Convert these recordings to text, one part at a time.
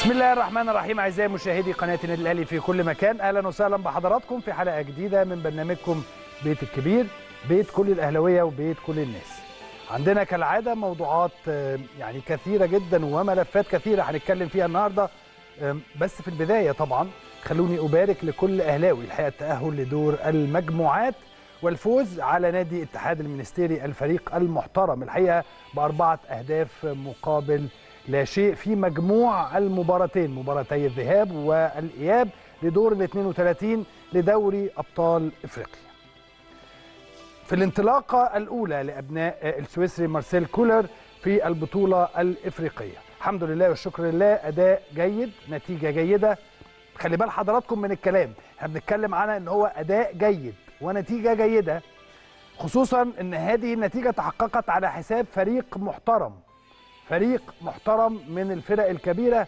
بسم الله الرحمن الرحيم اعزائي مشاهدي قناه النادي الاهلي في كل مكان اهلا وسهلا بحضراتكم في حلقه جديده من برنامجكم بيت الكبير بيت كل الاهلاويه وبيت كل الناس عندنا كالعاده موضوعات آه، يعني كثيره جدا وملفات كثيره هنتكلم فيها النهارده آم، بس في البدايه طبعا خلوني ابارك لكل اهلاوي الحقيقه التاهل لدور المجموعات والفوز على نادي اتحاد المنستيري الفريق المحترم الحقيقه باربعه اهداف مقابل لا شيء في مجموع المباراتين مباراتي الذهاب والاياب لدور ال 32 لدوري ابطال افريقيا. في الانطلاقه الاولى لابناء السويسري مارسيل كولر في البطوله الافريقيه. الحمد لله والشكر لله اداء جيد، نتيجه جيده. خلي بال حضراتكم من الكلام، احنا بنتكلم على ان هو اداء جيد ونتيجه جيده خصوصا ان هذه النتيجه تحققت على حساب فريق محترم فريق محترم من الفرق الكبيره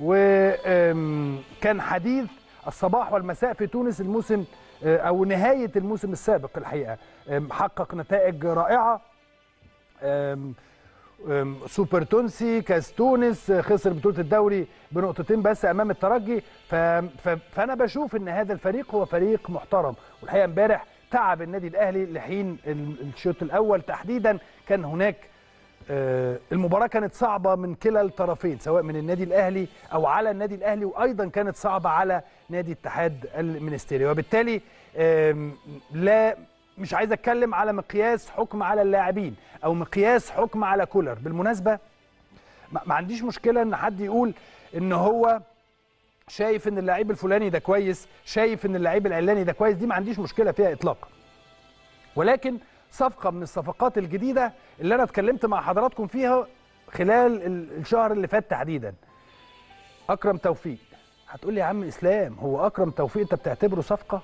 وكان حديث الصباح والمساء في تونس الموسم آه، او نهايه الموسم السابق الحقيقه آم، حقق نتائج رائعه آم، آم، سوبر تونسي كاس تونس آه، خسر بطوله الدوري بنقطتين بس امام الترجي ف- ف- فانا بشوف ان هذا الفريق هو فريق محترم والحقيقه امبارح تعب النادي الاهلي لحين ال- الشوط الاول تحديدا كان هناك آه، المباراة كانت صعبة من كلا الطرفين سواء من النادي الأهلي أو على النادي الأهلي وأيضا كانت صعبة على نادي اتحاد المنستيري وبالتالي آم، لا مش عايز أتكلم على مقياس حكم على اللاعبين أو مقياس حكم على كولر بالمناسبة ما ما عنديش مشكلة إن حد يقول إن هو شايف إن اللعيب الفلاني ده كويس شايف إن اللعيب العلاني ده كويس دي ما عنديش مشكلة فيها إطلاقا ولكن صفقة من الصفقات الجديدة اللي أنا اتكلمت مع حضراتكم فيها خلال ال- الشهر اللي فات تحديدا أكرم توفيق هتقول لي يا عم إسلام هو أكرم توفيق أنت بتعتبره صفقة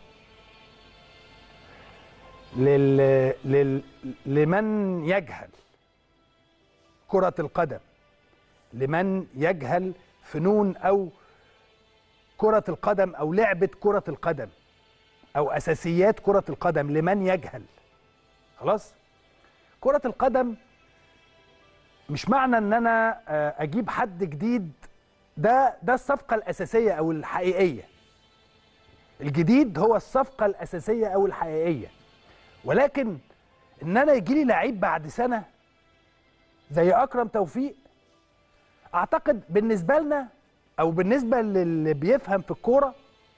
لل... لل... لمن يجهل كرة القدم لمن يجهل فنون أو كرة القدم أو لعبة كرة القدم أو أساسيات كرة القدم لمن يجهل خلاص كرة القدم مش معنى ان انا آه، اجيب حد جديد ده ده الصفقة الأساسية أو الحقيقية الجديد هو الصفقة الأساسية أو الحقيقية ولكن ان انا يجي لي لعيب بعد سنة زي أكرم توفيق أعتقد بالنسبة لنا أو بالنسبة للي بيفهم في الكورة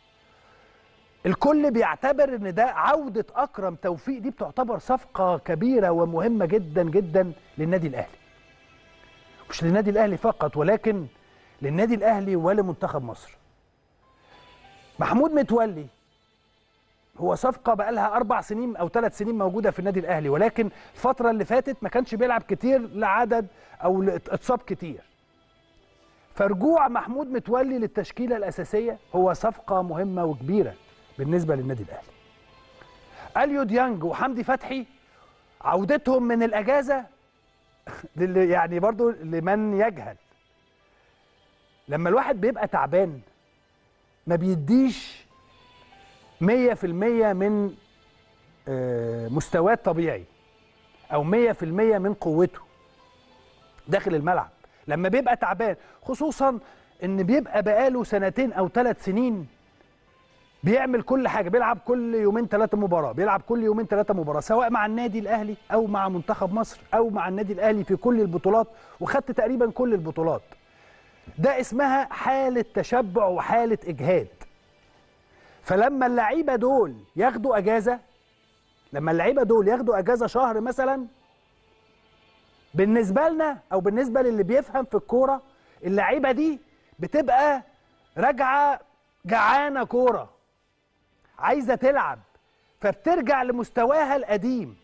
الكل بيعتبر ان ده عودة اكرم توفيق دي بتعتبر صفقة كبيرة ومهمة جدا جدا للنادي الاهلي مش للنادي الاهلي فقط ولكن للنادي الاهلي ولمنتخب مصر محمود متولي هو صفقة بقالها أربع سنين أو ثلاث سنين موجودة في النادي الأهلي ولكن الفترة اللي فاتت ما كانش بيلعب كتير لعدد أو ات- اتصاب كتير فرجوع محمود متولي للتشكيلة الأساسية هو صفقة مهمة وكبيرة بالنسبة للنادي الأهلي أليو ديانج وحمدي فتحي عودتهم من الأجازة لل- يعني برضو لمن يجهل لما الواحد بيبقى تعبان ما بيديش مية في المية من آه، مستواه الطبيعي أو مية في المية من قوته داخل الملعب لما بيبقى تعبان خصوصا ان بيبقى بقاله سنتين او ثلاث سنين بيعمل كل حاجه بيلعب كل يومين ثلاثه مباراه بيلعب كل يومين ثلاثه مباراه سواء مع النادي الاهلي او مع منتخب مصر او مع النادي الاهلي في كل البطولات وخدت تقريبا كل البطولات ده اسمها حاله تشبع وحاله اجهاد فلما اللعيبه دول ياخدوا اجازه لما اللعيبه دول ياخدوا اجازه شهر مثلا بالنسبه لنا او بالنسبه للي بيفهم في الكوره اللعيبه دي بتبقى راجعه جعانه كوره عايزه تلعب فبترجع لمستواها القديم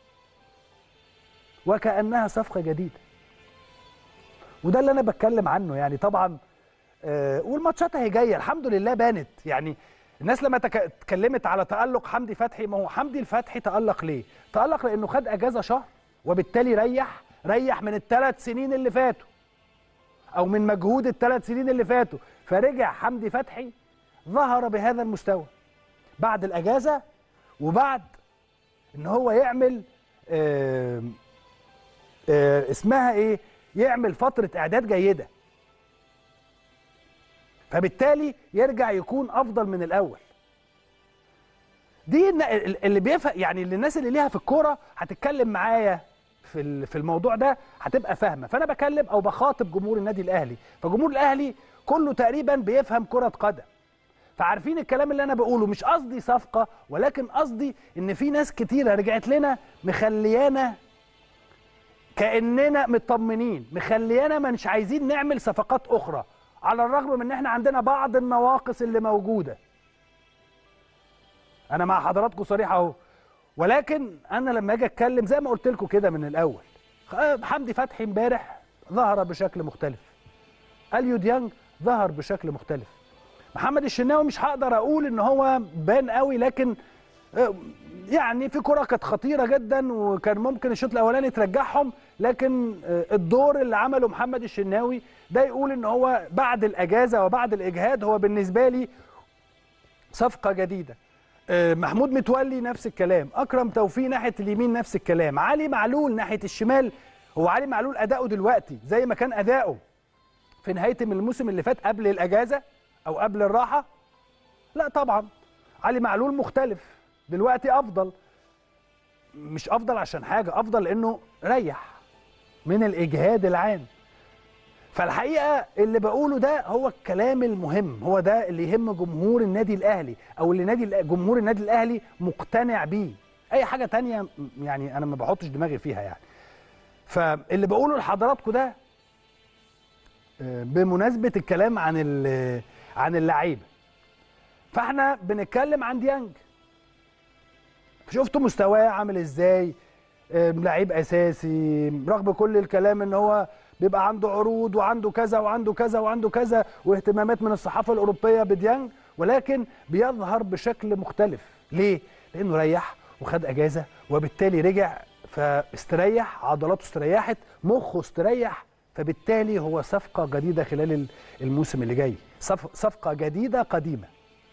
وكانها صفقه جديده وده اللي انا بتكلم عنه يعني طبعا آه والماتشات اهي جايه الحمد لله بانت يعني الناس لما تك- اتكلمت على تالق حمدي فتحي ما هو حمدي الفتحي تالق ليه؟ تالق لانه خد اجازه شهر وبالتالي ريح ريح من الثلاث سنين اللي فاتوا او من مجهود الثلاث سنين اللي فاتوا فرجع حمدي فتحي ظهر بهذا المستوى بعد الاجازه وبعد ان هو يعمل آه آه اسمها ايه يعمل فتره اعداد جيده فبالتالي يرجع يكون افضل من الاول دي اللي بيفهم يعني اللي الناس اللي ليها في الكوره هتتكلم معايا في في الموضوع ده هتبقى فاهمه فانا بكلم او بخاطب جمهور النادي الاهلي فجمهور الاهلي كله تقريبا بيفهم كره قدم فعارفين الكلام اللي انا بقوله مش قصدي صفقه ولكن قصدي ان في ناس كتيره رجعت لنا مخليانا كاننا مطمنين مخليانا مش عايزين نعمل صفقات اخرى على الرغم من ان احنا عندنا بعض النواقص اللي موجوده انا مع حضراتكم صريح اهو ولكن انا لما اجي اتكلم زي ما قلت لكم كده من الاول حمدي فتحي امبارح ظهر بشكل مختلف اليو ديانج ظهر بشكل مختلف محمد الشناوي مش هقدر اقول ان هو بان قوي لكن يعني في كره كانت خطيره جدا وكان ممكن الشوط الاولاني ترجعهم لكن الدور اللي عمله محمد الشناوي ده يقول ان هو بعد الاجازه وبعد الاجهاد هو بالنسبه لي صفقه جديده محمود متولي نفس الكلام اكرم توفيق ناحيه اليمين نفس الكلام علي معلول ناحيه الشمال هو علي معلول اداؤه دلوقتي زي ما كان اداؤه في نهايه من الموسم اللي فات قبل الاجازه او قبل الراحه لا طبعا علي معلول مختلف دلوقتي افضل مش افضل عشان حاجه افضل لانه ريح من الاجهاد العام فالحقيقه اللي بقوله ده هو الكلام المهم هو ده اللي يهم جمهور النادي الاهلي او اللي نادي جمهور النادي الاهلي مقتنع بيه اي حاجه تانية يعني انا ما بحطش دماغي فيها يعني فاللي بقوله لحضراتكم ده بمناسبه الكلام عن عن اللعيبه فاحنا بنتكلم عن ديانج شفتوا مستواه عامل ازاي لعيب اساسي رغم كل الكلام ان هو بيبقى عنده عروض وعنده كذا وعنده كذا وعنده كذا واهتمامات من الصحافه الاوروبيه بديانج ولكن بيظهر بشكل مختلف ليه لانه ريح وخد اجازه وبالتالي رجع فاستريح عضلاته استريحت مخه استريح فبالتالي هو صفقه جديده خلال الموسم اللي جاي صفقه جديده قديمه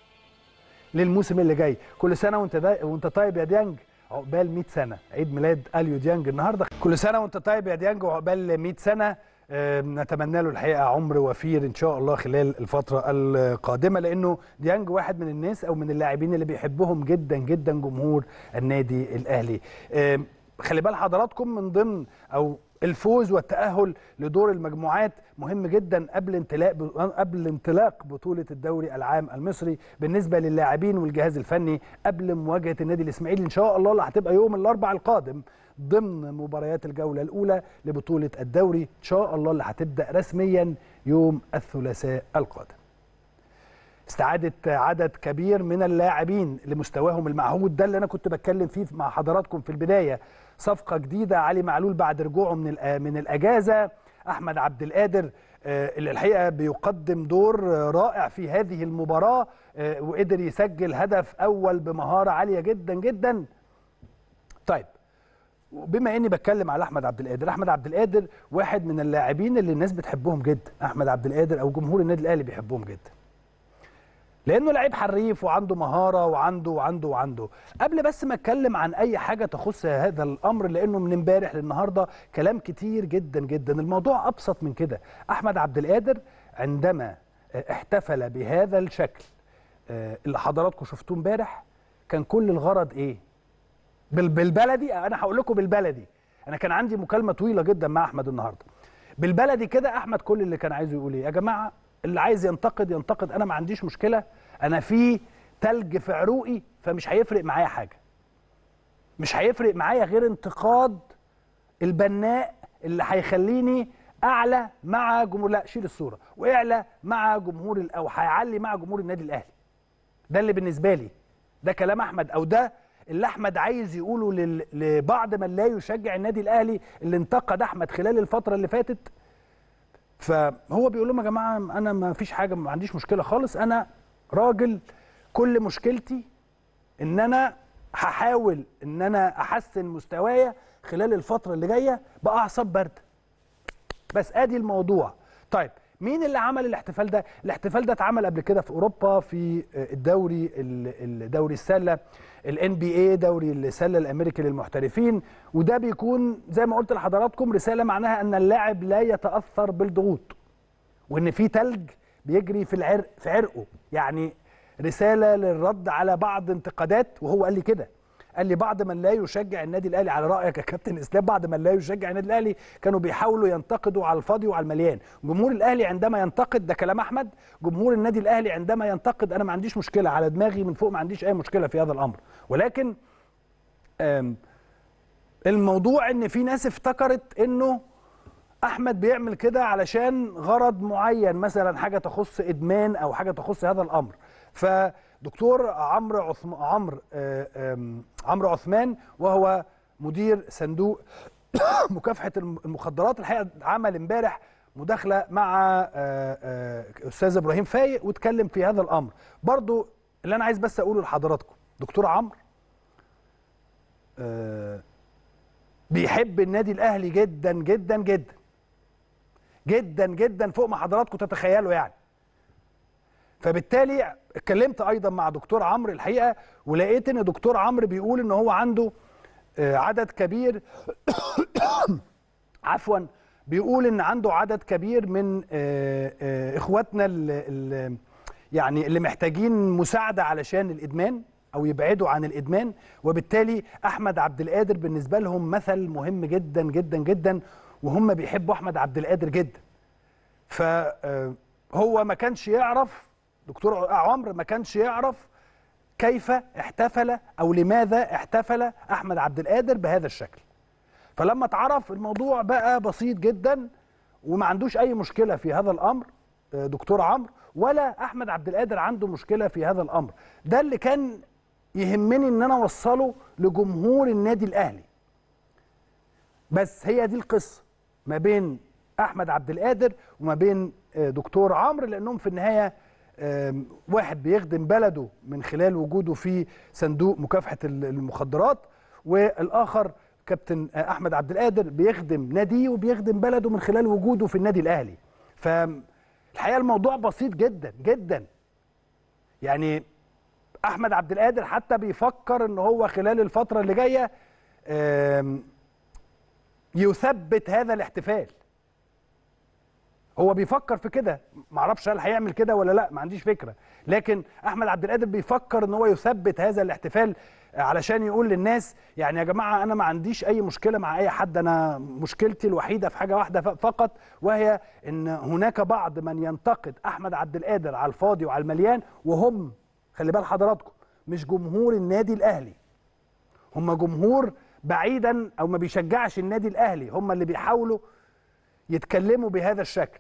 للموسم اللي جاي كل سنه وانت دا... وانت طيب يا ديانج عقبال 100 سنه عيد ميلاد اليو ديانج النهارده كل سنه وانت طيب يا ديانج وعقبال 100 سنه نتمنى له الحقيقه عمر وفير ان شاء الله خلال الفتره القادمه لانه ديانج واحد من الناس او من اللاعبين اللي بيحبهم جدا جدا جمهور النادي الاهلي خلي بال حضراتكم من ضمن او الفوز والتأهل لدور المجموعات مهم جدا قبل انطلاق قبل انطلاق بطولة الدوري العام المصري بالنسبة للاعبين والجهاز الفني قبل مواجهة النادي الإسماعيلي إن شاء الله اللي هتبقى يوم الأربعاء القادم ضمن مباريات الجولة الأولى لبطولة الدوري إن شاء الله اللي هتبدأ رسميا يوم الثلاثاء القادم. استعادة عدد كبير من اللاعبين لمستواهم المعهود ده اللي أنا كنت بتكلم فيه مع حضراتكم في البداية صفقة جديدة علي معلول بعد رجوعه من من الأجازة أحمد عبد القادر اللي الحقيقة بيقدم دور رائع في هذه المباراة وقدر يسجل هدف أول بمهارة عالية جدا جدا طيب بما اني بتكلم على احمد عبد القادر احمد عبد القادر واحد من اللاعبين اللي الناس بتحبهم جدا احمد عبد القادر او جمهور النادي الاهلي بيحبهم جدا لانه لعيب حريف وعنده مهاره وعنده وعنده وعنده قبل بس ما اتكلم عن اي حاجه تخص هذا الامر لانه من امبارح للنهارده كلام كتير جدا جدا الموضوع ابسط من كده احمد عبد القادر عندما احتفل بهذا الشكل اللي حضراتكم شفتوه امبارح كان كل الغرض ايه بالبلدي انا هقول لكم بالبلدي انا كان عندي مكالمه طويله جدا مع احمد النهارده بالبلدي كده احمد كل اللي كان عايزه يقول ايه يا جماعه اللي عايز ينتقد ينتقد انا ما عنديش مشكله انا في تلج في عروقي فمش هيفرق معايا حاجه مش هيفرق معايا غير انتقاد البناء اللي هيخليني اعلى مع جمهور لا شيل الصوره واعلى مع جمهور او هيعلي مع جمهور النادي الاهلي ده اللي بالنسبه لي ده كلام احمد او ده اللي احمد عايز يقوله لل... لبعض من لا يشجع النادي الاهلي اللي انتقد احمد خلال الفتره اللي فاتت فهو بيقول لهم يا جماعه انا ما فيش حاجه ما عنديش مشكله خالص انا راجل كل مشكلتي ان انا هحاول ان انا احسن مستوايا خلال الفتره اللي جايه باعصاب بارده بس ادي الموضوع طيب مين اللي عمل الاحتفال ده الاحتفال ده اتعمل قبل كده في اوروبا في الدوري الدوري السله الان بي اي دوري السله الامريكي للمحترفين وده بيكون زي ما قلت لحضراتكم رساله معناها ان اللاعب لا يتاثر بالضغوط وان في تلج بيجري في العرق في عرقه يعني رساله للرد على بعض انتقادات وهو قال لي كده قال لي بعض من لا يشجع النادي الاهلي على رايك يا كابتن اسلام بعض من لا يشجع النادي الاهلي كانوا بيحاولوا ينتقدوا على الفاضي وعلى المليان جمهور الاهلي عندما ينتقد ده كلام احمد جمهور النادي الاهلي عندما ينتقد انا ما عنديش مشكله على دماغي من فوق ما عنديش اي مشكله في هذا الامر ولكن الموضوع ان في ناس افتكرت انه احمد بيعمل كده علشان غرض معين مثلا حاجه تخص ادمان او حاجه تخص هذا الامر فدكتور عمرو عثم... عمرو عمرو عثمان وهو مدير صندوق مكافحه المخدرات الحقيقه عمل امبارح مداخله مع استاذ ابراهيم فايق واتكلم في هذا الامر برضو اللي انا عايز بس اقوله لحضراتكم دكتور عمرو بيحب النادي الاهلي جدا جدا جدا جدا جدا فوق ما حضراتكم تتخيلوا يعني فبالتالي اتكلمت ايضا مع دكتور عمرو الحقيقه ولقيت ان دكتور عمرو بيقول ان هو عنده عدد كبير عفوا بيقول ان عنده عدد كبير من اخواتنا اللي يعني اللي محتاجين مساعده علشان الادمان او يبعدوا عن الادمان وبالتالي احمد عبد القادر بالنسبه لهم مثل مهم جدا جدا جدا وهم بيحبوا احمد عبد القادر جدا فهو ما كانش يعرف دكتور عمرو ما كانش يعرف كيف احتفل او لماذا احتفل احمد عبد القادر بهذا الشكل فلما اتعرف الموضوع بقى بسيط جدا وما عندوش اي مشكله في هذا الامر دكتور عمرو ولا احمد عبد القادر عنده مشكله في هذا الامر ده اللي كان يهمني ان انا اوصله لجمهور النادي الاهلي بس هي دي القصه ما بين احمد عبد القادر وما بين دكتور عمرو لانهم في النهايه واحد بيخدم بلده من خلال وجوده في صندوق مكافحه المخدرات والاخر كابتن احمد عبد القادر بيخدم ناديه وبيخدم بلده من خلال وجوده في النادي الاهلي فالحقيقه الموضوع بسيط جدا جدا يعني احمد عبد القادر حتى بيفكر ان هو خلال الفتره اللي جايه يثبت هذا الاحتفال هو بيفكر في كده معرفش هل هيعمل كده ولا لا ما عنديش فكره لكن احمد عبد القادر بيفكر ان هو يثبت هذا الاحتفال علشان يقول للناس يعني يا جماعه انا ما عنديش اي مشكله مع اي حد انا مشكلتي الوحيده في حاجه واحده فقط وهي ان هناك بعض من ينتقد احمد عبد القادر على الفاضي وعلى المليان وهم خلي بال حضراتكم مش جمهور النادي الاهلي هم جمهور بعيدا او ما بيشجعش النادي الاهلي هم اللي بيحاولوا يتكلموا بهذا الشكل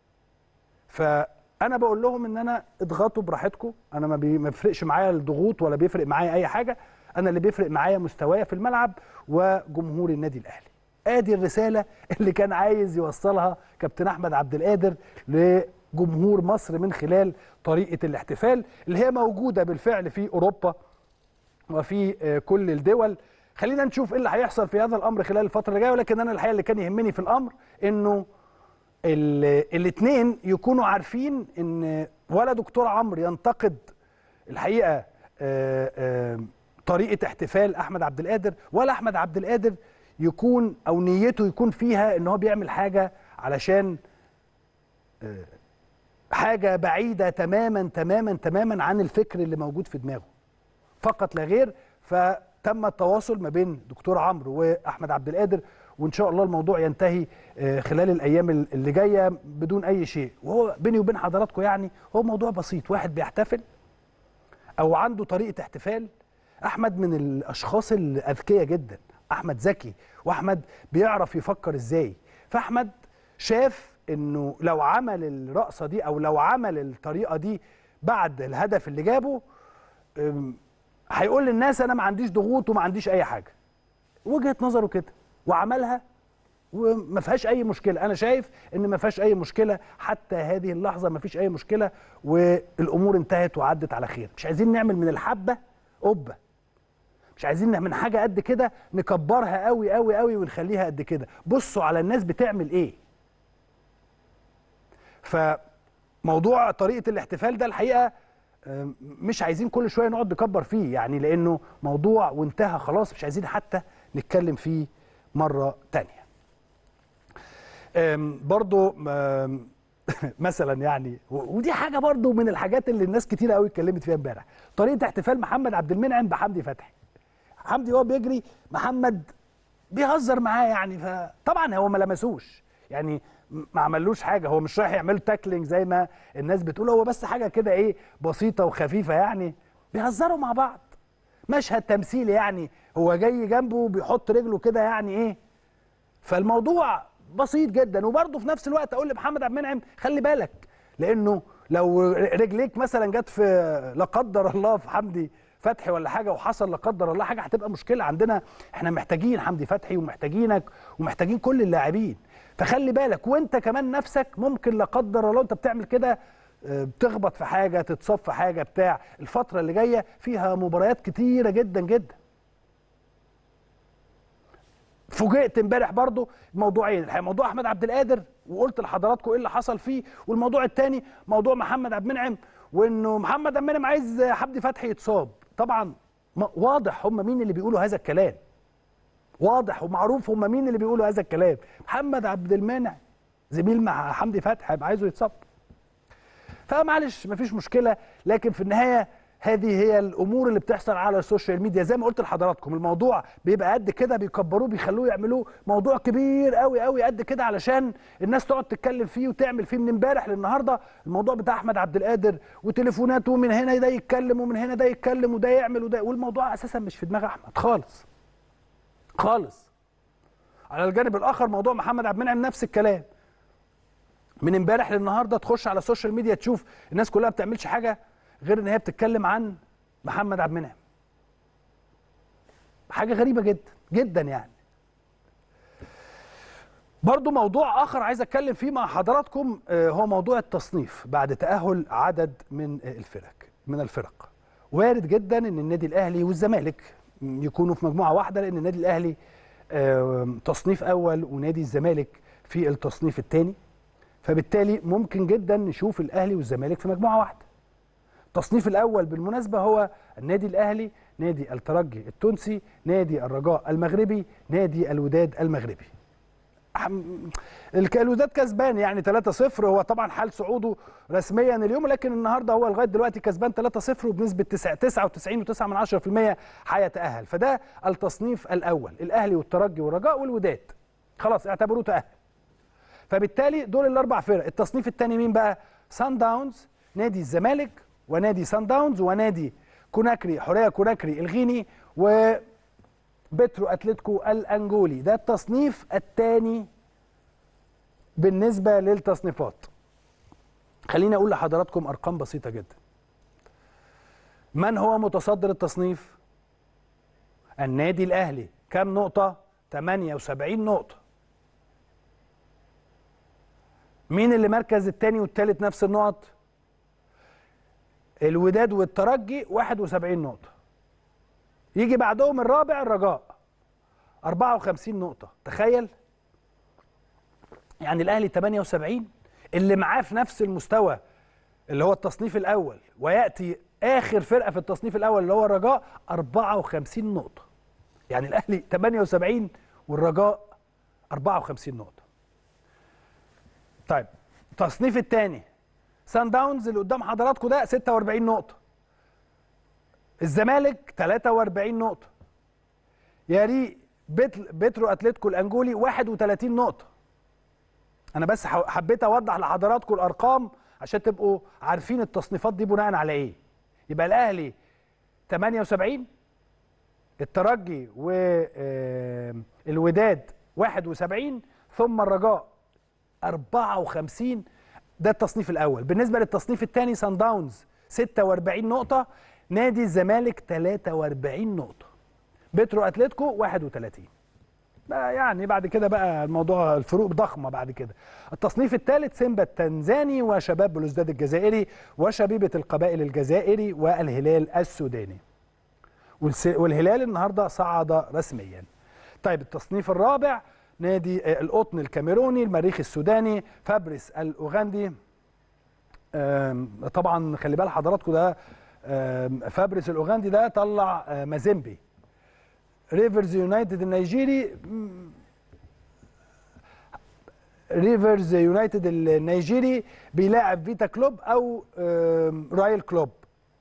فانا بقول لهم ان انا اضغطوا براحتكم انا ما بيفرقش معايا الضغوط ولا بيفرق معايا اي حاجه انا اللي بيفرق معايا مستوايا في الملعب وجمهور النادي الاهلي ادي الرساله اللي كان عايز يوصلها كابتن احمد عبد القادر لجمهور مصر من خلال طريقه الاحتفال اللي هي موجوده بالفعل في اوروبا وفي كل الدول خلينا نشوف ايه اللي هيحصل في هذا الامر خلال الفتره اللي جايه ولكن انا الحقيقه اللي كان يهمني في الامر انه الاثنين يكونوا عارفين ان ولا دكتور عمرو ينتقد الحقيقه آآ آآ طريقه احتفال احمد عبد القادر ولا احمد عبد القادر يكون او نيته يكون فيها ان هو بيعمل حاجه علشان حاجه بعيده تماما تماما تماما عن الفكر اللي موجود في دماغه فقط لا غير فتم التواصل ما بين دكتور عمرو واحمد عبد القادر وان شاء الله الموضوع ينتهي خلال الايام اللي جايه بدون اي شيء وهو بيني وبين حضراتكم يعني هو موضوع بسيط واحد بيحتفل او عنده طريقه احتفال احمد من الاشخاص الاذكياء جدا احمد ذكي واحمد بيعرف يفكر ازاي فاحمد شاف انه لو عمل الرقصه دي او لو عمل الطريقه دي بعد الهدف اللي جابه هيقول للناس انا ما عنديش ضغوط وما عنديش اي حاجه وجهه نظره كده وعملها وما فيهاش اي مشكله انا شايف ان ما فيهاش اي مشكله حتى هذه اللحظه ما فيش اي مشكله والامور انتهت وعدت على خير مش عايزين نعمل من الحبه قبه مش عايزين من حاجه قد كده نكبرها قوي قوي قوي ونخليها قد كده بصوا على الناس بتعمل ايه فموضوع طريقه الاحتفال ده الحقيقه مش عايزين كل شويه نقعد نكبر فيه يعني لانه موضوع وانتهى خلاص مش عايزين حتى نتكلم فيه مره تانية برضو مثلا يعني و- ودي حاجه برضو من الحاجات اللي الناس كتير قوي اتكلمت فيها امبارح طريقه احتفال محمد عبد المنعم بحمدي فتحي حمدي وهو بيجري محمد بيهزر معاه يعني فطبعا هو ما لمسوش يعني م- ما عملوش حاجه هو مش رايح يعمل تاكلينج زي ما الناس بتقول هو بس حاجه كده ايه بسيطه وخفيفه يعني بيهزروا مع بعض مشهد تمثيلي يعني هو جاي جنبه بيحط رجله كده يعني ايه فالموضوع بسيط جدا وبرضه في نفس الوقت اقول لمحمد عبد المنعم خلي بالك لانه لو رجليك مثلا جت في لا قدر الله في حمدي فتحي ولا حاجه وحصل لا قدر الله حاجه هتبقى مشكله عندنا احنا محتاجين حمدي فتحي ومحتاجينك ومحتاجين كل اللاعبين فخلي بالك وانت كمان نفسك ممكن لا قدر الله انت بتعمل كده آه، بتخبط في حاجه تتصاب في حاجه بتاع الفتره اللي جايه فيها مباريات كتيره جدا جدا فوجئت امبارح برضو موضوعين الحقيقه موضوع احمد عبد القادر وقلت لحضراتكم ايه اللي حصل فيه والموضوع الثاني موضوع محمد عبد المنعم وانه محمد عبد المنعم عايز حمدي فتحي يتصاب طبعا ما- واضح هم مين اللي بيقولوا هذا الكلام واضح ومعروف هم مين اللي بيقولوا هذا الكلام محمد عبد المنعم زميل مع حمدي فتحي هيبقى عايزه يتصاب فمعلش مفيش مشكله لكن في النهايه هذه هي الامور اللي بتحصل على السوشيال ميديا زي ما قلت لحضراتكم الموضوع بيبقى قد كده بيكبروه بيخلوه يعملوه موضوع كبير قوي قوي قد كده علشان الناس تقعد تتكلم فيه وتعمل فيه من امبارح للنهارده الموضوع بتاع احمد عبد القادر وتليفوناته ومن هنا ده يتكلم ومن هنا ده يتكلم وده يعمل وده والموضوع اساسا مش في دماغ احمد خالص خالص على الجانب الاخر موضوع محمد عبد المنعم نفس الكلام من امبارح للنهارده تخش على السوشيال ميديا تشوف الناس كلها ما بتعملش حاجه غير ان هي بتتكلم عن محمد عبد المنعم حاجه غريبه جدا جدا يعني برضو موضوع اخر عايز اتكلم فيه مع حضراتكم آه، هو موضوع التصنيف بعد تاهل عدد من آه، الفرق من الفرق وارد جدا ان النادي الاهلي والزمالك يكونوا في مجموعه واحده لان النادي الاهلي آه، تصنيف اول ونادي الزمالك في التصنيف الثاني فبالتالي ممكن جدا نشوف الاهلي والزمالك في مجموعه واحده التصنيف الاول بالمناسبه هو النادي الاهلي نادي الترجي التونسي نادي الرجاء المغربي نادي الوداد المغربي أحم- الك- الوداد كسبان يعني 3-0 هو طبعا حال صعوده رسميا اليوم لكن النهارده هو لغايه دلوقتي كسبان 3-0 وبنسبه 99.9% هيتاهل فده التصنيف الاول الاهلي والترجي والرجاء والوداد خلاص اعتبروه تاهل فبالتالي دول الاربع فرق التصنيف الثاني مين بقى سان داونز نادي الزمالك ونادي سان داونز ونادي كوناكري حوريه كوناكري الغيني وبترو اتلتيكو الانجولي ده التصنيف الثاني بالنسبه للتصنيفات خليني اقول لحضراتكم ارقام بسيطه جدا من هو متصدر التصنيف النادي الاهلي كام نقطه 78 نقطه مين اللي مركز الثاني والثالث نفس النقط الوداد والترجي 71 نقطة يجي بعدهم الرابع الرجاء 54 نقطة تخيل يعني الأهلي 78 اللي معاه في نفس المستوى اللي هو التصنيف الأول ويأتي آخر فرقة في التصنيف الأول اللي هو الرجاء 54 نقطة يعني الأهلي 78 والرجاء 54 نقطة طيب التصنيف الثاني سان داونز اللي قدام حضراتكم ده 46 نقطة الزمالك 43 نقطة يا ري بتل- بترو اتلتيكو الانجولي 31 نقطة انا بس ح- حبيت اوضح لحضراتكم الارقام عشان تبقوا عارفين التصنيفات دي بناء على ايه يبقى الاهلي 78 الترجي والوداد 71 ثم الرجاء 54 ده التصنيف الاول بالنسبه للتصنيف الثاني سان داونز 46 نقطه نادي الزمالك 43 نقطه بترو اتلتيكو 31 بقى يعني بعد كده بقى الموضوع الفروق ضخمه بعد كده التصنيف الثالث سيمبا التنزاني وشباب بلوزداد الجزائري وشبيبه القبائل الجزائري والهلال السوداني والس- والهلال النهارده صعد رسميا طيب التصنيف الرابع نادي آه، القطن الكاميروني المريخ السوداني فابريس الاوغندي آم، طبعا خلي بال حضراتكم ده آم، فابريس الاوغندي ده طلع آه، مازيمبي ريفرز يونايتد النيجيري مم، ريفرز يونايتد النيجيري بيلاعب فيتا كلوب او آم، رايل كلوب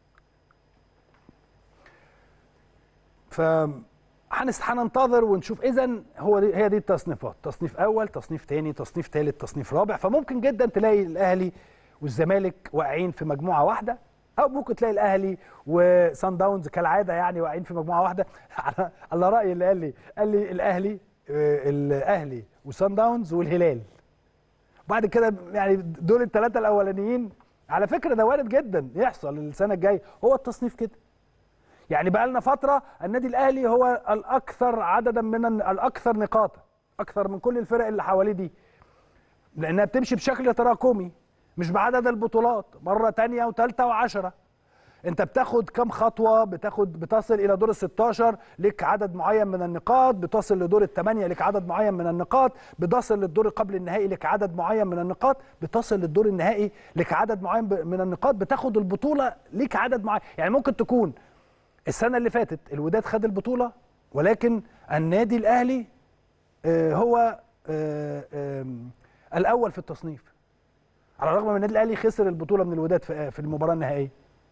ف هنس- هننتظر ونشوف اذا هو دي هي دي التصنيفات تصنيف اول تصنيف تاني تصنيف تالت تصنيف رابع فممكن جدا تلاقي الاهلي والزمالك واقعين في مجموعه واحده او ممكن تلاقي الاهلي وسان داونز كالعاده يعني واقعين في مجموعه واحده على على راي اللي قال لي قال لي الاهلي آه، الاهلي وسان داونز والهلال بعد كده يعني دول الثلاثه الاولانيين على فكره ده وارد جدا يحصل السنه الجايه هو التصنيف كده يعني بقى لنا فتره النادي الاهلي هو الاكثر عددا من الن- الاكثر نقاطا اكثر من كل الفرق اللي حواليه دي لانها بتمشي بشكل تراكمي مش بعدد البطولات مره تانية وثالثه وعشرة انت بتاخد كم خطوه بتاخد بتصل الى دور ال 16 لك عدد معين من النقاط بتصل لدور الثمانيه لك عدد معين من النقاط بتصل للدور قبل النهائي لك عدد معين من النقاط بتصل للدور النهائي لك عدد معين ب- من النقاط بتاخد البطوله ليك عدد معين يعني ممكن تكون السنه اللي فاتت الوداد خد البطوله ولكن النادي الاهلي آه، هو آه، آم، الاول في التصنيف على الرغم من النادي الاهلي خسر البطوله من الوداد في في المباراه النهائيه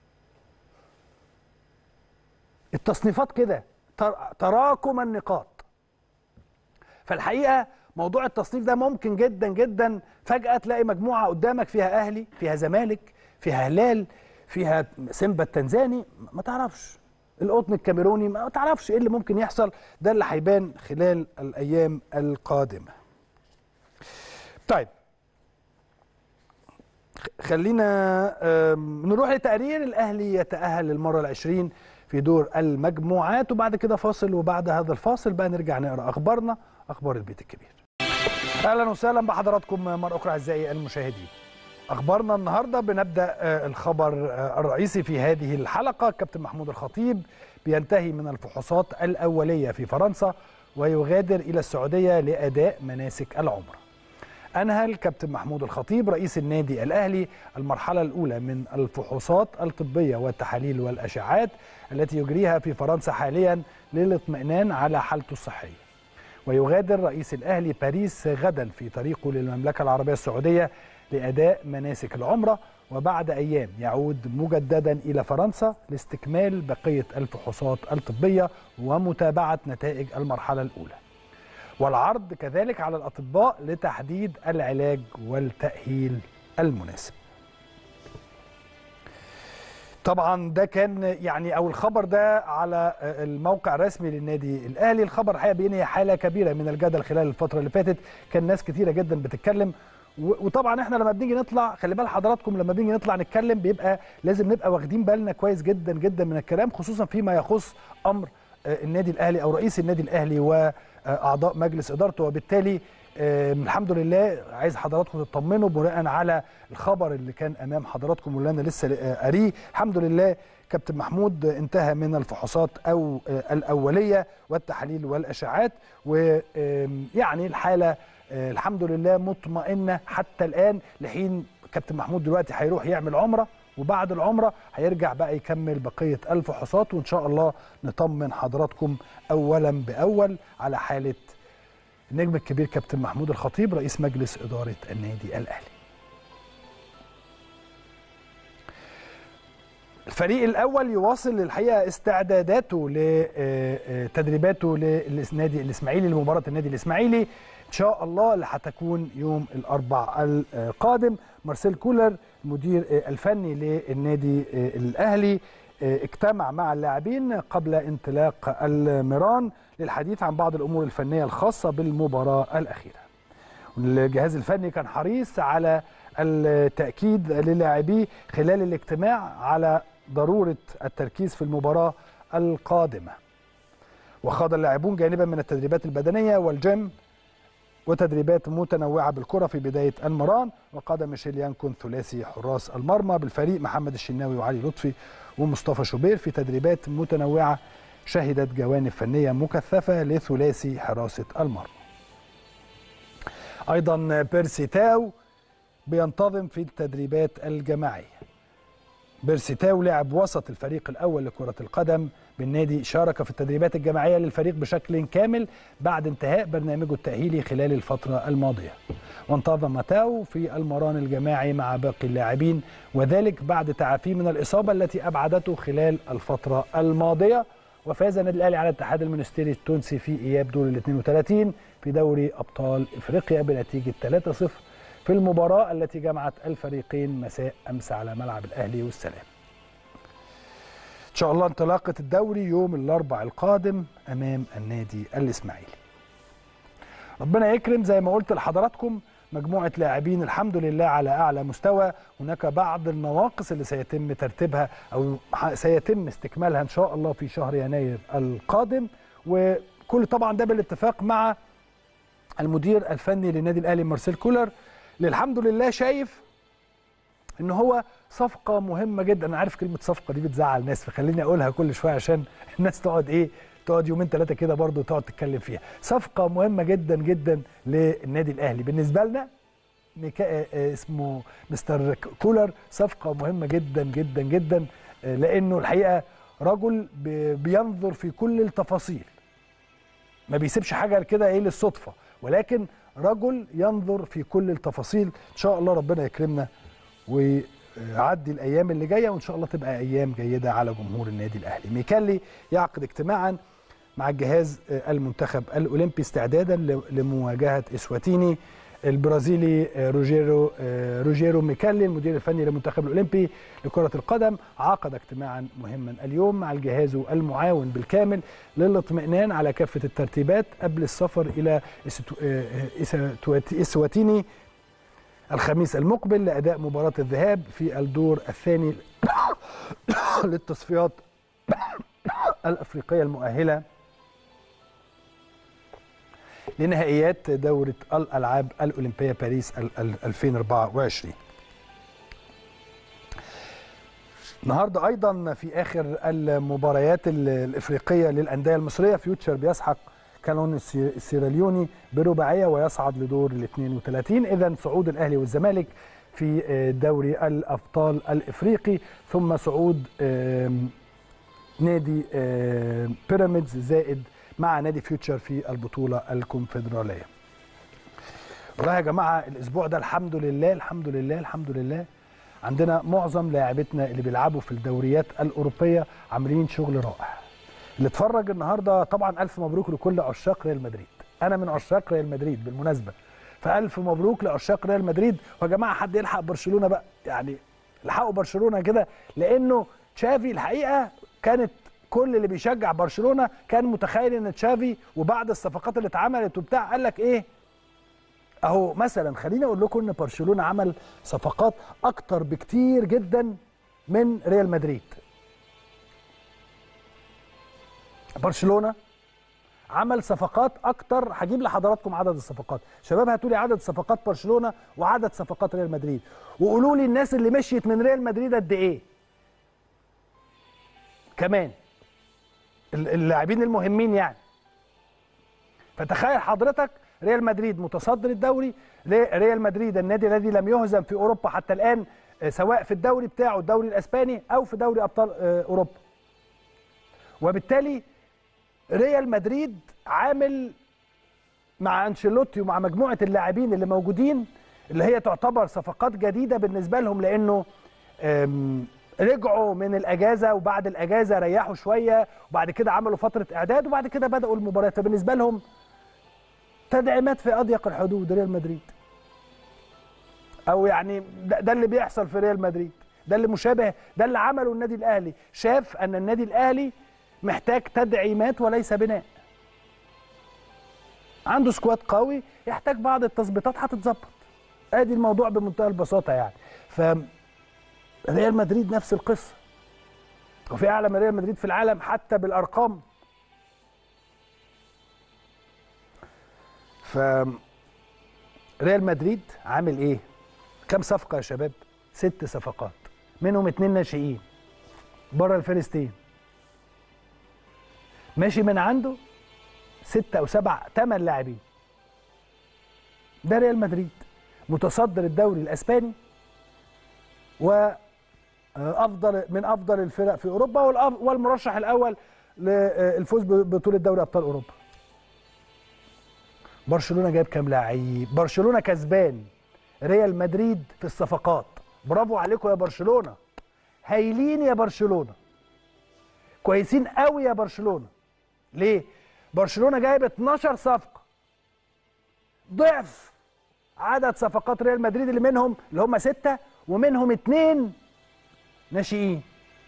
التصنيفات كده تر- تراكم النقاط فالحقيقه موضوع التصنيف ده ممكن جدا جدا فجاه تلاقي مجموعه قدامك فيها اهلي فيها زمالك فيها هلال فيها سيمبا التنزاني ما تعرفش القطن الكاميروني ما تعرفش ايه اللي ممكن يحصل ده اللي هيبان خلال الايام القادمه طيب خلينا آم، نروح لتقرير الاهلي يتاهل للمره العشرين في دور المجموعات وبعد كده فاصل وبعد هذا الفاصل بقى نرجع نقرا اخبارنا اخبار البيت الكبير اهلا وسهلا بحضراتكم مره اخرى اعزائي المشاهدين اخبارنا النهارده بنبدا آه، الخبر آه، الرئيسي في هذه الحلقه كابتن محمود الخطيب بينتهي من الفحوصات الاوليه في فرنسا ويغادر الى السعوديه لاداء مناسك العمره أنهى الكابتن محمود الخطيب رئيس النادي الأهلي المرحلة الأولى من الفحوصات الطبية والتحاليل والأشعات التي يجريها في فرنسا حاليا للاطمئنان على حالته الصحية ويغادر رئيس الأهلي باريس غدا في طريقه للمملكة العربية السعودية لأداء مناسك العمرة وبعد أيام يعود مجددا إلى فرنسا لاستكمال بقية الفحوصات الطبية ومتابعة نتائج المرحلة الأولى والعرض كذلك على الأطباء لتحديد العلاج والتأهيل المناسب طبعا ده كان يعني او الخبر ده على الموقع الرسمي للنادي الاهلي الخبر الحقيقه بينهي حاله كبيره من الجدل خلال الفتره اللي فاتت كان ناس كتيره جدا بتتكلم و- وطبعا احنا لما بنيجي نطلع خلي بال حضراتكم لما بنيجي نطلع نتكلم بيبقى لازم نبقى واخدين بالنا كويس جدا جدا من الكلام خصوصا فيما يخص امر آه، النادي الاهلي او رئيس النادي الاهلي واعضاء مجلس ادارته وبالتالي آه، الحمد لله عايز حضراتكم تطمنوا بناء على الخبر اللي كان امام حضراتكم واللي انا لسه آه، قاريه الحمد لله كابتن محمود انتهى من الفحوصات او آه، الاوليه والتحاليل والاشعاعات ويعني الحاله آه، الحمد لله مطمئنه حتى الان لحين كابتن محمود دلوقتي هيروح يعمل عمره وبعد العمره هيرجع بقى يكمل بقيه الفحوصات وان شاء الله نطمن حضراتكم اولا باول على حاله النجم الكبير كابتن محمود الخطيب رئيس مجلس اداره النادي الاهلي. الفريق الاول يواصل الحقيقه استعداداته لتدريباته للنادي الاسماعيلي لمباراه النادي الاسماعيلي ان شاء الله اللي هتكون يوم الاربع القادم مارسيل كولر المدير الفني للنادي الاهلي اجتمع مع اللاعبين قبل انطلاق المران للحديث عن بعض الامور الفنيه الخاصه بالمباراه الاخيره الجهاز الفني كان حريص على التاكيد للاعبيه خلال الاجتماع على ضروره التركيز في المباراه القادمه وخاض اللاعبون جانبا من التدريبات البدنيه والجيم وتدريبات متنوعه بالكره في بدايه المران وقاد ميشيل يانكون ثلاثي حراس المرمى بالفريق محمد الشناوي وعلي لطفي ومصطفى شوبير في تدريبات متنوعه شهدت جوانب فنيه مكثفه لثلاثي حراسه المرمى. ايضا بيرسي تاو بينتظم في التدريبات الجماعيه. بيرسيتاو لاعب وسط الفريق الأول لكرة القدم بالنادي شارك في التدريبات الجماعية للفريق بشكل كامل بعد انتهاء برنامجه التأهيلي خلال الفترة الماضية وانتظم تاو في المران الجماعي مع باقي اللاعبين وذلك بعد تعافيه من الإصابة التي أبعدته خلال الفترة الماضية وفاز النادي الأهلي على الاتحاد المنستيري التونسي في إياب دور ال 32 في دوري أبطال إفريقيا بنتيجة 3-0 في المباراة التي جمعت الفريقين مساء أمس على ملعب الأهلي والسلام إن شاء الله انطلاقة الدوري يوم الأربع القادم أمام النادي الإسماعيلي ربنا يكرم زي ما قلت لحضراتكم مجموعة لاعبين الحمد لله على أعلى مستوى هناك بعض النواقص اللي سيتم ترتيبها أو سيتم استكمالها إن شاء الله في شهر يناير القادم وكل طبعا ده بالاتفاق مع المدير الفني للنادي الأهلي مارسيل كولر اللي الحمد لله شايف ان هو صفقه مهمه جدا انا عارف كلمه صفقه دي بتزعل ناس فخليني اقولها كل شويه عشان الناس تقعد ايه تقعد يومين ثلاثه كده برضه تقعد تتكلم فيها صفقه مهمه جدا جدا للنادي الاهلي بالنسبه لنا ميكا... اسمه مستر كولر صفقه مهمه جدا جدا جدا لانه الحقيقه رجل بينظر في كل التفاصيل ما بيسيبش حاجه كده ايه للصدفه ولكن رجل ينظر في كل التفاصيل ان شاء الله ربنا يكرمنا ويعدي الايام اللي جايه وان شاء الله تبقى ايام جيده على جمهور النادي الاهلي ميكالي يعقد اجتماعا مع الجهاز المنتخب الاولمبي استعدادا لمواجهه اسواتيني البرازيلي روجيرو روجيرو ميكالي المدير الفني للمنتخب الاولمبي لكره القدم عقد اجتماعا مهما اليوم مع الجهاز المعاون بالكامل للاطمئنان على كافه الترتيبات قبل السفر الى اسواتيني الخميس المقبل لاداء مباراه الذهاب في الدور الثاني للتصفيات الافريقيه المؤهله لنهائيات دورة الألعاب الأولمبية باريس 2024 النهارده ايضا في اخر المباريات الافريقيه للانديه المصريه فيوتشر بيسحق كانون السيراليوني برباعيه ويصعد لدور ال 32 اذا صعود الاهلي والزمالك في دوري الابطال الافريقي ثم صعود نادي بيراميدز زائد مع نادي فيوتشر في البطوله الكونفدراليه. والله يا جماعه الاسبوع ده الحمد لله الحمد لله الحمد لله عندنا معظم لاعبتنا اللي بيلعبوا في الدوريات الاوروبيه عاملين شغل رائع. اللي اتفرج النهارده طبعا الف مبروك لكل عشاق ريال مدريد. انا من عشاق ريال مدريد بالمناسبه. فالف مبروك لعشاق ريال مدريد ويا جماعه حد يلحق برشلونه بقى يعني الحقوا برشلونه كده لانه تشافي الحقيقه كانت كل اللي بيشجع برشلونه كان متخيل ان تشافي وبعد الصفقات اللي اتعملت وبتاع قال لك ايه اهو مثلا خليني اقول لكم ان برشلونه عمل صفقات اكتر بكتير جدا من ريال مدريد برشلونه عمل صفقات اكتر هجيب لحضراتكم عدد الصفقات شباب هاتوا لي عدد صفقات برشلونه وعدد صفقات ريال مدريد وقولوا لي الناس اللي مشيت من ريال مدريد قد ايه كمان اللاعبين المهمين يعني فتخيل حضرتك ريال مدريد متصدر الدوري ريال مدريد النادي الذي لم يهزم في اوروبا حتى الان سواء في الدوري بتاعه الدوري الاسباني او في دوري ابطال اوروبا وبالتالي ريال مدريد عامل مع انشيلوتي ومع مجموعه اللاعبين اللي موجودين اللي هي تعتبر صفقات جديده بالنسبه لهم لانه رجعوا من الاجازه وبعد الاجازه ريحوا شويه وبعد كده عملوا فتره اعداد وبعد كده بداوا المباريات فبالنسبه لهم تدعيمات في اضيق الحدود ريال مدريد او يعني ده, ده اللي بيحصل في ريال مدريد ده اللي مشابه ده اللي عمله النادي الاهلي شاف ان النادي الاهلي محتاج تدعيمات وليس بناء عنده سكواد قوي يحتاج بعض التظبيطات هتتظبط ادي الموضوع بمنتهى البساطه يعني ف ريال مدريد نفس القصه وفي اعلى من ريال مدريد في العالم حتى بالارقام ف ريال مدريد عامل ايه كم صفقه يا شباب ست صفقات منهم اتنين ناشئين بره الفلسطين ماشي من عنده ستة أو سبع ثمان لاعبين ده ريال مدريد متصدر الدوري الأسباني و آه، افضل من افضل الفرق في اوروبا والأف- والمرشح الاول للفوز ببطوله دوري ابطال اوروبا برشلونه جايب كام لعيب برشلونه كسبان ريال مدريد في الصفقات برافو عليكم يا برشلونه هايلين يا برشلونه كويسين قوي يا برشلونه ليه برشلونه جايب 12 صفقه ضعف عدد صفقات ريال مدريد اللي منهم اللي هم ستة ومنهم اتنين ناشئين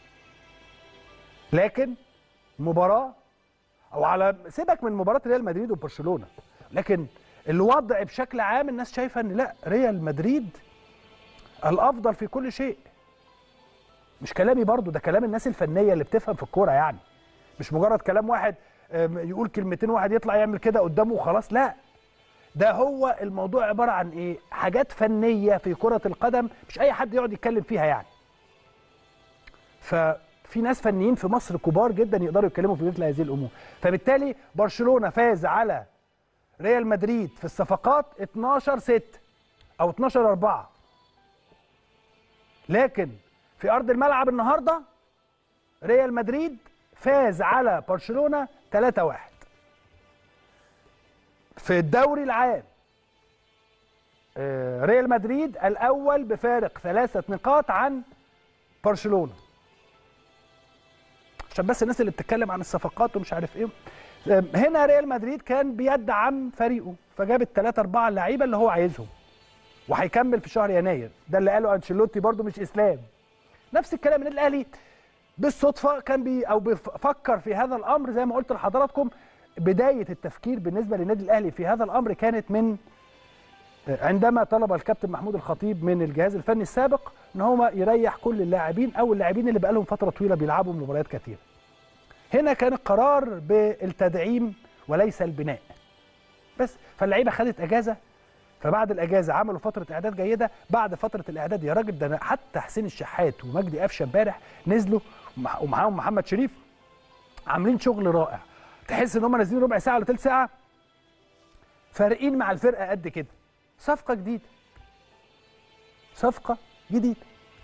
لكن مباراة او على سيبك من مباراة ريال مدريد وبرشلونة لكن الوضع بشكل عام الناس شايفة ان لا ريال مدريد الافضل في كل شيء مش كلامي برضو ده كلام الناس الفنية اللي بتفهم في الكورة يعني مش مجرد كلام واحد آم، يقول كلمتين واحد يطلع يعمل كده قدامه وخلاص لا ده هو الموضوع عبارة عن ايه حاجات فنية في كرة القدم مش اي حد يقعد يتكلم فيها يعني ففي ناس فنيين في مصر كبار جدا يقدروا يتكلموا في مثل هذه الامور فبالتالي برشلونة فاز على ريال مدريد في الصفقات 12 6 او 12 4 لكن في ارض الملعب النهارده ريال مدريد فاز على برشلونة 3 1 في الدوري العام آه، ريال مدريد الاول بفارق ثلاثة نقاط عن برشلونة عشان بس الناس اللي بتتكلم عن الصفقات ومش عارف ايه آه، هنا ريال مدريد كان بيدعم فريقه فجاب الثلاثة أربعة اللعيبة اللي هو عايزهم وهيكمل في شهر يناير ده اللي قاله أنشيلوتي برضو مش إسلام نفس الكلام النادي الأهلي بالصدفة كان بي أو بيفكر في هذا الأمر زي ما قلت لحضراتكم بداية التفكير بالنسبة للنادي الأهلي في هذا الأمر كانت من عندما طلب الكابتن محمود الخطيب من الجهاز الفني السابق ان هو يريح كل اللاعبين او اللاعبين اللي بقالهم فتره طويله بيلعبوا مباريات كثيره. هنا كان القرار بالتدعيم وليس البناء. بس فاللعيبه خدت اجازه فبعد الاجازه عملوا فتره اعداد جيده بعد فتره الاعداد يا راجل ده أنا حتى حسين الشحات ومجدي قفشه امبارح نزلوا ومع- ومعاهم محمد شريف عاملين شغل رائع تحس ان هم نازلين ربع ساعه ولا ثلث ساعه فارقين مع الفرقه قد كده صفقه جديده صفقه جديده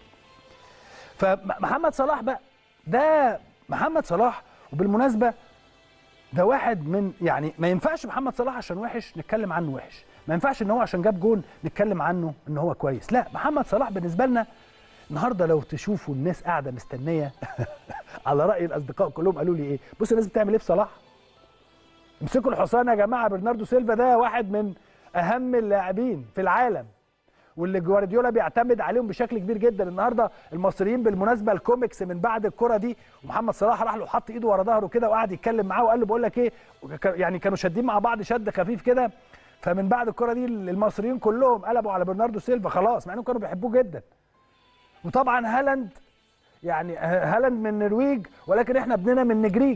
فمحمد صلاح بقى ده محمد صلاح وبالمناسبه ده واحد من يعني ما ينفعش محمد صلاح عشان وحش نتكلم عنه وحش ما ينفعش ان هو عشان جاب جون نتكلم عنه ان هو كويس لا محمد صلاح بالنسبه لنا النهارده لو تشوفوا الناس قاعده مستنيه على راي الاصدقاء كلهم قالوا لي ايه بص الناس بتعمل ايه في صلاح امسكوا الحصان يا جماعه برناردو سيلفا ده واحد من اهم اللاعبين في العالم واللي جوارديولا بيعتمد عليهم بشكل كبير جدا النهارده المصريين بالمناسبه الكوميكس من بعد الكره دي ومحمد صلاح راح له حط ايده ورا ظهره كده وقعد يتكلم معاه وقال له بقول لك ايه وك- يعني كانوا شادين مع بعض شد خفيف كده فمن بعد الكره دي المصريين كلهم قلبوا على برناردو سيلفا خلاص مع انهم كانوا بيحبوه جدا وطبعا هالاند يعني هالاند من النرويج ولكن احنا ابننا من نجريج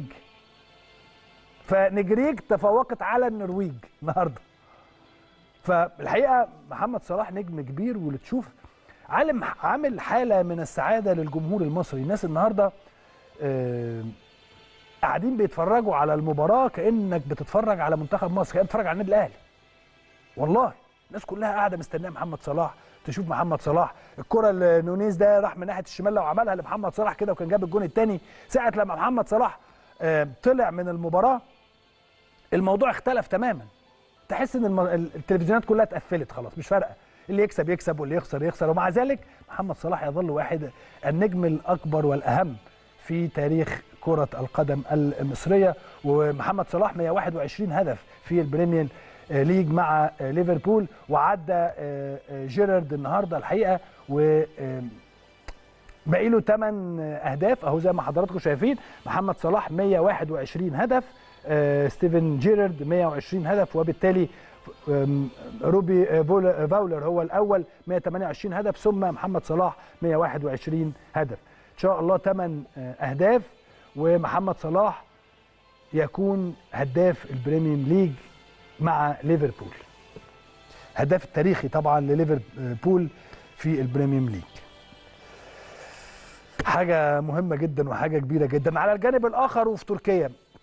فنجريج تفوقت على النرويج النهارده فالحقيقه محمد صلاح نجم كبير واللي تشوف عالم عامل حاله من السعاده للجمهور المصري الناس النهارده آه، قاعدين بيتفرجوا على المباراه كانك بتتفرج على منتخب مصر كانك بتتفرج على النادي الاهلي والله الناس كلها قاعده مستنيه محمد صلاح تشوف محمد صلاح الكره اللي نونيز ده راح من ناحيه الشمال لو عملها لمحمد صلاح كده وكان جاب الجون الثاني ساعه لما محمد صلاح آه، طلع من المباراه الموضوع اختلف تماما تحس ان الم- ال- التلفزيونات كلها اتقفلت خلاص مش فارقه اللي يكسب يكسب واللي يخسر يخسر ومع ذلك محمد صلاح يظل واحد النجم الاكبر والاهم في تاريخ كرة القدم المصرية ومحمد صلاح 121 هدف في البريمير ليج مع ليفربول وعدى آه، آه، جيرارد النهارده الحقيقة و آم، باقي له 8 اهداف اهو زي ما حضراتكم شايفين محمد صلاح 121 هدف آه، ستيفن جيرارد 120 هدف وبالتالي آم، روبي آه، فول- فاولر هو الاول 128 هدف ثم محمد صلاح 121 هدف ان شاء الله 8 اهداف ومحمد صلاح يكون هداف البريميوم ليج مع ليفربول هداف التاريخي طبعا لليفربول في البريميوم ليج حاجه مهمه جدا وحاجه كبيره جدا على الجانب الاخر وفي تركيا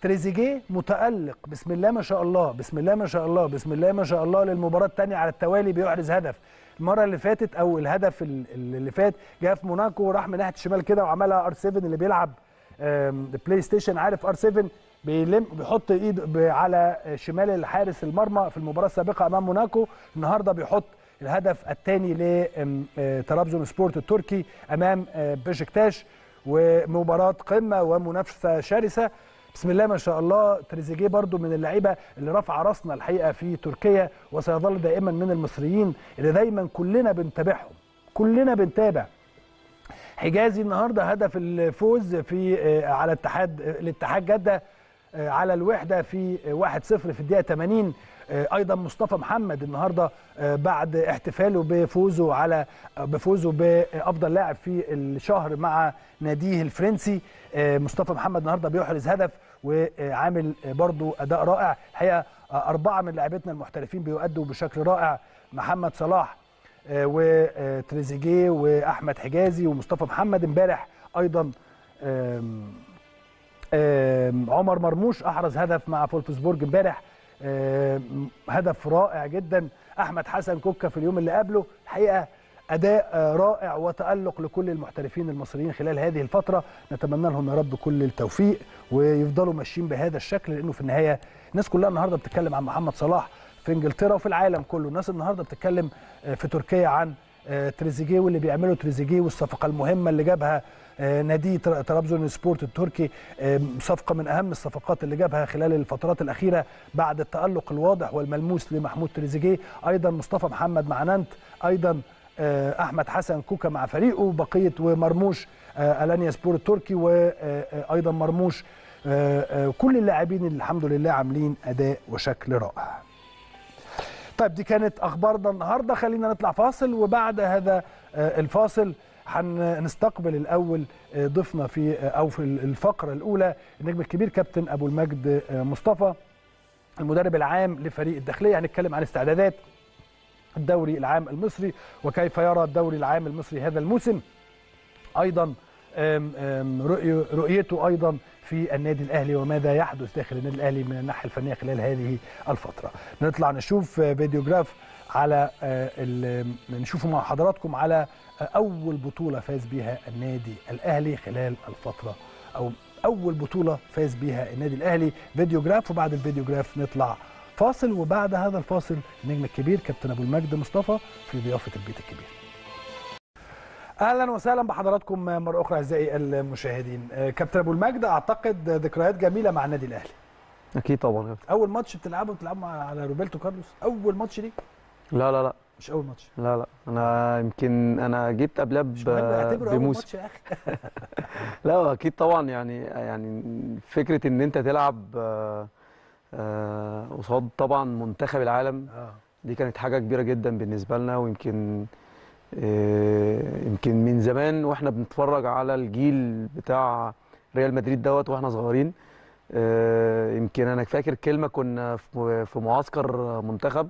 تريزيجيه متالق بسم الله ما شاء الله بسم الله ما شاء الله بسم الله ما شاء الله للمباراه الثانيه على التوالي بيحرز هدف المره اللي فاتت او الهدف ال- اللي فات جاء في موناكو وراح من ناحيه الشمال كده وعملها ار 7 اللي بيلعب آم، بلاي ستيشن عارف ار 7 بيلم بيحط ايد ب- على شمال الحارس المرمى في المباراه السابقه امام موناكو النهارده بيحط الهدف الثاني لترابزون سبورت التركي امام آه، بشكتاش ومباراه قمه ومنافسه شرسه بسم الله ما شاء الله تريزيجيه برضو من اللعيبه اللي رفع راسنا الحقيقه في تركيا وسيظل دائما من المصريين اللي دايما كلنا بنتابعهم كلنا بنتابع حجازي النهارده هدف الفوز في آه، على اتحاد آه، الاتحاد جده آه، على الوحده في آه، 1-0 في الدقيقه 80 آه، ايضا مصطفى محمد النهارده آه، بعد احتفاله بفوزه على آه، بفوزه بافضل لاعب في الشهر مع ناديه الفرنسي آه، مصطفى محمد النهارده بيحرز هدف وعامل آه، برضو اداء رائع الحقيقه آه، اربعه من لاعبتنا المحترفين بيؤدوا بشكل رائع محمد صلاح آه، وتريزيجيه واحمد حجازي ومصطفى محمد امبارح ايضا آم، آم، عمر مرموش احرز هدف مع فولفسبورج امبارح آم، هدف رائع جدا احمد حسن كوكا في اليوم اللي قبله الحقيقه اداء آه، رائع وتالق لكل المحترفين المصريين خلال هذه الفتره نتمنى لهم يا رب كل التوفيق ويفضلوا ماشيين بهذا الشكل لانه في النهايه الناس كلها النهارده بتتكلم عن محمد صلاح في انجلترا وفي العالم كله الناس النهارده بتتكلم آه، في تركيا عن آه، تريزيجيه واللي بيعمله تريزيجيه والصفقه المهمه اللي جابها آه، نادي تر- طرابزون سبورت التركي آه، صفقه من اهم الصفقات اللي جابها خلال الفترات الاخيره بعد التالق الواضح والملموس لمحمود تريزيجيه ايضا مصطفى محمد مع نانت ايضا آه، احمد حسن كوكا مع فريقه بقيه ومرموش آه، الانيا سبور التركي وايضا مرموش آه، آه، كل اللاعبين اللي الحمد لله عاملين اداء وشكل رائع طيب دي كانت اخبارنا النهارده خلينا نطلع فاصل وبعد هذا آه، الفاصل هنستقبل الاول آه، ضيفنا في آه، او في الفقره الاولى النجم الكبير كابتن ابو المجد آه، مصطفى المدرب العام لفريق الداخليه هنتكلم عن استعدادات الدوري العام المصري وكيف يرى الدوري العام المصري هذا الموسم ايضا آم، آم، رؤي- رؤيته ايضا في النادي الاهلي وماذا يحدث داخل النادي الاهلي من الناحيه الفنيه خلال هذه الفتره نطلع نشوف آه، فيديوجراف على آه، ال- نشوفه مع حضراتكم على آه، اول بطوله فاز بها النادي الاهلي خلال الفتره او اول بطوله فاز بها النادي الاهلي فيديوجراف وبعد الفيديوجراف نطلع فاصل وبعد هذا الفاصل النجم الكبير كابتن ابو المجد مصطفى في ضيافه البيت الكبير اهلا وسهلا بحضراتكم مره اخرى اعزائي المشاهدين آه، كابتن ابو المجد اعتقد ذكريات جميله مع النادي الاهلي اكيد طبعا يا كابتن اول ماتش بتلعبه بتلعبه مع- على روبرتو كارلوس اول ماتش ليك لا لا لا مش اول ماتش لا لا انا يمكن انا جيت قبلها ب- مش مهم اعتبره اول بموسم ماتش يا اخي لا اكيد طبعا يعني يعني فكره ان انت تلعب آه، آه، قصاد طبعا منتخب العالم اه دي كانت حاجه كبيره جدا بالنسبه لنا ويمكن آه، يمكن من زمان واحنا بنتفرج على الجيل بتاع ريال مدريد دوت واحنا صغيرين آه، يمكن انا فاكر كلمه كنا في في معسكر منتخب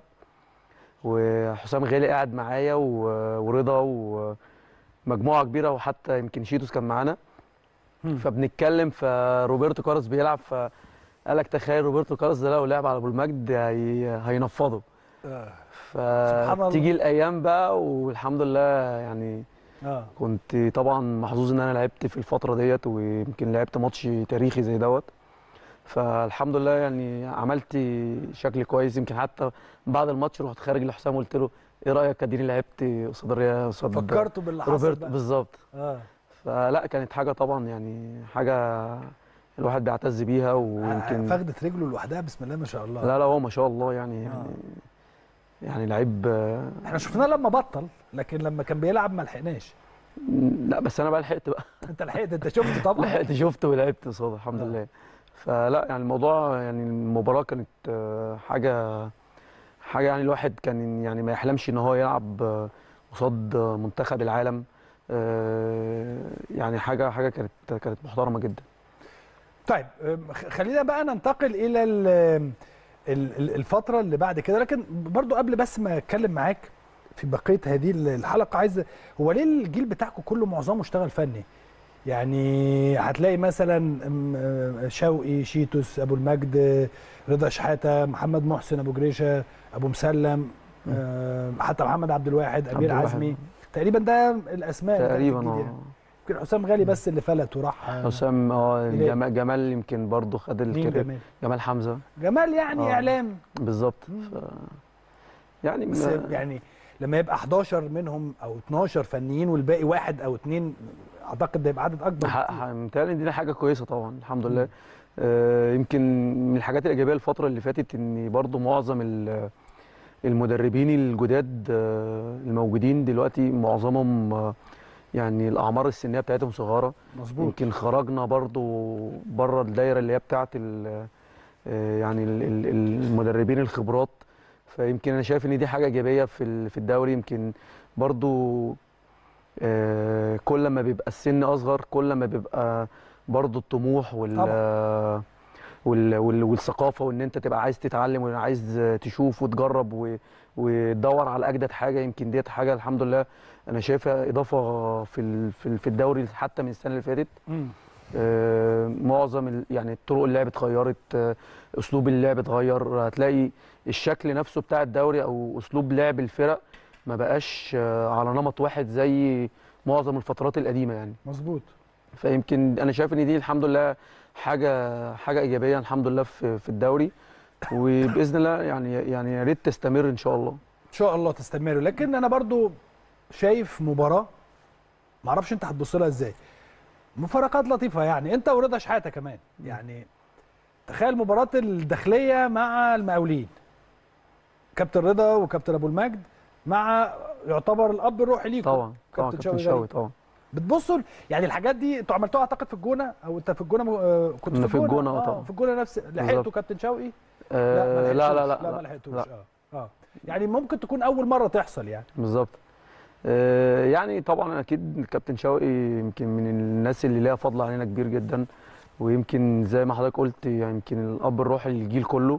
وحسام غالي قاعد معايا و- ورضا ومجموعه كبيره وحتى يمكن شيتوس كان معانا مم. فبنتكلم فروبرتو كارلوس بيلعب فقال لك تخيل روبرتو كارلوس ده لو لعب على ابو المجد هي... هينفضه اه سبحان الله. فتيجي الايام بقى والحمد لله يعني اه كنت طبعا محظوظ ان انا لعبت في الفتره ديت ويمكن لعبت ماتش تاريخي زي دوت فالحمد لله يعني عملت شكل كويس يمكن حتى بعد الماتش رحت خارج لحسام قلت له ايه رايك اديني لعبت قصاد الريال قصاد فكرته باللي حصل روبرت بقى. بالظبط اه فلا كانت حاجه طبعا يعني حاجه الواحد بيعتز بيها ويمكن فخدت رجله لوحدها بسم الله ما شاء الله لا لا هو ما شاء الله يعني يعني يعني لعيب آه، احنا شفناه لما بطل لكن لما كان بيلعب ما لحقناش لا بس انا بقى لحقت بقى انت لحقت انت شفت طبعا لحقت شفت ولعبت قصاده الحمد آه. لله فلا يعني الموضوع يعني المباراه كانت آه، حاجه حاجه يعني الواحد كان يعني ما يحلمش ان هو يلعب آه، قصاد آه، منتخب العالم آه، يعني حاجه حاجه كانت كانت محترمه جدا طيب أم، خ- خلينا بقى ننتقل الى ال- ال- ال- الفتره اللي بعد كده لكن برضو قبل بس ما اتكلم معاك في بقيه هذه ال- الحلقه عايز هو ليه الجيل بتاعكم كله معظمه اشتغل فني يعني هتلاقي مثلا م- آه، شوقي شيتوس ابو المجد رضا شحاته محمد محسن ابو جريشه ابو مسلم آه، حتى محمد عبد الواحد عبد امير الواحد. عزمي تقريبا ده الاسماء اللي تقريبا كانت جديدة. اه يمكن حسام غالي بس اللي فلت وراح آه، حسام اه إليه. جمال, جمال يمكن برضه خد مين الكارير جمال جمال حمزه جمال يعني آه. اعلام بالظبط ف... يعني بس ما- يعني لما يبقى 11 منهم او 12 فنيين والباقي واحد او اثنين اعتقد ده يبقى عدد اكبر ح- بكتير. ح- متهيألي إن دي حاجة كويسة طبعا الحمد لله آه، يمكن من الحاجات الإيجابية الفترة اللي فاتت إن برضو معظم ال- المدربين الجداد آه، الموجودين دلوقتي معظمهم آه، يعني الأعمار السنية بتاعتهم صغيرة مظبوط يمكن خرجنا برضو بره الدايرة اللي هي بتاعت ال- آه، يعني ال- ال- المدربين الخبرات فيمكن أنا شايف إن دي حاجة إيجابية في ال- في الدوري يمكن برضو آه، كل ما بيبقى السن اصغر كل ما بيبقى برضو الطموح وال طبعا. آه، وال وال والثقافه وان انت تبقى عايز تتعلم وعايز تشوف وتجرب و- وتدور على اجدد حاجه يمكن ديت حاجه الحمد لله انا شايفها اضافه في ال- في ال- في الدوري حتى من السنه اللي فاتت مم. آه، معظم ال- يعني طرق اللعب اتغيرت آه، اسلوب اللعب اتغير هتلاقي الشكل نفسه بتاع الدوري او اسلوب لعب الفرق ما بقاش آه، على نمط واحد زي معظم الفترات القديمه يعني مظبوط فيمكن انا شايف ان دي الحمد لله حاجه حاجه ايجابيه الحمد لله في في الدوري وباذن الله يعني يعني يا ريت تستمر ان شاء الله ان شاء الله تستمروا لكن انا برضو شايف مباراه ما اعرفش انت هتبص لها ازاي مفارقات لطيفه يعني انت ورضا شحاته كمان يعني تخيل مباراه الداخليه مع المقاولين كابتن رضا وكابتن ابو المجد مع يعتبر الاب الروحي ليكم طبعا طبعا كابتن كابتن شوقي شوقي غريب. طبعا بتبصوا ل- يعني الحاجات دي انتوا عملتوها اعتقد في الجونه او انت في الجونه م- آه، كنت كنا في الجونة، اه طبعا. في الجونه نفس لحقتوا بالظبط. كابتن شوقي آه، لا لا لا لا ما لا لحقتوش لا اه اه يعني ممكن تكون اول مره تحصل يعني بالظبط آه، يعني طبعا اكيد الكابتن شوقي يمكن من الناس اللي ليها فضل علينا كبير جدا ويمكن زي ما حضرتك قلت يعني يمكن الاب الروحي للجيل كله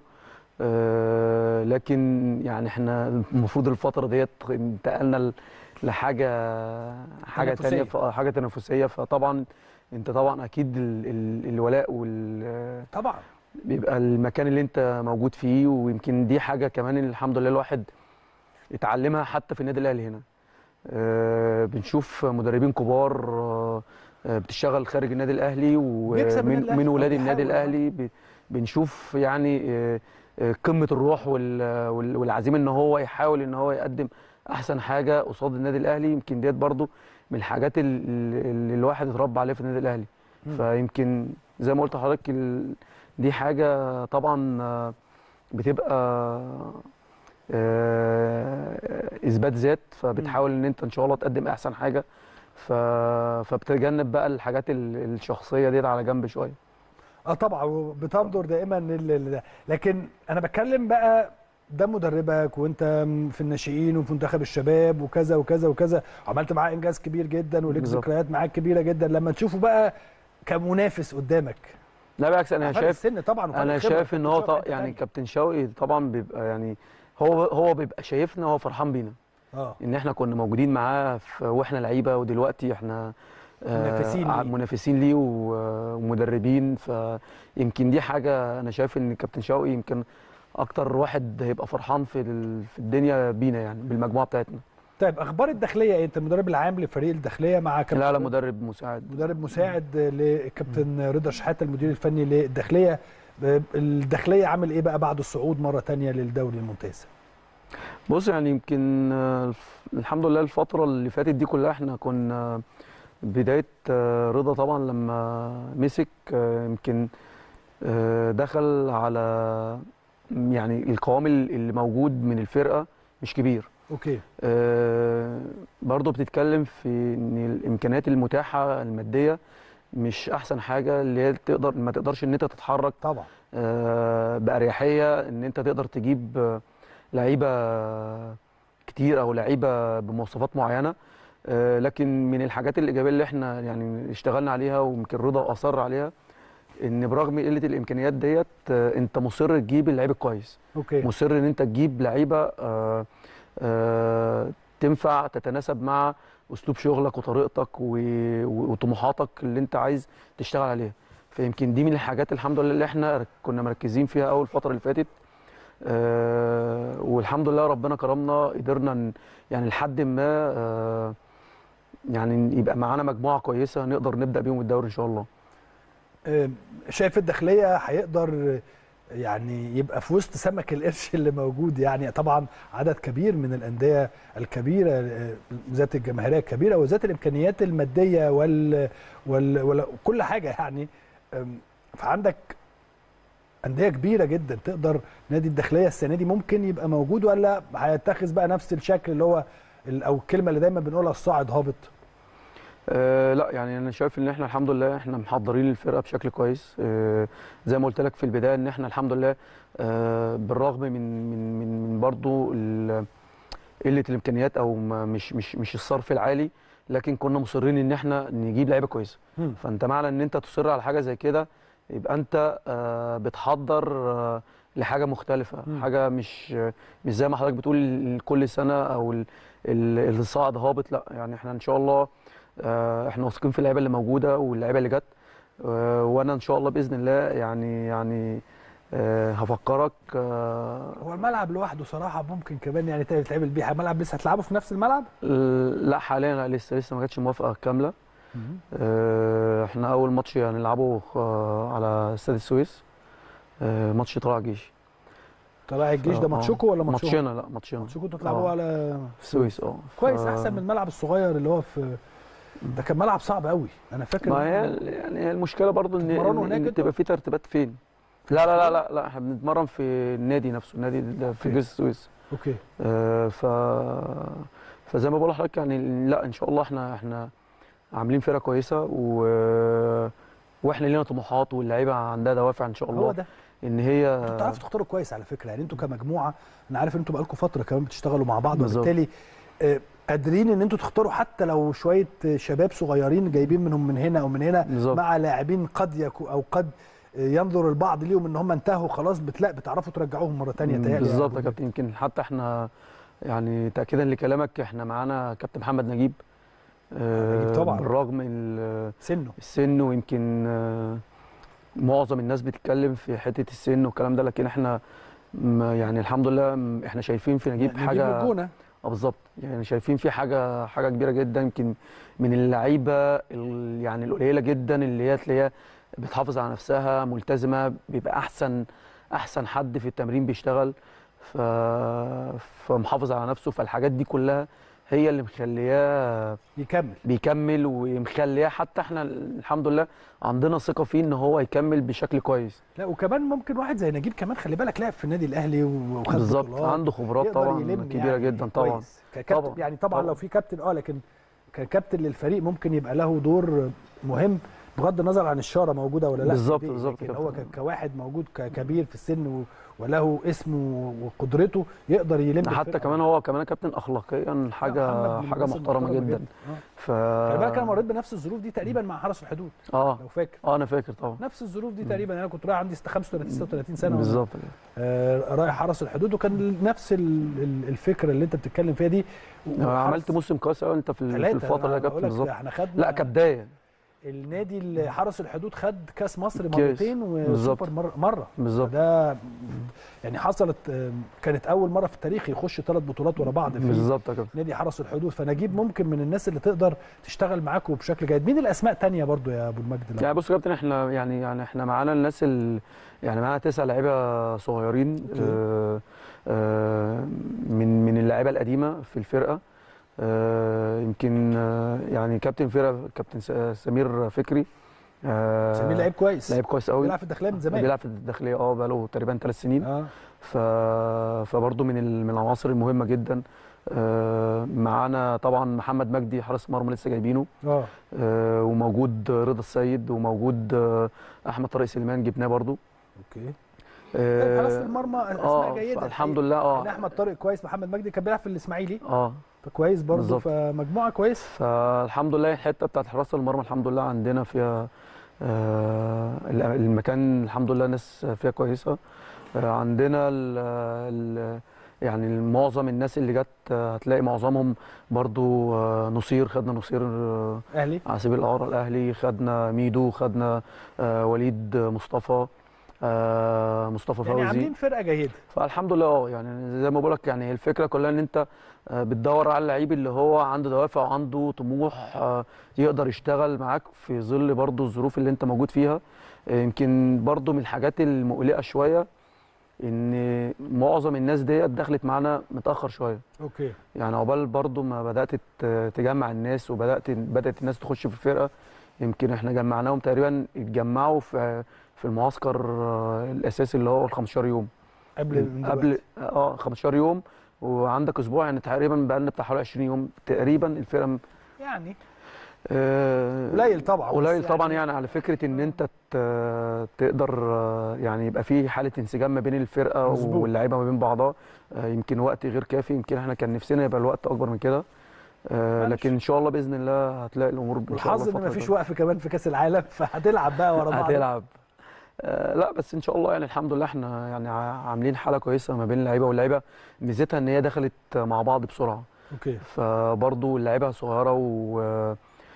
آه، لكن يعني احنا المفروض الفتره ديت انتقلنا ل- لحاجه حاجه تنافسية. تانية ف- حاجه تنافسيه فطبعا انت طبعا اكيد ال ال الولاء وال طبعا بيبقى المكان اللي انت موجود فيه ويمكن دي حاجه كمان اللي الحمد لله الواحد اتعلمها حتى في النادي الاهلي هنا آه، بنشوف مدربين كبار آه، آه، بتشتغل خارج النادي الاهلي بيكسب النادي ومن الأهلي من أو ولاد النادي بيحاول، آه. الاهلي ب- بنشوف يعني آه، آه، قمه الروح وال- وال- والعزيمه ان هو يحاول ان هو يقدم احسن حاجه قصاد النادي الاهلي يمكن ديت برضو من الحاجات ال- ال- اللي الواحد اتربى عليها في النادي الاهلي مم. فيمكن زي ما قلت لحضرتك ال- دي حاجه طبعا آه، بتبقى آه، اثبات ذات فبتحاول ان انت ان شاء الله تقدم احسن حاجه ف... فبتتجنب بقى الحاجات ال- الشخصيه ديت على جنب شويه اه طبعا وبتنظر دائما لل- لل- لكن انا بتكلم بقى ده مدربك وانت م- في الناشئين وفي منتخب الشباب وكذا وكذا وكذا عملت معاه انجاز كبير جدا وليك بالظبط. ذكريات معاه كبيره جدا لما تشوفه بقى كمنافس قدامك لا بالعكس انا فرق شايف السن طبعا وفرق انا الخبرة. شايف ان هو كابتن شوقي ط... حتة يعني تانية. كابتن شوقي طبعا بيبقى يعني هو هو بيبقى شايفنا هو فرحان بينا اه ان احنا كنا موجودين معاه في- واحنا لعيبه ودلوقتي احنا آه، منافسين ع- ليه. منافسين ليه و- ومدربين فيمكن دي حاجه انا شايف ان كابتن شوقي يمكن اكتر واحد هيبقى فرحان في ال- في الدنيا بينا يعني بالمجموعه بتاعتنا طيب اخبار الداخليه ايه انت المدرب العام لفريق الداخليه مع كابتن لا لا مدرب مساعد مدرب مساعد لكابتن رضا شحاته المدير الفني للداخليه الداخليه عامل ايه بقى بعد الصعود مره تانية للدوري الممتاز بص يعني يمكن آه، الف- الحمد لله الفترة اللي فاتت دي كلها احنا كنا بداية آه، رضا طبعا لما مسك آه، يمكن آه، دخل على يعني القوام اللي موجود من الفرقة مش كبير اوكي آه، برضه بتتكلم في ان الامكانيات المتاحة المادية مش احسن حاجة اللي هي تقدر ما تقدرش ان انت تتحرك طبعا آه، بأريحية ان انت تقدر تجيب آه، لعيبة كتير او لعيبة بمواصفات معينة آه، لكن من الحاجات الإيجابية اللي احنا يعني اشتغلنا عليها ويمكن رضا أصر عليها ان برغم قلة الإمكانيات ديت آه، انت مصر تجيب اللعيب الكويس اوكي مصر ان انت تجيب لعيبة آه، آه، تنفع تتناسب مع اسلوب شغلك وطريقتك و... و- وطموحاتك اللي انت عايز تشتغل عليها فيمكن دي من الحاجات الحمد لله اللي احنا كنا مركزين فيها اول الفتره اللي فاتت آه والحمد لله ربنا كرمنا قدرنا ن- يعني لحد ما آه يعني يبقى معانا مجموعه كويسه نقدر نبدا بيهم الدوري ان شاء الله آه، شايف الداخليه هيقدر يعني يبقى في وسط سمك القرش اللي موجود يعني طبعا عدد كبير من الانديه الكبيره آه، ذات الجماهيريه الكبيره وذات الامكانيات الماديه وال وال وال- وكل حاجه يعني آم، فعندك انديه كبيره جدا تقدر نادي الداخليه السنه دي ممكن يبقى موجود ولا هيتخذ بقى نفس الشكل اللي هو ال- او الكلمه اللي دايما بنقولها الصاعد هابط أه لا يعني انا شايف ان احنا الحمد لله احنا محضرين الفرقه بشكل كويس أه زي ما قلت لك في البدايه ان احنا الحمد لله أه بالرغم من من من, من برضو ال- قله الامكانيات او ما- مش مش مش الصرف العالي لكن كنا مصرين ان احنا نجيب لعيبه كويسه مم. فانت معنى ان انت تصر على حاجه زي كده يبقى انت أه بتحضر أه لحاجه مختلفه مم. حاجه مش مش زي ما حضرتك بتقول كل سنه او ال- ال- الصاعد هابط لا يعني احنا ان شاء الله آه، احنا واثقين في اللعيبه اللي موجوده واللعيبه اللي جت آه، وانا ان شاء الله باذن الله يعني يعني آه، هفكرك آه، هو الملعب لوحده صراحه ممكن كمان يعني تتعمل بيه ملعب لسه هتلعبه في نفس الملعب لا حاليا لا لسه لسه ما جاتش موافقه كامله آه، احنا اول ماتش هنلعبه آه، على استاد السويس آه، ماتش طلع جيش طلع الجيش ده آه، ماتشكو ولا ماتشهم؟ ماتشنا لا ماتشنا ماتشكو انتوا بتلعبوه آه. على في السويس اه كويس ف- احسن من الملعب الصغير اللي هو في ده كان ملعب صعب قوي انا فاكر ما إن- هي يعني هي المشكله برضو ان بتتمرنوا ان, هناك إن انتوا؟ تبقى في ترتيبات فين لا لا لا لا, لا احنا بنتمرن في النادي نفسه النادي اللي في أوكي. جيش السويس اوكي آه، ف فزي ما بقول لحضرتك يعني لا ان شاء الله احنا احنا عاملين فرقه كويسه و... واحنا لينا طموحات واللعيبه عندها دوافع ان شاء الله هو ده ان هي انتوا بتعرفوا تختاروا كويس على فكره يعني انتوا كمجموعه انا عارف ان انتوا بقالكم فتره كمان بتشتغلوا مع بعض بالظبط. وبالتالي آه، قادرين ان انتوا تختاروا حتى لو شويه شباب صغيرين جايبين منهم من هنا او من هنا بالظبط. مع لاعبين قد يكو او قد ينظر البعض ليهم ان هم انتهوا خلاص بتلاقي بتعرفوا ترجعوهم مره ثانيه تهيألي بالظبط يا أبو كابتن يمكن حتى احنا يعني تاكيدا لكلامك احنا معانا كابتن محمد نجيب آه، نجيب طبعا. بالرغم ال- سنه السن ويمكن آه، معظم الناس بتتكلم في حته السن والكلام ده لكن احنا م- يعني الحمد لله م- احنا شايفين في نجيب نجيب حاجه من الجونه اه بالظبط يعني شايفين في حاجه حاجه كبيره جدا يمكن من اللعيبه ال- يعني القليله جدا اللي هي تلاقيها بتحافظ على نفسها ملتزمه بيبقى احسن احسن حد في التمرين بيشتغل ف... فمحافظ على نفسه فالحاجات دي كلها هي اللي مخلياه يكمل بيكمل ومخلياه حتى احنا الحمد لله عندنا ثقه فيه ان هو يكمل بشكل كويس لا وكمان ممكن واحد زي نجيب كمان خلي بالك لعب في النادي الاهلي وخد بالظبط بطولات. عنده خبرات يقدر طبعا يلم كبيره يعني جدا طبعا كويس. ككابتن طبعاً. يعني طبعا, طبعاً. لو في كابتن اه لكن ككابتن للفريق ممكن يبقى له دور مهم بغض النظر عن الشاره موجوده ولا لا بالظبط، دي، بالظبط لكن كده. هو ك- كواحد موجود ك- كبير في السن و- وله اسمه وقدرته يقدر يلم حتى الفرقة. كمان هو كمان كابتن اخلاقيا لا، حاجه محمد من حاجه الناس محترمه المحترمة جدا آه. ف خلي بالك انا مريت بنفس الظروف دي تقريبا مع حرس الحدود اه لو فاكر اه انا فاكر طبعا نفس الظروف دي تقريبا انا كنت رايح عندي 35 36 سنه وأنا بالظبط كده. آه، رايح حرس الحدود وكان نفس ال- ال- الفكره اللي انت بتتكلم فيها دي أنا عملت موسم كويس قوي انت في ال- في ثلاثة الفتره اللي أنا يا كابتن بقول لك بالظبط احنا خدنا لا كبدايه النادي اللي حرس الحدود خد كاس مصر كاس. مرتين بالظبط. وسوبر مره مره بالظبط ده يعني حصلت آم، كانت اول مره في التاريخ يخش ثلاث بطولات ورا بعض في بالظبط يا كابتن نادي حرس الحدود فنجيب ممكن من الناس اللي تقدر تشتغل معاكم بشكل جيد مين الاسماء تانية برضو يا ابو المجد لو- يعني بص يا كابتن احنا يعني يعني احنا معانا الناس ال يعني معانا تسع لعيبه صغيرين أوكي. آه آه من من اللعيبه القديمه في الفرقه آه يمكن آه يعني كابتن فرقه كابتن س- سمير فكري آه سمير لعيب كويس لعيب كويس قوي بيلعب في الداخليه من زمان بيلعب في الداخليه اه بقاله تقريبا ثلاث سنين اه ف... فبرضه من ال... من العناصر المهمه جدا آه، معانا طبعا محمد مجدي حارس مرمى لسه جايبينه اه آه، وموجود رضا السيد وموجود آه، احمد طارق سليمان جبناه برضه اوكي آه، حراسه المرمى اسماء اه جيده الحمد الحقيقة. لله يعني اه احمد طارق كويس محمد مجدي كان بيلعب في الاسماعيلي اه فكويس برضه بالظبط. فمجموعه كويس فالحمد لله الحته بتاعت حراسه المرمى الحمد لله عندنا فيها آه، المكان الحمد لله ناس فيها كويسه آه، عندنا ال- ال- يعني معظم الناس اللي جت آه، هتلاقي معظمهم برضو آه، نصير خدنا نصير آه، اهلي على سبيل الاعاره الاهلي خدنا ميدو خدنا آه، وليد مصطفى آه، مصطفى يعني فوزي عاملين فرقه جيده فالحمد لله اه يعني زي ما بقول لك يعني هي الفكره كلها ان انت آه، بتدور على اللعيب اللي هو عنده دوافع وعنده طموح آه، يقدر يشتغل معاك في ظل برضو الظروف اللي انت موجود فيها آه، يمكن برضو من الحاجات المقلقه شويه ان معظم الناس ديت دخلت معانا متاخر شويه اوكي يعني عقبال برضو ما بدات ت- تجمع الناس وبدات بدات الناس تخش في الفرقه يمكن احنا جمعناهم تقريبا اتجمعوا في في المعسكر آه، الاساسي اللي هو ال 15 يوم قبل من قبل دلوقتي. اه 15 يوم وعندك اسبوع يعني تقريبا بقى لنا بتاع حوالي 20 يوم تقريبا الفرقه م- يعني آه، قليل طبعا بس قليل طبعا يعني على فكره ان انت ت- تقدر آه، يعني يبقى في حاله انسجام ما بين الفرقه مظبوط. واللعيبه ما بين بعضها آه، يمكن وقت غير كافي يمكن احنا كان نفسنا يبقى الوقت اكبر من كده آه، معلش. لكن ان شاء الله باذن الله هتلاقي الامور ان شاء الله والحظ ان الفترة مفيش الجاية. وقف كمان في كاس العالم فهتلعب بقى ورا بعض هتلعب آه لا بس ان شاء الله يعني الحمد لله احنا يعني ع- عاملين حاله كويسه ما بين اللعيبه واللعيبه ميزتها ان هي دخلت مع بعض بسرعه اوكي فبرضو اللعيبه صغيره و...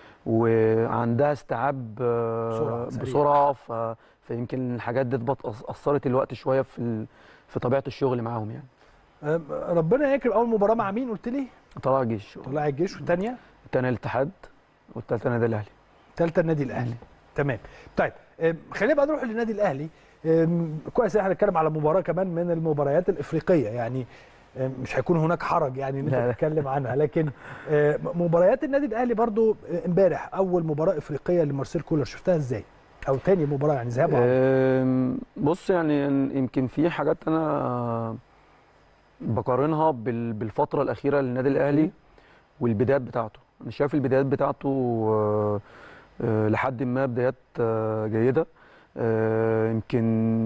وعندها استيعاب آه، بسرعة، سريع. بسرعه ف... فيمكن الحاجات دي بت- اثرت الوقت شويه في ال... في طبيعه الشغل معاهم يعني أم، ربنا يكرم اول مباراه مع مين قلت لي طلع الجيش طلائع الجيش والثانيه الثانيه الاتحاد والثالثه النادي الاهلي ثالثه النادي الاهلي تمام طيب أم، خلينا بقى نروح للنادي الاهلي أم، كويس إن احنا هنتكلم على مباراه كمان من المباريات الافريقيه يعني أم، مش هيكون هناك حرج يعني ان لا، انت لا. تتكلم عنها لكن أم، مباريات النادي الاهلي برضو امبارح اول مباراه افريقيه لمارسيل كولر شفتها ازاي او تاني مباراه يعني ذهاب وعودة. أم، بص يعني يمكن في حاجات انا بقارنها بال- بالفتره الاخيره للنادي الاهلي والبدايات بتاعته انا شايف البدايات بتاعته آه، آه، لحد ما بدايات آه، جيده آه، يمكن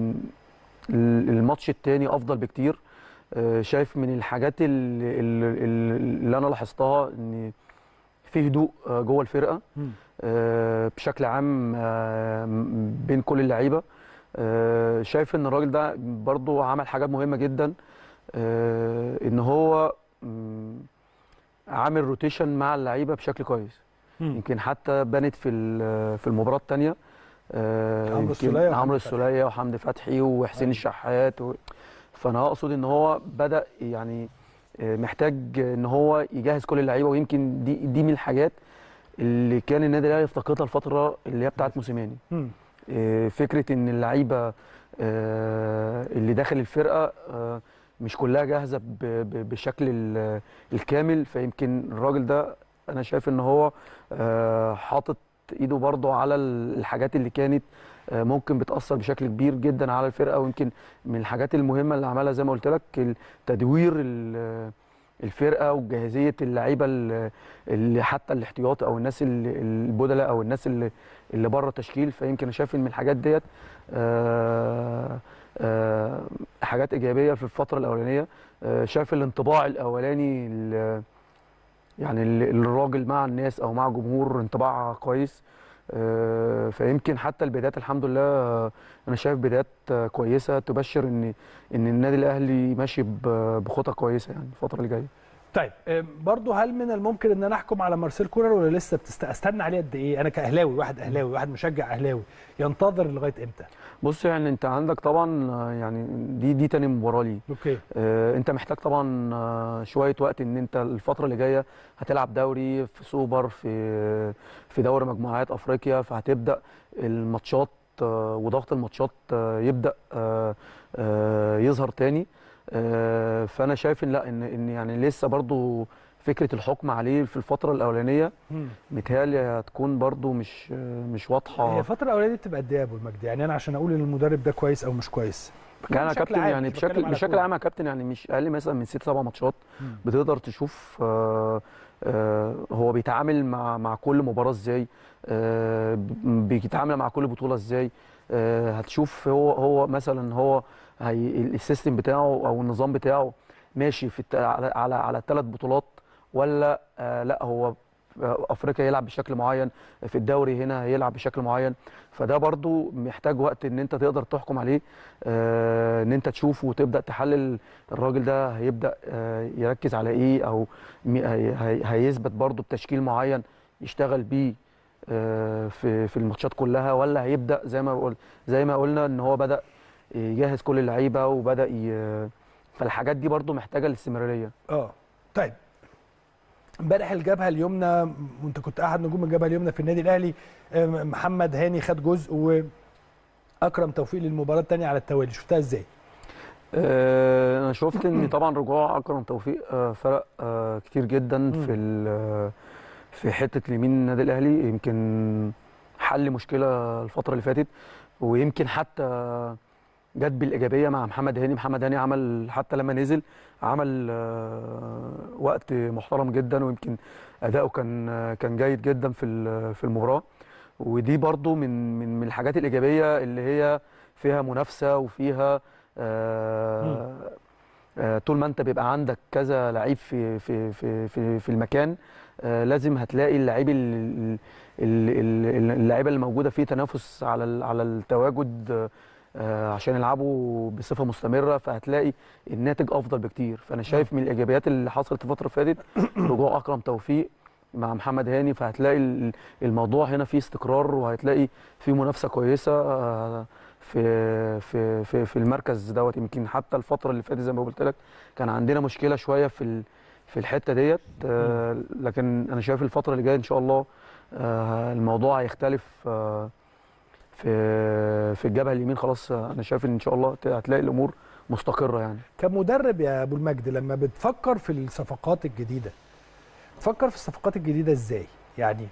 ال- الماتش التاني افضل بكتير آه، شايف من الحاجات اللي, اللي, اللي انا لاحظتها ان في هدوء آه، جوه الفرقه مم. آه، بشكل عام آه، م- بين كل اللعيبه آه، شايف ان الراجل ده برضو عمل حاجات مهمه جدا آه، ان هو م، عامل روتيشن مع اللعيبه بشكل كويس مم. يمكن حتى بانت في ال- في المباراه الثانيه عمرو السولية وحمدي عمرو فتحي. السوليه وحمدي فتحي وحسين أيوة. الشحات و... فانا اقصد ان هو بدا يعني آه، محتاج ان هو يجهز كل اللعيبه ويمكن دي دي من الحاجات اللي كان النادي الاهلي يفتقدها الفتره اللي هي بتاعت موسيماني مم. آه، فكره ان اللعيبه آه، اللي داخل الفرقه آه، مش كلها جاهزه ب- ب- بالشكل ال- الكامل فيمكن الراجل ده انا شايف ان هو آه، حاطط ايده برضه على ال- الحاجات اللي كانت آه، ممكن بتاثر بشكل كبير جدا على الفرقه ويمكن من الحاجات المهمه اللي عملها زي ما قلت لك تدوير ال- الفرقه وجاهزيه اللعيبه ال- اللي حتى الاحتياطي او الناس ال- البدلاء او الناس اللي اللي بره التشكيل فيمكن انا شايف ان من الحاجات ديت آه، آه، حاجات ايجابيه في الفتره الاولانيه آه، شايف الانطباع الاولاني ال- يعني ال- الراجل مع الناس او مع جمهور انطباع كويس آه، فيمكن حتى البدايات الحمد لله آه، انا شايف بدايات آه، كويسه تبشر ان ان النادي الاهلي ماشي ب- بخطى كويسه يعني الفتره اللي جايه طيب أم، برضو هل من الممكن ان انا احكم على مارسيل كولر ولا لسه بتست... استنى عليه قد ايه انا كاهلاوي واحد اهلاوي واحد مشجع اهلاوي ينتظر لغايه امتى بص يعني انت عندك طبعا آه، يعني دي دي تاني مباراه ليه اوكي آه، انت محتاج طبعا آه، شويه وقت ان انت الفتره اللي جايه هتلعب دوري في سوبر في في دوري مجموعات افريقيا فهتبدا الماتشات آه، وضغط الماتشات آه، يبدا آه، آه، يظهر تاني آه، فانا شايف ان لا ان ان يعني لسه برضو فكره الحكم عليه في الفتره الاولانيه مم. متهيألي هتكون برضو مش آه، مش واضحه هي الفتره الاولانيه دي بتبقى قد ايه يا ابو المجد يعني انا عشان اقول ان المدرب ده كويس او مش كويس كان يا بشكل كابتن عام، يعني مش بتكلم بشكل على بشكل كورة. عام يا كابتن يعني مش اقل مثلا من ست سبع ماتشات مم. بتقدر تشوف آه، آه، هو بيتعامل مع مع كل مباراه ازاي آه، ب- بيتعامل مع كل بطوله ازاي آه، هتشوف هو هو مثلا هو هي السيستم بتاعه او النظام بتاعه ماشي في الت- على على على الثلاث بطولات ولا آه، لا هو افريقيا يلعب بشكل معين في الدوري هنا هيلعب بشكل معين فده برضو محتاج وقت ان انت تقدر تحكم عليه آه، ان انت تشوفه وتبدا تحلل الراجل ده هيبدا آه، يركز على ايه او مي- هي- هي- هيثبت برضو بتشكيل معين يشتغل بيه آه، في في الماتشات كلها ولا هيبدا زي ما بقول زي ما قلنا ان هو بدا يجهز كل اللعيبه وبدا ي... فالحاجات دي برضو محتاجه الاستمراريه اه طيب امبارح الجبهه اليمنى وانت كنت احد نجوم الجبهه اليمنى في النادي الاهلي آه، محمد هاني خد جزء واكرم توفيق للمباراه الثانيه على التوالي شفتها ازاي؟ آه، انا شفت ان طبعا رجوع اكرم توفيق آه، فرق آه، كتير جدا في ال- في حته اليمين النادي الاهلي يمكن حل مشكله الفتره اللي فاتت ويمكن حتى جت بالايجابيه مع محمد هاني محمد هاني عمل حتى لما نزل عمل آه، وقت محترم جدا ويمكن اداؤه كان آه، كان جيد جدا في ال- في المباراه ودي برضو من من من الحاجات الايجابيه اللي هي فيها منافسه وفيها آه، آه، طول ما انت بيبقى عندك كذا لعيب في في في في, في المكان آه، لازم هتلاقي اللعيب ال- ال- ال- اللعيبه اللي موجوده فيه تنافس على ال- على التواجد آه، عشان يلعبوا بصفه مستمره فهتلاقي الناتج افضل بكتير فانا شايف من الايجابيات اللي حصلت الفتره اللي فاتت رجوع اكرم توفيق مع محمد هاني فهتلاقي ال- الموضوع هنا فيه استقرار وهتلاقي فيه منافسه كويسه آه، في في في في المركز دوت يمكن حتى الفتره اللي فاتت زي ما قلت لك كان عندنا مشكله شويه في ال- في الحته ديت آه، لكن انا شايف الفتره اللي جايه ان شاء الله آه، الموضوع هيختلف آه، في في الجبهه اليمين خلاص آه، انا شايف ان ان شاء الله هتلاقي الامور مستقره يعني كمدرب يا ابو المجد لما بتفكر في الصفقات الجديده تفكر في الصفقات الجديده ازاي يعني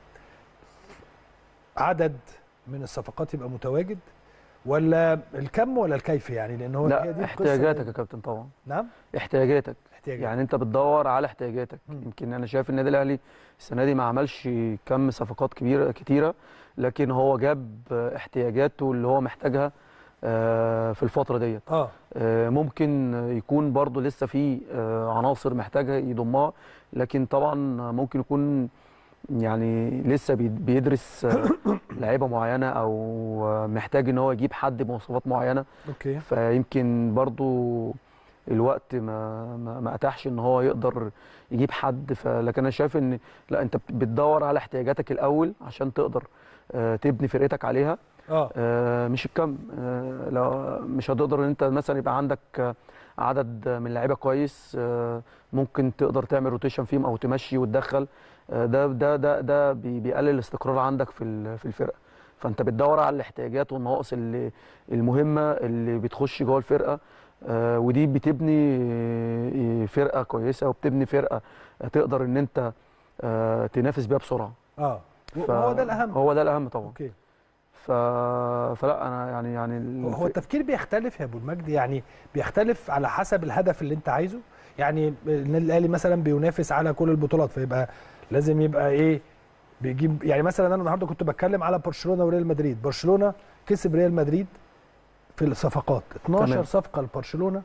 عدد من الصفقات يبقى متواجد ولا الكم ولا الكيف يعني لان هو هي دي لا القصة احتياجاتك اللي- يا كابتن طبعا نعم احتياجاتك احتياجات يعني انت بتدور على احتياجاتك مم. يمكن انا شايف النادي الاهلي السنه دي ما عملش كم صفقات كبيره كتيره لكن هو جاب احتياجاته اللي هو محتاجها آه، في الفتره ديت اه آه، ممكن يكون برضو لسه في آه، عناصر محتاجه يضمها لكن طبعا ممكن يكون يعني لسه بي- بيدرس آه، لعيبه معينه او آه، محتاج ان هو يجيب حد بمواصفات معينه اوكي فيمكن برضو الوقت ما ما, ما اتاحش ان هو يقدر يجيب حد فلكن انا شايف ان لا انت بتدور على احتياجاتك الاول عشان تقدر آه، تبني فرقتك عليها اه آه، مش الكم آه، لو مش هتقدر ان انت مثلا يبقى عندك آه، عدد من اللعيبه كويس آه، ممكن تقدر تعمل روتيشن فيهم او تمشي وتدخل آه، ده ده ده ده بي- بيقلل الاستقرار عندك في ال- في الفرقه فانت بتدور على الاحتياجات والنواقص اللي المهمه اللي بتخش جوه الفرقه آه، ودي بتبني آه، فرقه كويسه وبتبني فرقه تقدر ان انت آه، تنافس بيها بسرعه اه ف- وهو ده الاهم هو ده الاهم طبعا اوكي ف... فلا انا يعني يعني هو- هو التفكير بيختلف يا ابو المجد يعني بيختلف على حسب الهدف اللي انت عايزه يعني النادي الاهلي مثلا بينافس على كل البطولات فيبقى لازم يبقى ايه بيجيب يعني مثلا انا النهارده كنت بتكلم على برشلونه وريال مدريد برشلونه كسب ريال مدريد في الصفقات 12 تمام. صفقه لبرشلونه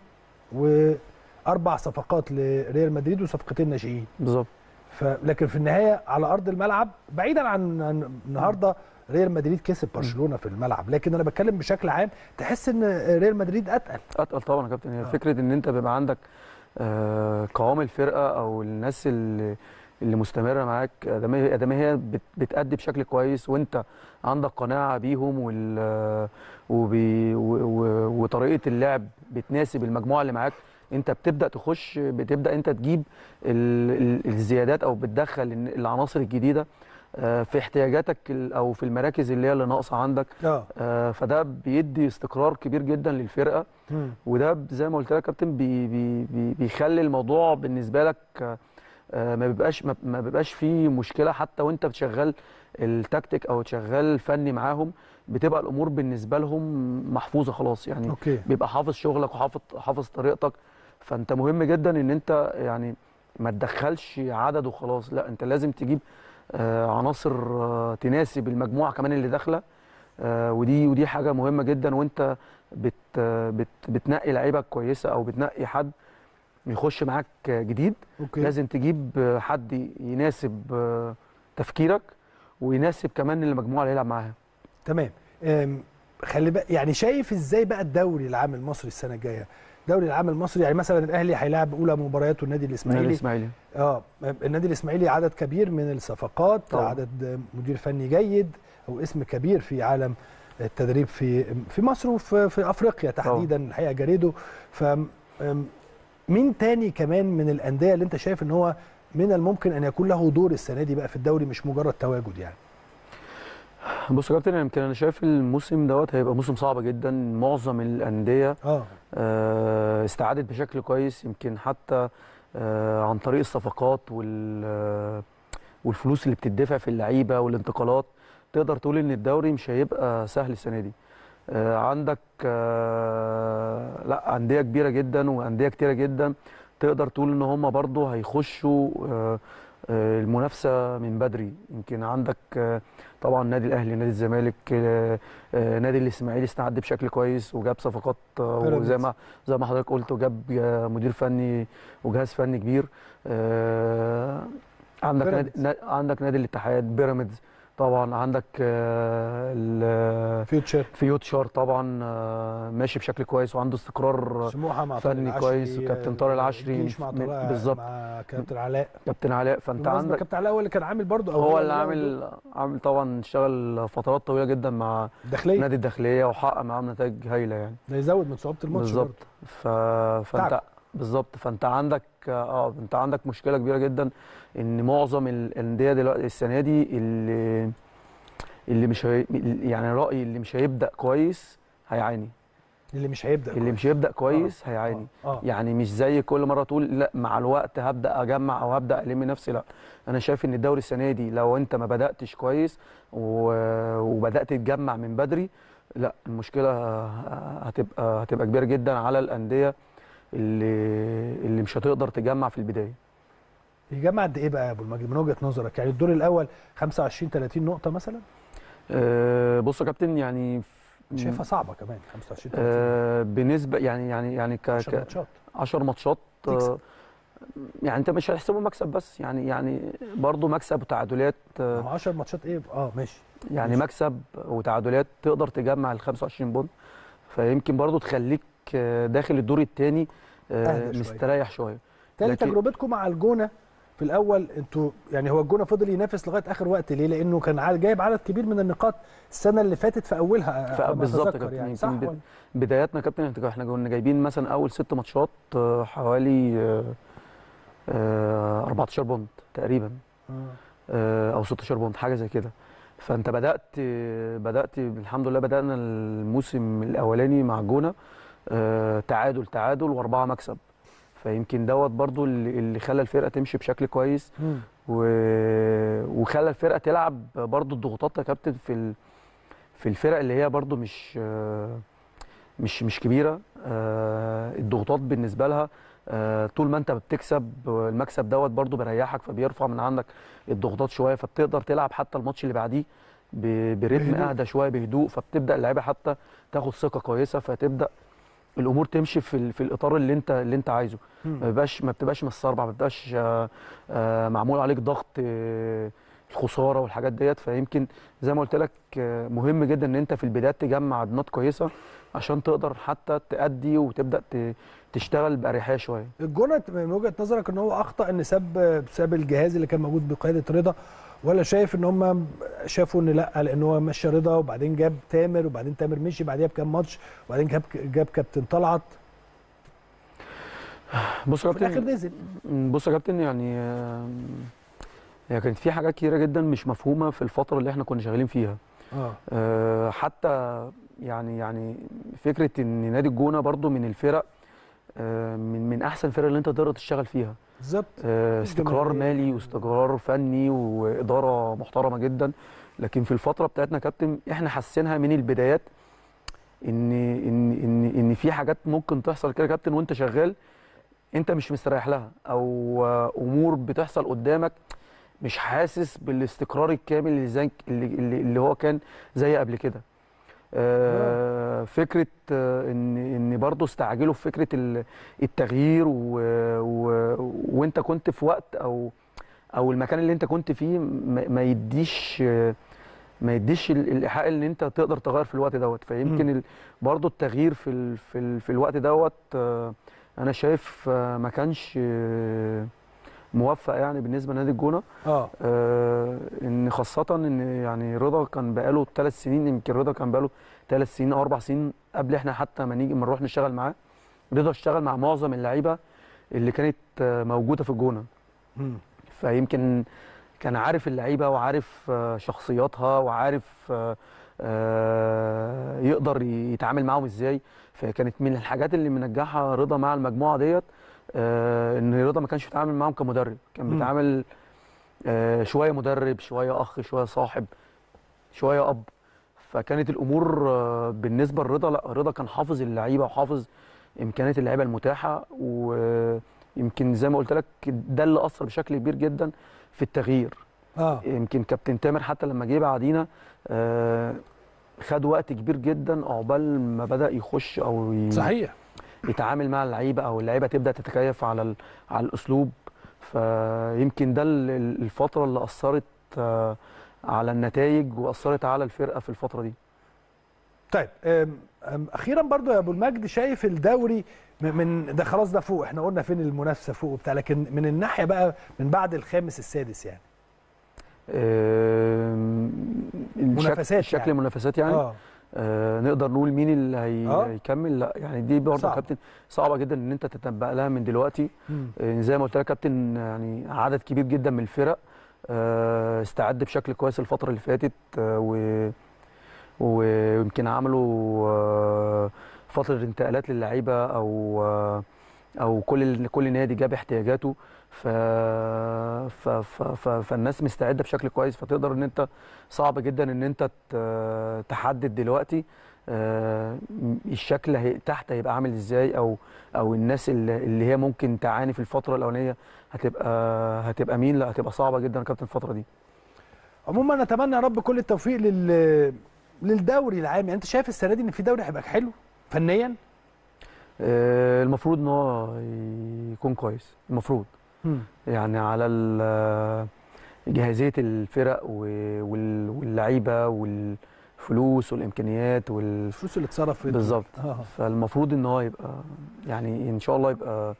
واربع صفقات لريال مدريد وصفقتين ناشئين بالظبط ف... لكن في النهايه على ارض الملعب بعيدا عن عن النهارده ريال مدريد كسب برشلونه في الملعب لكن انا بتكلم بشكل عام تحس ان ريال مدريد اتقل اتقل طبعا يا كابتن هي آه. فكره ان انت بيبقى عندك آه، قوام الفرقه او الناس اللي اللي مستمره معاك ادام هي ادام هي بت- بتأدي بشكل كويس وانت عندك قناعه بيهم وال وبي و- و- وطريقه اللعب بتناسب المجموعه اللي معاك انت بتبدا تخش بتبدا انت تجيب ال- ال- الزيادات او بتدخل الن- العناصر الجديده آه، في احتياجاتك ال- او في المراكز اللي هي اللي ناقصه عندك اه آه، فده بيدي استقرار كبير جدا للفرقه وده ب- زي ما قلت لك يا كابتن بي بي بي بيخلي الموضوع بالنسبه لك آه، آه، ما بيبقاش ما- ما بيبقاش فيه مشكله حتى وانت بتشغل التكتيك او تشغل فني معاهم بتبقى الامور بالنسبه لهم محفوظه خلاص يعني اوكي بيبقى حافظ شغلك وحافظ حافظ طريقتك فانت مهم جدا ان انت يعني ما تدخلش عدد وخلاص لا انت لازم تجيب آه، عناصر آه، تناسب المجموعه كمان اللي داخله آه، ودي ودي حاجه مهمه جدا وانت بت بت بتنقي لعيبه كويسه او بتنقي حد يخش معاك جديد اوكي لازم تجيب حد يناسب آه، تفكيرك ويناسب كمان المجموعه اللي هيلعب معاها تمام أم، خلي بقى يعني شايف ازاي بقى الدوري العام المصري السنه الجايه الدوري العام المصري يعني مثلا الاهلي هيلاعب اولى مبارياته النادي الاسماعيلي الاسماعيلي اه النادي الاسماعيلي عدد كبير من الصفقات طبعا. عدد مدير فني جيد او اسم كبير في عالم التدريب في في مصر وفي في افريقيا تحديدا الحقيقه جاريدو ف أم، مين تاني كمان من الانديه اللي انت شايف ان هو من الممكن ان يكون له دور السنه دي بقى في الدوري مش مجرد تواجد يعني بص يا كابتن أنا يمكن انا شايف الموسم دوت هيبقى موسم صعب جدا معظم الانديه اه آه، استعادت بشكل كويس يمكن حتى آه، عن طريق الصفقات وال آه، والفلوس اللي بتدفع في اللعيبه والانتقالات تقدر تقول ان الدوري مش هيبقى سهل السنه دي آه، عندك آه، لا انديه كبيره جدا وانديه كتيره جدا تقدر تقول ان هم برضه هيخشوا آه، آه، المنافسه من بدري يمكن عندك آه، طبعا النادي الاهلي نادي الزمالك آه، آه، نادي الاسماعيلي استعد بشكل كويس وجاب صفقات آه، بيراميدز. وزي ما زي ما حضرتك قلت وجاب آه، مدير فني وجهاز فني كبير آه، عندك نادي بيراميدز. نا- عندك نادي الاتحاد بيراميدز طبعا عندك آه، ال- فيوتشر فيوتشر طبعا آه، ماشي بشكل كويس وعنده استقرار سموحه مع طارق فني العشري، كويس وكابتن طارق العشري الجيش مع من- طارق بالظبط. مع كابتن علاء كابتن علاء فانت بالمناسبة عندك كابتن علاء هو اللي كان عامل برضه أو هو اللي له دور عامل عامل طبعا اشتغل فترات طويله جدا مع داخليه نادي الداخليه وحقق معاهم نتائج هايله يعني ده يزود من صعوبه الماتش برضه. بالظبط ف... فانت تعب. بالظبط فانت عندك اه انت عندك مشكله كبيره جدا ان معظم الانديه دلوقتي السنه دي اللي اللي مش هي... يعني رايي اللي مش هيبدا كويس هيعاني اللي مش هيبدا اللي كويس. مش هيبدا كويس هيعاني اه, آه. يعني مش زي كل مره تقول لا مع الوقت هبدا اجمع او هبدا الم نفسي لا انا شايف ان الدوري السنه دي لو انت ما بداتش كويس و... وبدات تجمع من بدري لا المشكله هتبقى هتبقى كبيره جدا على الانديه اللي اللي مش هتقدر تجمع في البدايه يجمع قد ايه بقى يا ابو المجد من وجهه نظرك يعني الدور الاول 25 30 نقطه مثلا أه بص يا كابتن يعني شايفها صعبه كمان 25 30 أه بالنسبه يعني يعني يعني ك 10 ك- ماتشات 10 ماتشات تكسب. آه، يعني انت مش هتحسبه مكسب بس يعني يعني برضه مكسب وتعادلات آه، ما هو 10 ماتشات ايه اه ماشي يعني ماشي. مكسب وتعادلات تقدر تجمع ال 25 بونت فيمكن برضه تخليك آه، داخل الدور الثاني أهدى شوية. مستريح شويه تاني لكن- تجربتكم مع الجونه في الاول انتوا يعني هو الجونه فضل ينافس لغايه اخر وقت ليه؟ لانه كان عاد- جايب عدد كبير من النقاط السنه اللي فاتت في اولها ف- على ما بالظبط أتذكر كابتن، يعني يمكن صح بت- ولا؟ بداياتنا يا كابتن إحنا- احنا كنا جايبين مثلا اول ست ماتشات آه، حوالي آه، آه، 14 بونت تقريبا آه. آه، او 16 بونت حاجه زي كده فانت بدات بدات الحمد لله بدانا الموسم الاولاني مع الجونه آه، تعادل تعادل واربعه مكسب فيمكن دوت برضو اللي اللي خلى الفرقه تمشي بشكل كويس مم. و... وخلى الفرقه تلعب برضو الضغوطات يا كابتن في ال... في الفرق اللي هي برضو مش آه، مش مش كبيره آه، الضغوطات بالنسبه لها آه، طول ما انت بتكسب المكسب دوت برضو بيريحك فبيرفع من عندك الضغوطات شويه فبتقدر تلعب حتى الماتش اللي بعديه ب- برتم بهدوء. اهدى شويه بهدوء فبتبدا اللعيبه حتى تاخد ثقه كويسه فتبدا الامور تمشي في ال- في الاطار اللي انت اللي انت عايزه مم. ما بيبقاش ما بتبقاش مستربع ما بتبقاش آه، آه، معمول عليك ضغط آه، الخساره والحاجات ديت فيمكن زي ما قلت لك آه، مهم جدا ان انت في البدايه تجمع عدنات كويسه عشان تقدر حتى تأدي وتبدا ت- تشتغل باريحيه شويه الجونه من وجهه نظرك ان هو اخطا ان ساب ساب الجهاز اللي كان موجود بقياده رضا ولا شايف ان هم شافوا ان لا لان هو مشى رضا وبعدين جاب تامر وبعدين تامر مشي بعديها بكام ماتش وبعدين جاب جاب كابتن طلعت بص يا في الاخر كابتن نزل بص يا كابتن يعني آم، هي كانت في حاجات كتيره جدا مش مفهومه في الفتره اللي احنا كنا شغالين فيها اه آه، حتى يعني يعني فكره ان نادي الجونه برضو من الفرق آه، من من احسن الفرق اللي انت تقدر تشتغل فيها بالظبط آه، استقرار الجماهيرية. مالي واستقرار فني واداره محترمه جدا لكن في الفتره بتاعتنا يا كابتن احنا حسينها من البدايات ان ان ان ان في حاجات ممكن تحصل كده يا كابتن وانت شغال انت مش مستريح لها او آه، امور بتحصل قدامك مش حاسس بالاستقرار الكامل اللي زي اللي, اللي اللي هو كان زي قبل كده آه، فكره آه، ان ان برضه استعجلوا في فكره ال- التغيير و... و... وانت كنت في وقت او او المكان اللي انت كنت فيه ما ما يديش ما يديش ال- الايحاء ان انت تقدر تغير في الوقت دوت فيمكن ال- برضو التغيير في ال في ال في الوقت دوت آه، انا شايف آه، ما كانش آه، موفق يعني بالنسبه لنادي الجونه اه آه، ان خاصه ان يعني رضا كان بقاله ثلاث سنين يمكن رضا كان بقاله ثلاث سنين او اربع سنين قبل احنا حتى ما نيجي ما نروح نشتغل معاه رضا اشتغل مع معظم اللعيبه اللي كانت آه، موجوده في الجونه مم. فيمكن كان عارف اللعيبه وعارف آه، شخصياتها وعارف آه، آه، يقدر يتعامل معاهم ازاي فكانت من الحاجات اللي منجحها رضا مع المجموعه ديت آه، ان رضا ما كانش بيتعامل معاهم كمدرب كان مم. بيتعامل آه، شويه مدرب شويه اخ شويه صاحب شويه اب فكانت الامور آه، بالنسبه لرضا لا رضا كان حافظ اللعيبه وحافظ امكانيات اللعيبه المتاحه ويمكن زي ما قلت لك ده اللي اثر بشكل كبير جدا في التغيير اه يمكن كابتن تامر حتى لما جه بعدينا آه، خد وقت كبير جدا عقبال ما بدا يخش او ي- صحيح يتعامل مع اللعيبه او اللعيبه تبدا تتكيف على ال- على الاسلوب فيمكن ده ال- ال- الفتره اللي اثرت آه، على النتائج واثرت على الفرقه في الفتره دي طيب أم أم اخيرا برضو يا ابو المجد شايف الدوري م- من ده خلاص ده فوق احنا قلنا فين المنافسه فوق وبتاع لكن من الناحيه بقى من بعد الخامس السادس يعني آم، الشك- منافسات شكل يعني. المنافسات يعني اه آه نقدر نقول مين اللي هي آه. هيكمل لا يعني دي برضه صعب. يا كابتن صعبه جدا ان انت تتنبأ لها من دلوقتي مم. آه زي ما قلت لك يا كابتن يعني عدد كبير جدا من الفرق آه استعد بشكل كويس الفتره اللي فاتت آه و ويمكن عملوا آه فتره انتقالات للعيبه او آه او كل كل نادي جاب احتياجاته ف... ف... ف... ف... فالناس مستعده بشكل كويس فتقدر ان انت صعب جدا ان انت ت- تحدد دلوقتي آه، الشكل هي... تحت هيبقى عامل ازاي او او الناس اللي, اللي هي ممكن تعاني في الفتره الاولانيه هتبقى هتبقى مين لا هتبقى صعبه جدا يا كابتن الفتره دي عموما نتمنى يا رب كل التوفيق لل للدوري العام يعني انت شايف السنه دي ان في دوري هيبقى حلو فنيا آه، المفروض ان هو يكون كويس المفروض مم. يعني على ال- جاهزيه الفرق و- وال- واللعيبه والفلوس والامكانيات وال الفلوس اللي اتصرف في بالظبط اه فالمفروض ان هو يبقى يعني ان شاء الله يبقى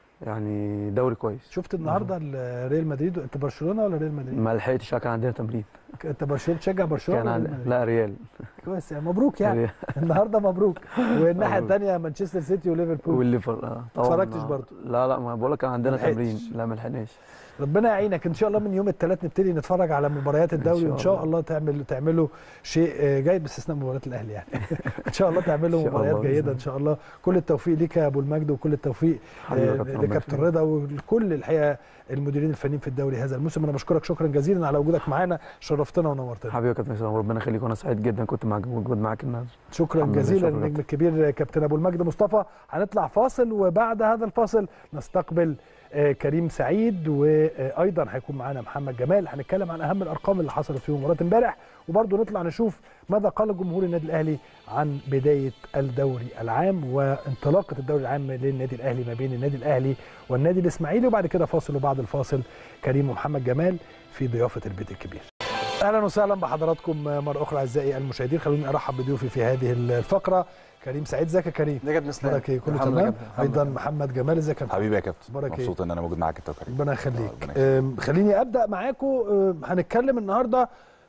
يعني دوري كويس شفت النهارده ال- ريال مدريد انت برشلونه ولا ريال مدريد؟ ما لحقتش كان عندنا تمرين انت برشلونه تشجع برشلونه كان ولا عند... ريال مدريد؟ لا ريال كويس يعني مبروك يعني ريال. النهارده مبروك والناحيه مبروك. الثانيه مانشستر سيتي وليفربول والليفر اه طبعا اتفرجتش آه. برضه؟ لا لا ما بقول لك كان عندنا ملحقتش. تمرين لا ما لحقناش ربنا يعينك ان شاء الله من يوم الثلاث نبتدي نتفرج على مباريات الدوري شاء وان شاء الله. الله تعمل تعملوا شيء آه، جيد باستثناء مباريات الاهلي يعني ان شاء الله تعملوا إن شاء مباريات الله بإذن جيده ان الله. شاء الله كل التوفيق ليك يا ابو المجد وكل التوفيق حبيبي يا آه، كابتن، ربنا لكابتن يخليك. رضا ولكل الحقيقه المديرين الفنيين في الدوري هذا الموسم انا بشكرك شكرا جزيلا على وجودك معانا شرفتنا ونورتنا حبيبي يا كابتن اسلام ربنا يخليك وانا سعيد جدا كنت معاك موجود معاك النهارده شكرا الحمد لله، جزيلا شكرا للنجم لك. الكبير كابتن ابو المجد مصطفى هنطلع فاصل وبعد هذا الفاصل نستقبل آه، كريم سعيد وايضا هيكون معانا محمد جمال هنتكلم عن اهم الارقام اللي حصلت في مباراه امبارح وبرضه نطلع نشوف ماذا قال جمهور النادي الاهلي عن بدايه الدوري العام وانطلاقه الدوري العام للنادي الاهلي ما بين النادي الاهلي والنادي الاسماعيلي وبعد كده فاصل وبعد الفاصل كريم ومحمد جمال في ضيافه البيت الكبير اهلا وسهلا بحضراتكم مره اخرى اعزائي المشاهدين خلوني ارحب بضيوفي في هذه الفقره كريم سعيد ازيك يا كريم نجد مسلم اخبارك ايه كله الحمد لله تمام كابتن، الحمد ايضا لله. محمد جمال ازيك يا محمد؟ حبيبي يا كابتن أخبارك إيه؟ مبسوط ان انا موجود معاك انت وكريم ربنا يخليك ربنا يخليك. أم، خليني ابدا معاكم أم، هنتكلم النهارده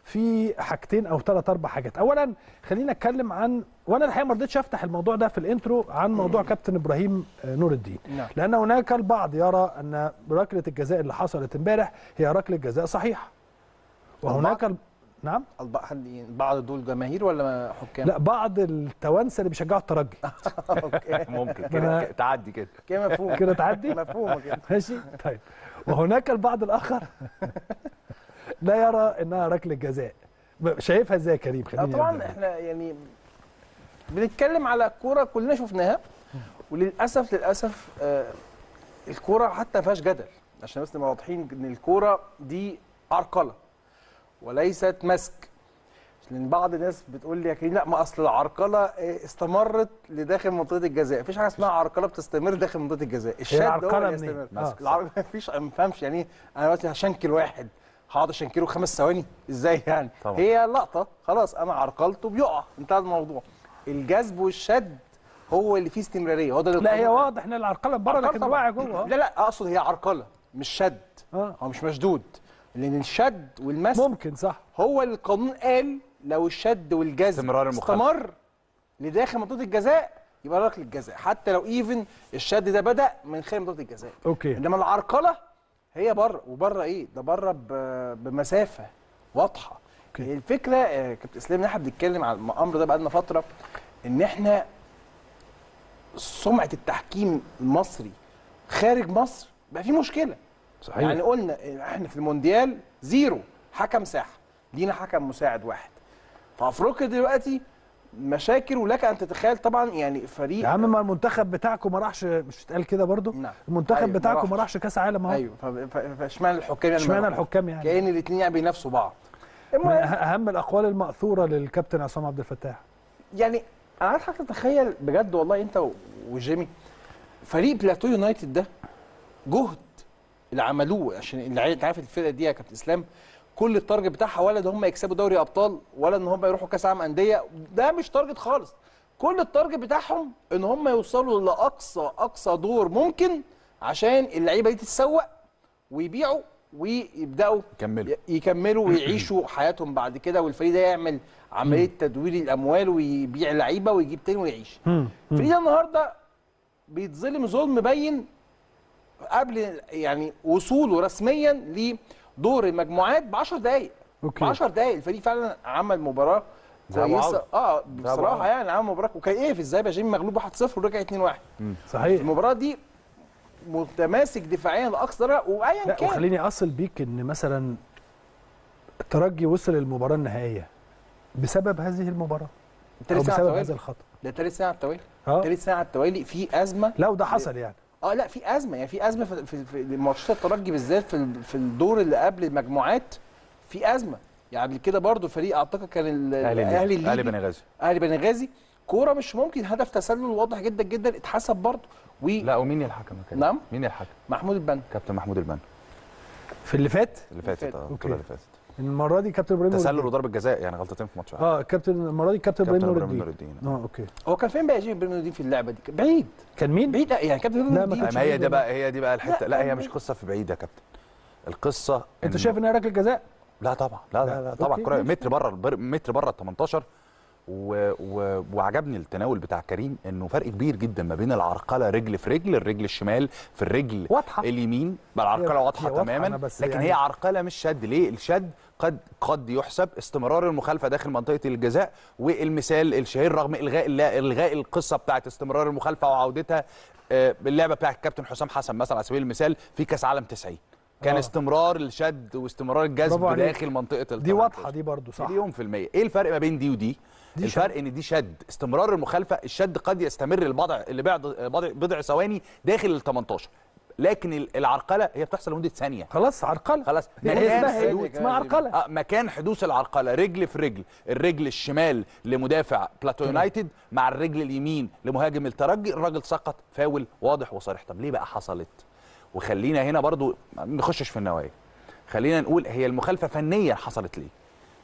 في حاجتين او ثلاث اربع حاجات اولا خلينا اتكلم عن وانا الحقيقه ما رضيتش افتح الموضوع ده في الانترو عن موضوع كابتن ابراهيم آه، نور الدين نعم. لان هناك البعض يرى ان ركله الجزاء اللي حصلت امبارح هي ركله جزاء صحيحه وهناك ال... نعم الب- حد بعض دول جماهير ولا حكام؟ لا بعض التوانسه اللي بيشجعوا الترجي اوكي ممكن أنا- كده تعدي كده كده مفهوم كده تعدي مفهوم كده ماشي طيب وهناك البعض الاخر لا يرى انها ركله جزاء ب- شايفها ازاي يا كريم لا خليني طبعا أبدأ. احنا يعني بنتكلم على كوره كلنا شفناها وللاسف للاسف آه الكوره حتى ما فيهاش جدل عشان بس نبقى واضحين ان الكوره دي عرقله وليست مسك لان بعض الناس بتقول لي يا كريم لا ما اصل العرقله إيه، استمرت لداخل منطقه الجزاء مفيش حاجه اسمها عرقله بتستمر داخل منطقه الجزاء الشد هو العرقلة اللي منين؟ يستمر آه. العر- مفيش ما فهمش يعني ايه انا دلوقتي هشنكل واحد هقعد اشنكله خمس ثواني ازاي يعني طبعا. هي لقطه خلاص انا عرقلته بيقع انتهى الموضوع الجذب والشد هو اللي فيه استمراريه هو ده اللي لا هي القانون- واضح ان العرقله بره عرقلة لكن طبعاً. واقع جوه لا لا اقصد هي عرقله مش شد اه هو مش مشدود لان الشد والمسك ممكن صح هو اللي القانون قال لو الشد والجذب استمرار المخالفة. استمر لداخل منطقه الجزاء يبقى ركله الجزاء حتى لو ايفن الشد ده بدا من خارج منطقه الجزاء اوكي انما العرقله هي بره وبره ايه ده بره ب- بمسافه واضحه أوكي. الفكره آه، كابتن اسلام ان احنا بنتكلم على الامر ده بقالنا فتره ان احنا سمعه التحكيم المصري خارج مصر بقى في مشكله صحيح يعني قلنا احنا في المونديال زيرو حكم ساحه لينا حكم مساعد واحد في افريقيا دلوقتي مشاكل ولك ان تتخيل طبعا يعني فريق يا عم ما المنتخب بتاعكم ما راحش مش اتقال كده برضو نعم. المنتخب أيوة، ما بتاعكم ما راحش. راحش كاس عالم اهو ايوه ف- ف- فاشمعنى الحكام يعني اشمعنى ما- الحكام يعني كأن الاثنين يعني بينافسوا بعض من المهم أه- اهم الاقوال الماثوره للكابتن عصام عبد الفتاح يعني انا عايز حضرتك تتخيل بجد والله انت و- وجيمي فريق بلاتو يونايتد ده جهد اللي عملوه عشان اللي عارف- انت عارف الفرقه دي يا كابتن اسلام كل التارجت بتاعها ولا ان هم يكسبوا دوري ابطال ولا ان هم يروحوا كاس عالم انديه ده مش تارجت خالص كل التارجت بتاعهم ان هم يوصلوا لاقصى اقصى دور ممكن عشان اللعيبه دي تتسوق ويبيعوا ويبداوا كملوا ي- يكملوا ويعيشوا حياتهم بعد كده والفريق ده يعمل عمليه تدوير الاموال ويبيع لعيبه ويجيب تاني ويعيش الفريق ده النهارده بيتظلم ظلم باين قبل يعني وصوله رسميا لدور المجموعات ب 10 دقائق اوكي ب 10 دقائق الفريق فعلا عمل مباراه ذهاب كويسه وعودة. اه ذهاب بصراحه وعودة. يعني عمل مباراه وكان ايه في الذهاب يا جيمي مغلوب 1-0 ورجع 2-1 صحيح المباراه دي متماسك دفاعيا لاقصى درجه وايا لا كان وخليني اصل بيك ان مثلا الترجي وصل للمباراه النهائيه بسبب هذه المباراه او تالت ساعه بسبب على هذا التوالي الخطا ده تالت ساعه على التوالي اه تالت ساعه على التوالي في ازمه لا وده حصل يعني اه لا في ازمه يعني في ازمه في, في, في ماتشات الترجي بالذات في, ال- في الدور اللي قبل المجموعات في ازمه يعني قبل كده برضو فريق اعتقد كان ال- اهلي الاهلي اهلي الليبي بني غازي اهلي بني غازي كوره مش ممكن هدف تسلل واضح جدا جدا اتحسب برضو لا ومين الحكم يا كريم؟ نعم. مين الحكم؟ ومحمود البنا كابتن محمود البنا في اللي فات اللي فاتت فاتت. اه أوكي. البطوله اللي فاتت المره دي كابتن ابراهيم نور تسلل الدين. وضربه جزاء يعني غلطتين في ماتش واحد اه كابتن المره دي كابتن ابراهيم كابتن نور ابراهيم نور الدين الدين اه اوكي هو كان فين بقى يجيب بن الدين في اللعبه دي بعيد كان مين بعيد لا يعني كابتن لا، بن ما الدين كانش ما هي بعيد ده والله. بقى هي دي بقى الحته لا، لا هي كان مش بعيد. قصه في بعيد يا كابتن القصه انت إن- شايف ان هي ركله جزاء لا طبعا لا لا, لا طبعا أوكي، كرة ماشي. متر بره البر- متر بره ال 18 و... و... وعجبني التناول بتاع كريم انه فرق كبير جدا ما بين العرقله رجل في رجل الرجل الشمال في الرجل واضحة. اليمين بقى العرقله هي- واضحه هي واضحة، تماما أنا بس لكن يعني- هي عرقله مش شد ليه الشد قد قد يحسب استمرار المخالفه داخل منطقه الجزاء والمثال الشهير رغم الغاء لا الغاء القصه بتاعت استمرار المخالفه وعودتها آه، اللعبه بتاعت الكابتن حسام حسن مثلا على سبيل المثال في كاس عالم 90 كان آه. استمرار الشد واستمرار برافو الجذب عليك. داخل منطقه ال دي واضحه 18. دي برضو صح مليون في المية ايه الفرق ما بين دي ودي دي الفرق ان دي شد استمرار المخالفه الشد قد يستمر البضع اللي بعد بضع, بضع ثواني داخل ال 18 لكن ال- العرقله هي بتحصل لمده ثانيه خلاص عرقله خلاس هي مكان اسمها حدوث- ايه اسمها عرقله آه مكان حدوث العرقله رجل في رجل الرجل الشمال لمدافع بلاتو يونايتد مع الرجل اليمين لمهاجم الترجي الراجل سقط فاول واضح وصريح طب ليه بقى حصلت وخلينا هنا برضو ما نخشش في النوايا خلينا نقول هي المخالفه فنيا حصلت ليه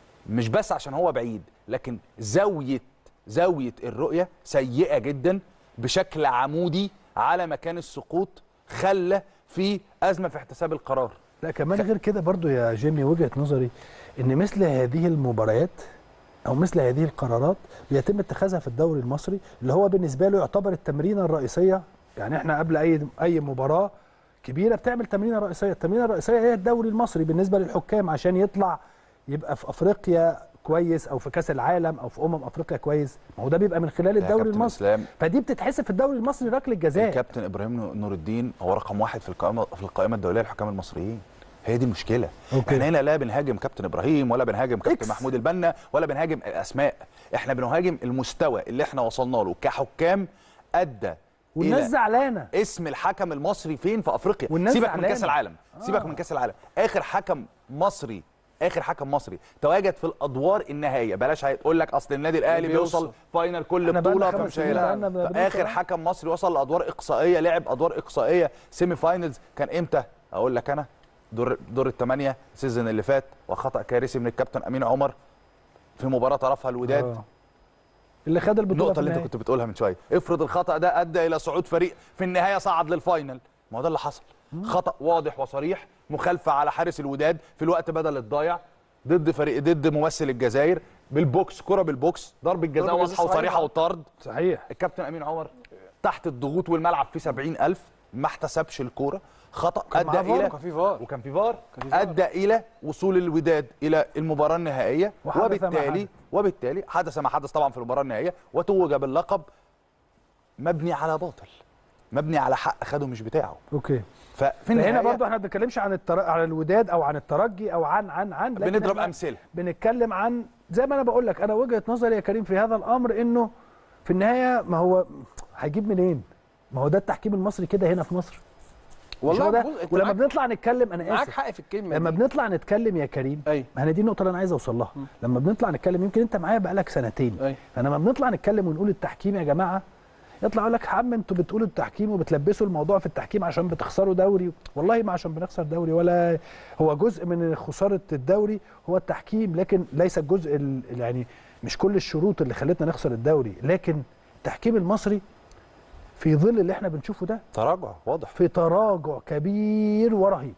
مش بس عشان هو بعيد لكن زاويه زاويه الرؤيه سيئه جدا بشكل عمودي على مكان السقوط خلى في ازمه في احتساب القرار لا كمان غير كده برضو يا جيمي وجهه نظري ان مثل هذه المباريات او مثل هذه القرارات بيتم اتخاذها في الدوري المصري اللي هو بالنسبه له يعتبر التمرينه الرئيسيه يعني احنا قبل اي اي مباراه كبيره بتعمل تمرينه رئيسيه التمرينه الرئيسيه هي الدوري المصري بالنسبه للحكام عشان يطلع يبقى في افريقيا كويس او في كاس العالم او في امم افريقيا كويس ما هو ده بيبقى من خلال يا الدوري كابتن المصري إسلام. فدي بتتحسب في الدوري المصري ركله جزاء الكابتن ابراهيم نور الدين هو رقم واحد في القائمه في القائمه الدوليه للحكام المصريين هي دي المشكله أوكي. احنا هنا لا بنهاجم كابتن ابراهيم ولا بنهاجم كابتن إكس. محمود البنا ولا بنهاجم الاسماء احنا بنهاجم المستوى اللي احنا وصلنا له كحكام ادى والناس إلى زعلانه اسم الحكم المصري فين في افريقيا والناس سيبك من زعلانة. كاس العالم سيبك من كاس العالم اخر حكم مصري اخر حكم مصري تواجد في الادوار النهائيه بلاش هيقول لك اصل النادي الاهلي بيوصل. بيوصل فاينل كل إحنا بقالنا بطوله خمس فمش سنين هيلعب بقالنا بنوصل. فاخر حكم مصري وصل لادوار اقصائيه لعب ادوار اقصائيه سيمي فاينلز كان امتى اقول لك انا دور دور الثمانيه السيزون اللي فات وخطا كارثي من الكابتن امين عمر في مباراه طرفها الوداد آه. اللي خد البطوله النقطه في اللي انت النهاية. كنت بتقولها من شويه افرض الخطا ده ادى الى صعود فريق في النهايه صعد للفاينل ما هو ده اللي حصل خطا واضح وصريح مخالفه على حارس الوداد في الوقت بدل الضايع ضد فريق ضد ممثل الجزائر بالبوكس كره بالبوكس ضربه جزاء ضربة واضحه جزاء وصريحه صحيحة. وطرد صحيح الكابتن امين عمر تحت الضغوط والملعب فيه 70000 ما احتسبش الكوره خطا كان معاه ادى فار الى وكان في فار وكان في فار كان في فار. ادى الى وصول الوداد الى المباراه النهائيه وحدث ما وبالتالي حدث. وبالتالي حدث ما حدث طبعا في المباراه النهائيه وتوج باللقب مبني على باطل مبني على حق خده مش بتاعه اوكي ففي فهنا النهايه برضو احنا ما بنتكلمش عن التر... عن الوداد او عن الترجي او عن عن عن لكن بنضرب إحنا امثله بنتكلم عن زي ما انا بقول لك انا وجهه نظري يا كريم في هذا الامر انه في النهايه ما هو هيجيب منين؟ ما هو ده التحكيم المصري كده هنا في مصر مش هو ده بص، أنت ولما معاك- بنطلع نتكلم انا معاك اسف حق في الكلمه لما دي. بنطلع نتكلم يا كريم ايوه ما انا دي النقطه اللي انا عايز اوصل لها لما بنطلع نتكلم يمكن انت معايا بقالك سنتين ايوه فلما بنطلع نتكلم ونقول التحكيم يا جماعه يطلع يقول لك يا عم انتوا بتقولوا التحكيم وبتلبسوا الموضوع في التحكيم عشان بتخسروا دوري والله ما عشان بنخسر دوري ولا هو جزء من خساره الدوري هو التحكيم لكن ليس الجزء ال- يعني مش كل الشروط اللي خلتنا نخسر الدوري لكن التحكيم المصري في ظل اللي احنا بنشوفه ده تراجع واضح في تراجع كبير ورهيب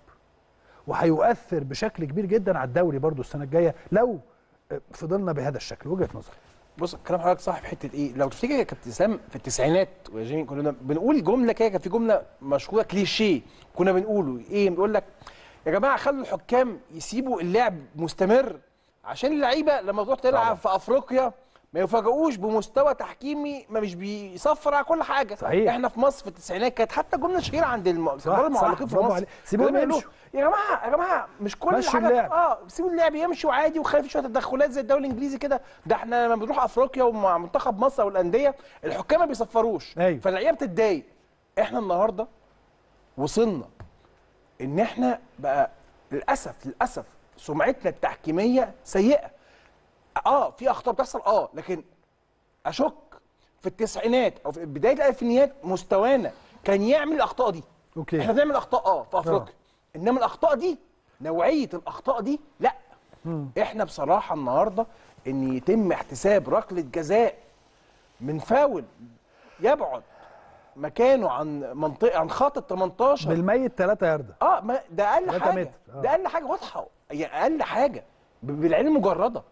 وهيؤثر بشكل كبير جدا على الدوري برضو السنه الجايه لو فضلنا بهذا الشكل وجهه نظري بص كلام حضرتك صح في حته ايه لو تفتكر يا كابتن اسلام في التسعينات ويا جيمي كنا بنقول جمله كده كان في جمله مشهوره كليشيه كنا بنقوله ايه بنقول لك يا جماعه خلوا الحكام يسيبوا اللعب مستمر عشان اللعيبه لما تروح تلعب طبعا. في افريقيا ما يفاجئوش بمستوى تحكيمي ما مش بيصفر على كل حاجه صحيح. احنا في مصر في التسعينات كانت حتى جمله شهيره عند الم... صح، كبار المعلقين صح، في برافو مصر عليك. سيبوهم كانوا بيقولوا يمشوا. يا جماعه يا جماعه مش كل مشوا حاجه اللعب. اه سيبوا اللعب يمشي وعادي وخلي في شويه تدخلات زي الدوري الانجليزي كده ده احنا لما بنروح افريقيا ومع منتخب مصر والانديه الحكام ما بيصفروش أيوة. فاللعيبه بتتضايق احنا النهارده وصلنا ان احنا بقى للاسف للاسف سمعتنا التحكيميه سيئه اه في اخطاء بتحصل اه لكن اشك في التسعينات او في بدايه الالفينيات مستوانا كان يعمل الاخطاء دي اوكي احنا بنعمل اخطاء اه في افريقيا انما الاخطاء دي نوعيه الاخطاء دي لا احنا بصراحه النهارده ان يتم احتساب ركله جزاء من فاول يبعد مكانه عن منطقه عن خط ال 18 بالميت 3 ياردة اه ما ده اقل تلاتة حاجه متر، آه. ده اقل حاجه واضحه يعني اقل حاجه ب- بالعين المجرده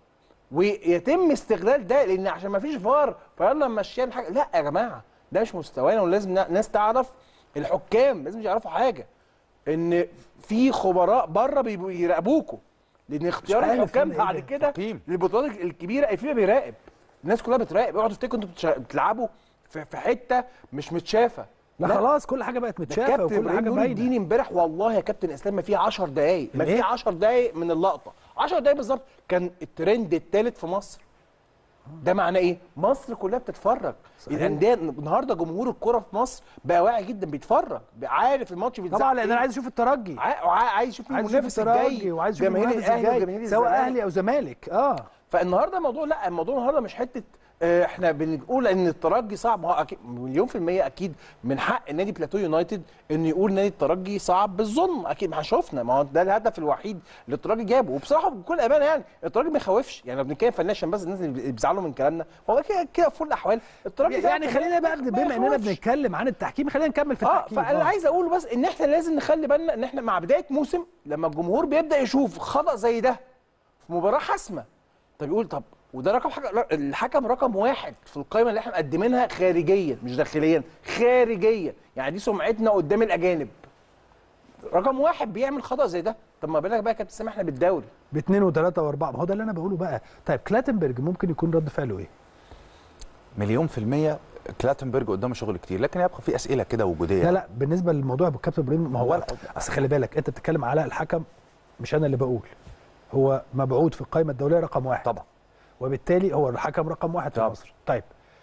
ويتم استغلال ده لان عشان ما فيش فار فيلا نمشيها الحاجه لا يا جماعه ده مش مستوانا ولازم نا- ناس تعرف الحكام لازم يعرفوا حاجه ان في خبراء بره بيبقوا يراقبوكوا لان اختيار عارف الحكام أنا إيه بعد ده؟ كده تقييم. للبطولات الكبيره الفيفا بيراقب الناس كلها بتراقب اوعوا تفتكروا انتوا بتشا- بتلعبوا في في حته مش متشافه لا, خلاص كل حاجه بقت ده متشافه كابتن وكل ابراهيم حاجه نور باينه الدين امبارح والله يا كابتن اسلام ما في 10 دقايق ما في الإيه؟ 10 دقايق من اللقطه 10 دقايق بالظبط كان الترند الثالث في مصر ده معناه ايه؟ مصر كلها بتتفرج صحيح. الانديه النهارده جمهور الكره في مصر بقى واعي جدا بيتفرج بقى عارف الماتش بيتذاع طبعا لان انا إيه. عايز اشوف الترجي عا- وعا- عايز يشوف مين عايز اشوف المنافس الترجي الجاي وعايز اشوف جماهير المنافس الاهلي الجاي وجماهير سواء الزمالك. اهلي او زمالك اه فالنهارده الموضوع لا الموضوع النهارده مش حته آه، احنا بنقول ان الترجي صعب ما هو اكيد مليون في الميه اكيد من حق نادي بلاتو يونايتد انه يقول نادي الترجي صعب بالظلم اكيد ما شفنا ما هو ده الهدف الوحيد اللي الترجي جابه وبصراحه بكل امانه يعني الترجي ما يخوفش يعني لو بنتكلم فنيا عشان بس الناس اللي بيزعلوا من كلامنا هو كده كده في كل الاحوال الترجي ده يعني فنياً خلينا بقى ما بما اننا يخوفش. بنتكلم عن التحكيم خلينا نكمل في اه التحكيم فانا عايز اقول بس ان احنا لازم نخلي بالنا ان احنا مع بدايه موسم لما الجمهور بيبدا يشوف خطا زي ده في مباراه حاسمه طب يقول طب وده رقم حاجة الحكم رقم واحد في القائمه اللي احنا مقدمينها خارجيا مش داخليا خارجيا يعني دي سمعتنا قدام الاجانب رقم واحد بيعمل خطا زي ده طب ما بالك بقى يا كابتن سامح احنا بالدوري باثنين وثلاثه واربعه ما هو ده اللي انا بقوله بقى طيب كلاتنبرج ممكن يكون رد فعله ايه؟ مليون في المية كلاتنبرج قدامه شغل كتير لكن يبقى في اسئله كده وجوديه لا لا بالنسبه للموضوع بالكابتن ابراهيم ما هو ولا- اصل خلي بالك انت بتتكلم على الحكم مش انا اللي بقول هو مبعوث في القائمه الدوليه رقم واحد طبعا وبالتالي هو الحكم رقم واحد في طبعا. مصر طيب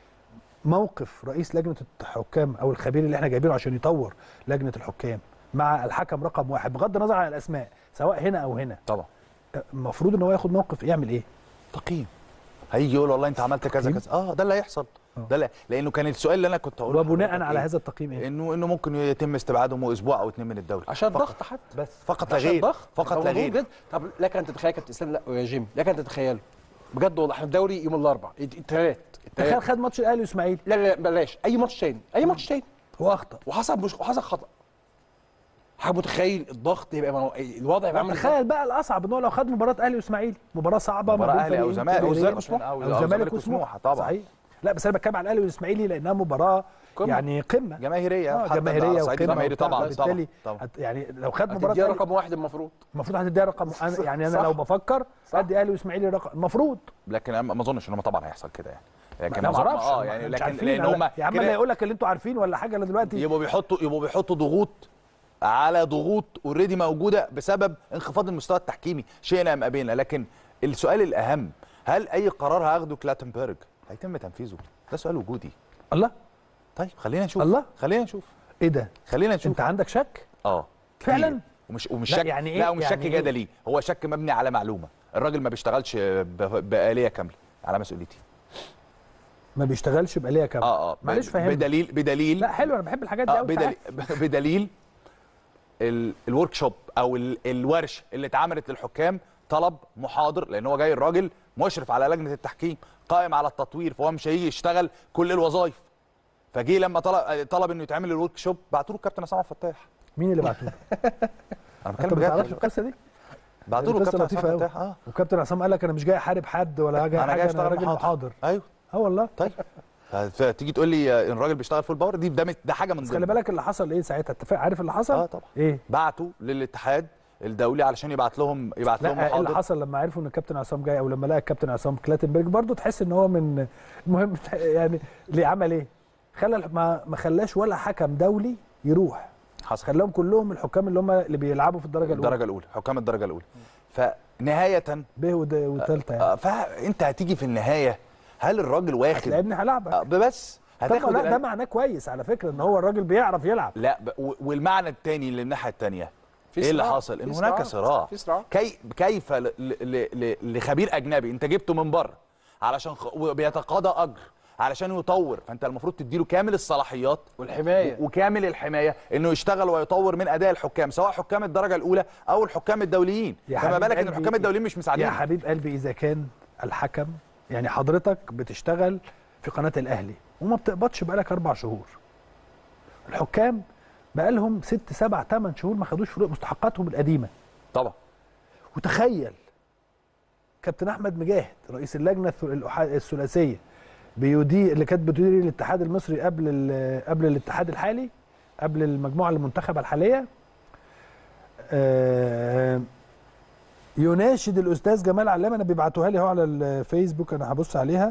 موقف رئيس لجنه الحكام او الخبير اللي احنا جايبينه عشان يطور لجنه الحكام مع الحكم رقم واحد بغض النظر عن الاسماء سواء هنا او هنا طبعا المفروض ان هو ياخد موقف يعمل ايه تقييم هيجي يقول والله انت عملت كذا تقييم؟ كذا اه ده اللي هيحصل آه. ده اللي لانه كان السؤال اللي انا كنت هقوله وبناء لحضرتك على إيه؟ هذا التقييم ايه انه انه ممكن يتم استبعادهم اسبوع او اتنين من الدوري عشان فقط. الضغط حتى بس فقط لا عشان غير الضغط فقط طب لا والله غير بجد طب لك ان تتخيل يا كابتن اسلام لا يا جيمي لك ان تتخيلوا بجد والله احنا الدوري يوم الاربعاء الثلاث تخيل خد ماتش الاهلي واسماعيلي لا لا لا بلاش اي ماتش تاني اي ماتش تاني هو اخطا وحصل مش وحصل خطا حضرتك متخيل الضغط يبقى مو... الوضع يبقى عامل ازاي تخيل بقى الاصعب ان هو لو خد مباراه اهلي واسماعيلي مباراه صعبه ما مباراة بين اهلي او فريقين زمالك او كبيرين. الزمالك او او الزمالك وسموحه وسموحه طبعا صحيح لا بس انا بتكلم على الاهلي والاسماعيلي لانها مباراه قمة. يعني قمه جماهيريه اه حتى جماهيريه على الصعيد وقمه الجماهيري وبتاع، طبعا فبالتالي طبعا طبعا هت- يعني لو خد مباراه هتديها أهلي- رقم واحد المفروض المفروض هتديها رقم أنا يعني انا صح. لو بفكر صح. ادي اهلي واسماعيلي رقم المفروض لكن أنا ما اظنش ان هم طبعا هيحصل كده يعني لكن انا ما أظن- اعرفش اه يعني مش لكن عارفين. لان أنا- هم يا عم كده اللي هيقول لك اللي انتوا عارفين ولا حاجه انا دلوقتي يبقوا بيحطوا يبقوا بيحطوا ضغوط على ضغوط اوريدي موجوده بسبب انخفاض المستوى التحكيمي شئنا ام ابينا لكن السؤال الاهم هل اي قرار هاخده كلاتنبرج هيتم تنفيذه ده سؤال وجودي الله طيب خلينا نشوف الله. خلينا نشوف ايه ده خلينا نشوف انت عندك شك اه فعلاً؟ كتير. ومش ومش لا، شك يعني إيه؟ لا ومش يعني شك إيه؟ جدلي هو شك مبني على معلومه الراجل ما بيشتغلش ب- بآلية كامله على مسؤوليتي ما بيشتغلش بآلية كاملة اه اه معلش ب- فهمني بدليل بدليل لا حلو انا بحب الحاجات دي اه قوي بدليل بدليل الورك شوب او ال- الورش اللي اتعملت للحكام طلب محاضر لان هو جاي الراجل مشرف على لجنه التحكيم قائم على التطوير فهو مش هيجي يشتغل كل الوظائف فجه لما طلب طلب انه يتعمل الورك شوب بعتوا له الكابتن عصام فتاح مين اللي بعته انا انت بتكلم ما تعرفش بجد القصه دي بعتوا له القصه الكابتن لطيفه عصام قوي فتاح اه وكابتن عصام قال لك انا مش جاي احارب حد ولا جاي انا حاجه جاي انا اشتغل راجل محاضر محاضر ايوه اه والله طيب ف- فتيجي تقول لي آه، ان الراجل بيشتغل فول باور دي ده مت- ده حاجه من بس ضمن خلي بالك اللي حصل ايه ساعتها انت فا- عارف اللي حصل اه طبعا ايه بعتوا للاتحاد الدولي علشان يبعت لهم يبعت لهم لا ايه اللي محاضر حصل لما عرفوا ان الكابتن عصام جاي او لما لقى الكابتن عصام كلاتنبرج برضه تحس ان هو من المهم يعني اللي عمل ايه خلى ما ما خلاش ولا حكم دولي يروح حصل خلاهم كلهم الحكام اللي هم اللي بيلعبوا في الدرجه الاولى الدرجه الاولى حكام الدرجه الاولى فنهايه ب ود- وثالثه يعني آه، فانت هتيجي في النهايه هل الراجل واخد هتلاعبني هلعبك آه، بس طب هتاخد لا ده الأن- معناه كويس على فكره ان هو الراجل بيعرف يلعب لا ب... و- والمعنى الثاني اللي الناحيه الثانيه في ايه اللي صراع. حصل ان في هناك صراع. صراع في صراع كي... كيف ل... ل... ل... لخبير اجنبي انت جبته من بره علشان خ... وبيتقاضى اجر علشان يطور فانت المفروض تديله كامل الصلاحيات والحمايه و- وكامل الحمايه انه يشتغل ويطور من اداء الحكام سواء حكام الدرجه الاولى او الحكام الدوليين يا فما حبيب بالك ان قلبي- الحكام الدوليين مش يا مساعدين حبيب قلبي اذا كان الحكم يعني حضرتك بتشتغل في قناه الاهلي وما بتقبضش بقالك اربع شهور الحكام بقالهم ست سبع ثمان شهور ما خدوش فلوس مستحقاتهم القديمه طبعا وتخيل كابتن احمد مجاهد رئيس اللجنه الث- الأح- الثلاثيه بيدير اللي كانت بتدير الاتحاد المصري قبل ال- قبل الاتحاد الحالي قبل المجموعه المنتخبه الحاليه آه، يناشد الاستاذ جمال علام انا بيبعتوها لي اهو على الفيسبوك انا هبص عليها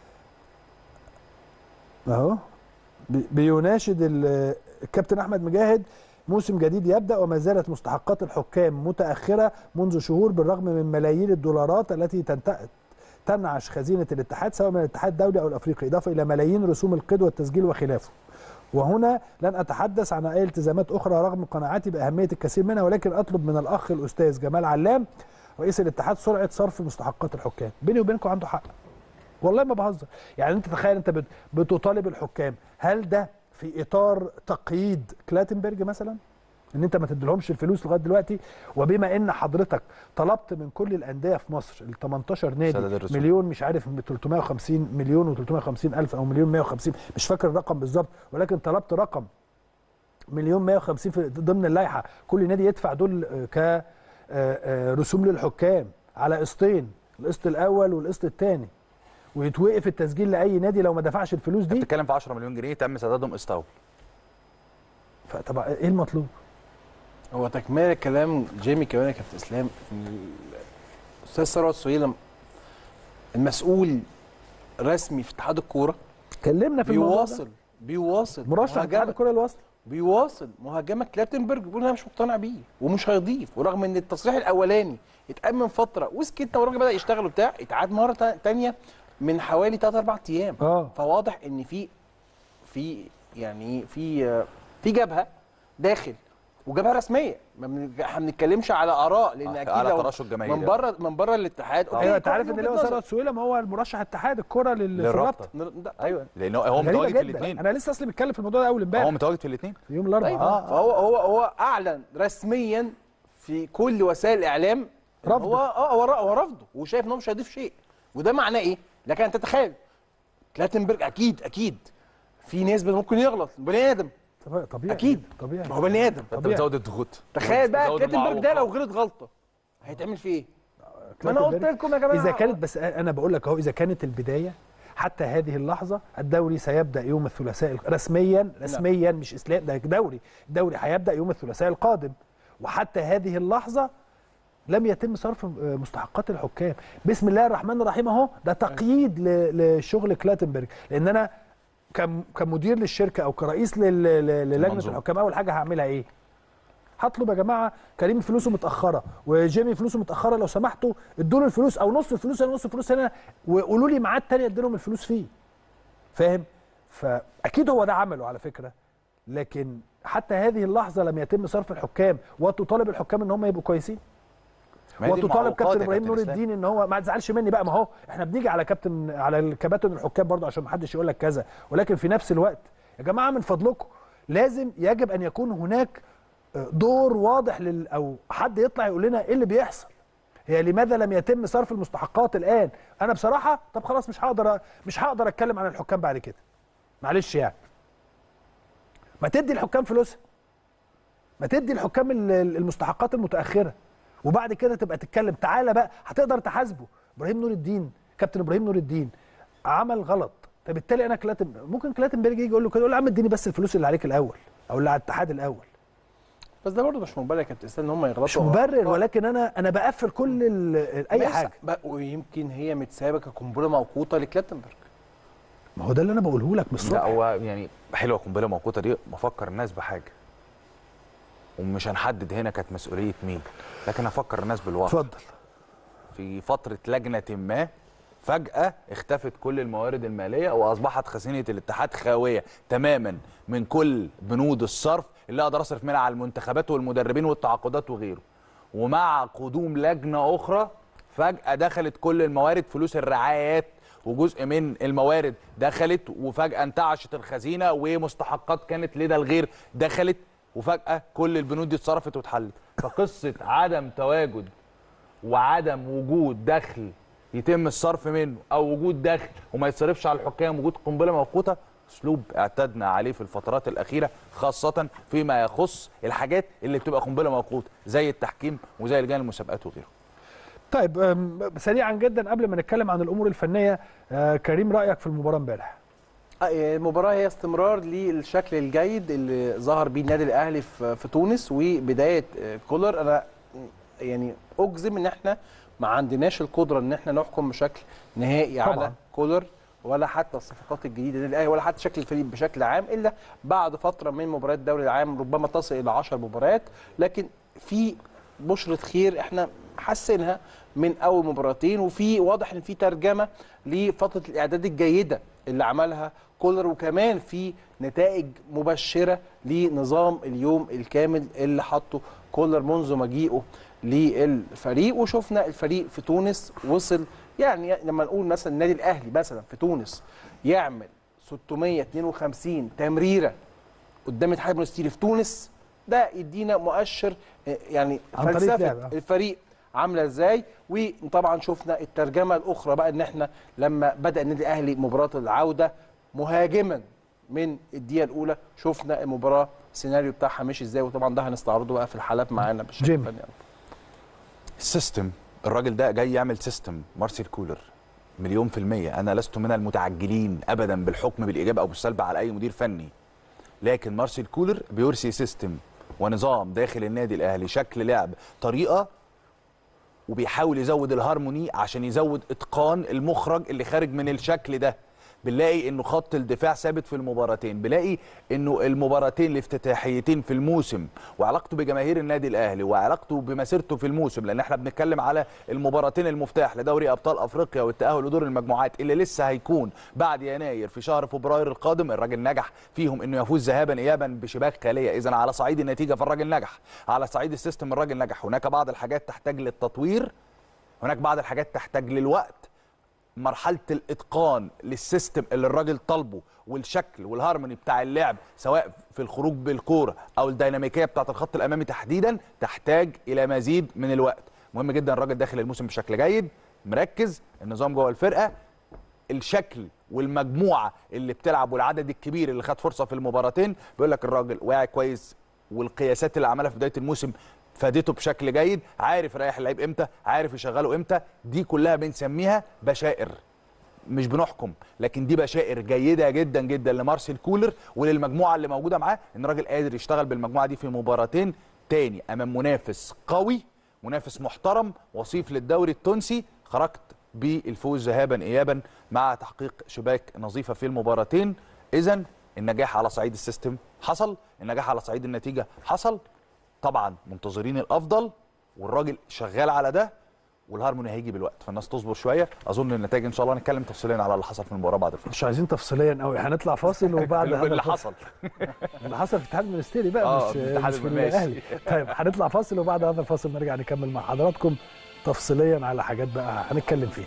اهو بي- بيناشد ال- الكابتن احمد مجاهد موسم جديد يبدا وما زالت مستحقات الحكام متاخره منذ شهور بالرغم من ملايين الدولارات التي تنت- تنعش خزينه الاتحاد سواء من الاتحاد الدولي او الافريقي اضافه الى ملايين رسوم القيد والتسجيل وخلافه وهنا لن اتحدث عن اي التزامات اخرى رغم قناعتي باهميه الكثير منها ولكن اطلب من الاخ الاستاذ جمال علام رئيس الاتحاد سرعه صرف مستحقات الحكام بيني وبينكم عنده حق والله ما بهزر يعني انت تخيل انت بت- بتطالب الحكام هل ده في اطار تقييد كلاتنبرج مثلا ان انت ما تديلهمش الفلوس لغايه دلوقتي وبما ان حضرتك طلبت من كل الانديه في مصر ال 18 نادي سدد الرسوم. مليون مش عارف 350 مليون و350 الف او مليون 150 مش فاكر الرقم بالظبط ولكن طلبت رقم مليون 150 في ضمن اللائحه كل نادي يدفع دول آه، ك آه، آه، رسوم للحكام على قسطين القسط الاول والقسط الثاني ويتوقف التسجيل لاي نادي لو ما دفعش الفلوس دي بتتكلم في 10 مليون جنيه تم سدادهم قسط فطب ايه المطلوب؟ هو تكمله كلام جيمي كمان يا كابتن اسلام إن الاستاذ ثروت سويلم المسؤول رسمي في اتحاد الكوره كلمنا في الموضوع بيواصل ده. بيواصل مرشح اتحاد مهاجمة- الكره الوصل بيواصل مهاجمه كلاتنبرج بيقول انا مش مقتنع بيه ومش هيضيف ورغم ان التصريح الاولاني اتقال من فتره وسكتنا والراجل بدا يشتغل وبتاع اتعاد مره تا- تانية من حوالي 3 4 ايام اه فواضح ان في في يعني إيه؟ في آه، في جبهه داخل وجابها رسميه ما بن- احنا ما بنتكلمش على اراء لان آه، اكيد على لو تراشق جماهيري. من بره من بره الاتحاد أوكي، ايوه انت كل عارف ان وجهة اللي هو نظر. ثروت سويلم هو المرشح اتحاد الكره لل- في للرابطه الرابطه ده- ايوه لان هو غريبه متواجد في جدا الاثنين انا لسه اصلي بتكلم في الموضوع ده اول هو امبارح متواجد في الاثنين في يوم الاربعاء أيوة. اه فهو هو هو اعلن رسميا في كل وسائل الاعلام إن رفضه. هو اه هو ر- هو رفضه وشايف ان هو مش هيضيف شيء وده معناه ايه؟ لكن انت تتخيل كلاتنبرج اكيد اكيد في نسبه ممكن يغلط بني ادم طب- طبيعي أكيد. طبيعي ما هو بني ادم فانت طبيعي. بتزود الضغوط تخيل بقى بتزود كلاتنبرج ده لو المعوقات. غلط غلطه هيتعمل فيه ايه؟ ما انا قلت كلاتنبرج لكم يا جماعه اذا كانت بس انا بقول لك اهو اذا كانت البدايه حتى هذه اللحظه الدوري سيبدا يوم الثلاثاء رسميا رسميا مش اسلام ده دوري الدوري هيبدا يوم الثلاثاء القادم وحتى هذه اللحظه لم يتم صرف مستحقات الحكام بسم الله الرحمن الرحيم اهو ده تقييد ل- لشغل كلاتنبرج لان انا كم- كمدير للشركه او كرئيس لل- ل- للجنه المنظومة. الحكام اول حاجه هعملها ايه هطلب يا جماعه كريم فلوسه متاخره وجيمي فلوسه متاخره لو سمحتوا ادوا له الفلوس او نص الفلوس هنا نص الفلوس هنا وقولوا لي ميعاد تاني ادي لهم الفلوس فيه فاهم فاكيد هو ده عمله على فكره لكن حتى هذه اللحظه لم يتم صرف الحكام وتطالب الحكام ان هم يبقوا كويسين ما هي دي وتطالب المعوقات كابتن يا ابراهيم نور إسلام. الدين ان هو ما تزعلش مني بقى ما هو احنا بنيجي على كابتن على الكباتن الحكام برضه عشان ما حدش يقول لك كذا ولكن في نفس الوقت يا جماعه من فضلكم لازم يجب ان يكون هناك دور واضح لل او حد يطلع يقول لنا ايه اللي بيحصل هي لماذا لم يتم صرف المستحقات الان انا بصراحه طب خلاص مش هقدر مش هقدر اتكلم عن الحكام بعد كده معلش يعني ما تدي الحكام فلوسها ما تدي الحكام ال- ال- المستحقات المتاخره وبعد كده تبقى تتكلم تعالى بقى هتقدر تحاسبه ابراهيم نور الدين كابتن ابراهيم نور الدين عمل غلط فبالتالي انا كلاتن ممكن كلاتنبرج يجي يقول له كده يقول له يا عم اديني بس الفلوس اللي عليك الاول او اللي على الاتحاد الاول بس ده برضه مش مبرر يا كابتن اسلام ان هم يغلطوا مش مبرر ولكن انا انا بقفل كل ال- اي ماشي. حاجه بقى- ويمكن هي متسابه كقنبله موقوته لكلاتنبرج ما هو ده اللي انا بقوله لك من لا الصبح هو يعني حلوه قنبله موقوته دي بفكر الناس بحاجه ومش هنحدد هنا كانت مسؤوليه مين لكن هفكر الناس بالواقع اتفضل في فتره لجنه ما فجاه اختفت كل الموارد الماليه واصبحت خزينه الاتحاد خاويه تماما من كل بنود الصرف اللي اقدر اصرف منها على المنتخبات والمدربين والتعاقدات وغيره ومع قدوم لجنه اخرى فجاه دخلت كل الموارد فلوس الرعايات وجزء من الموارد دخلت وفجاه انتعشت الخزينه ومستحقات كانت لدى الغير دخلت وفجاه كل البنود دي اتصرفت واتحلت فقصه عدم تواجد وعدم وجود دخل يتم الصرف منه او وجود دخل وما يتصرفش على الحكام وجود قنبله موقوته اسلوب اعتدنا عليه في الفترات الاخيره خاصه فيما يخص الحاجات اللي بتبقى قنبله موقوته زي التحكيم وزي لجان المسابقات وغيره طيب أم، سريعا جدا قبل ما نتكلم عن الامور الفنيه آه، كريم رايك في المباراه امبارح آه، المباراة هي استمرار للشكل الجيد اللي ظهر بيه النادي الأهلي في في تونس وبداية آه، كولر أنا يعني أجزم إن إحنا ما عندناش القدرة إن إحنا نحكم بشكل نهائي طبعاً. على كولر ولا حتى الصفقات الجديدة للنادي الأهلي ولا حتى شكل الفريق بشكل عام إلا بعد فترة من مباريات الدوري العام ربما تصل إلى 10 مباريات لكن في بشرة خير إحنا حاسينها من أول مباراتين وفي واضح إن في ترجمة لفترة الإعداد الجيدة اللي عملها كولر وكمان في نتائج مبشره لنظام اليوم الكامل اللي حطه كولر منذ مجيئه للفريق وشفنا الفريق في تونس وصل يعني لما نقول مثلا النادي الاهلي مثلا في تونس يعمل 652 تمريره قدام اتحاد المونستيري في تونس ده يدينا مؤشر آه، يعني عن طريقة فلسفه لعب، آه. الفريق عامله ازاي وطبعا شفنا الترجمه الاخرى بقى ان احنا لما بدا النادي الاهلي مباراه العوده مهاجما من الدقيقه الاولى شفنا المباراه السيناريو بتاعها ماشي ازاي وطبعا ده هنستعرضه بقى في الحالات معانا بشكل جيمي. فني. السيستم الراجل ده جاي يعمل سيستم مارسيل كولر مليون في المية أنا لست من المتعجلين أبدا بالحكم بالإيجاب أو بالسلب على أي مدير فني لكن مارسيل كولر بيرسي سيستم ونظام داخل النادي الأهلي شكل لعب طريقة وبيحاول يزود الهارموني عشان يزود إتقان المخرج اللي خارج من الشكل ده بنلاقي انه خط الدفاع ثابت في المباراتين بنلاقي انه المباراتين الافتتاحيتين في الموسم وعلاقته بجماهير النادي الاهلي وعلاقته بمسيرته في الموسم لان احنا بنتكلم على المباراتين المفتاح لدوري ابطال افريقيا والتاهل لدور المجموعات اللي لسه هيكون بعد يناير في شهر فبراير القادم الراجل نجح فيهم انه يفوز ذهابا ايابا بشباك خاليه اذا على صعيد النتيجه فالراجل نجح على صعيد السيستم الراجل نجح هناك بعض الحاجات تحتاج للتطوير هناك بعض الحاجات تحتاج للوقت مرحله الاتقان للسيستم اللي الراجل طالبه والشكل والهارموني بتاع اللعب سواء في الخروج بالكوره او الديناميكيه بتاعه الخط الامامي تحديدا تحتاج الى مزيد من الوقت مهم جدا الراجل داخل الموسم بشكل جيد مركز النظام جوه الفرقه الشكل والمجموعه اللي بتلعب والعدد الكبير اللي خد فرصه في المباراتين بيقول لك الراجل واعي كويس والقياسات اللي عملها في بدايه الموسم فادته بشكل جيد عارف يريح اللعيب امتى عارف يشغله امتى دي كلها بنسميها بشائر مش بنحكم لكن دي بشائر جيده جدا جدا لمارسيل كولر وللمجموعه اللي موجوده معاه ان الراجل قادر يشتغل بالمجموعه دي في مباراتين تاني امام منافس قوي منافس محترم وصيف للدوري التونسي خرجت بالفوز ذهابا ايابا مع تحقيق شباك نظيفه في المباراتين اذا النجاح على صعيد السيستم حصل النجاح على صعيد النتيجه حصل طبعا منتظرين الافضل والراجل شغال على ده والهارموني هيجي بالوقت فالناس تصبر شويه اظن النتائج ان شاء الله هنتكلم تفصيليا على اللي حصل في المباراه بعد الفاصل مش عايزين تفصيليا قوي هنطلع فاصل وبعد هذا اللي الفاصل- حصل اللي حصل في الاتحاد المنستيري بقى آه، مش الاتحاد مش في الماشي. الاهلي طيب هنطلع فاصل وبعد هذا الفاصل نرجع نكمل مع حضراتكم تفصيليا على حاجات بقى هنتكلم فيها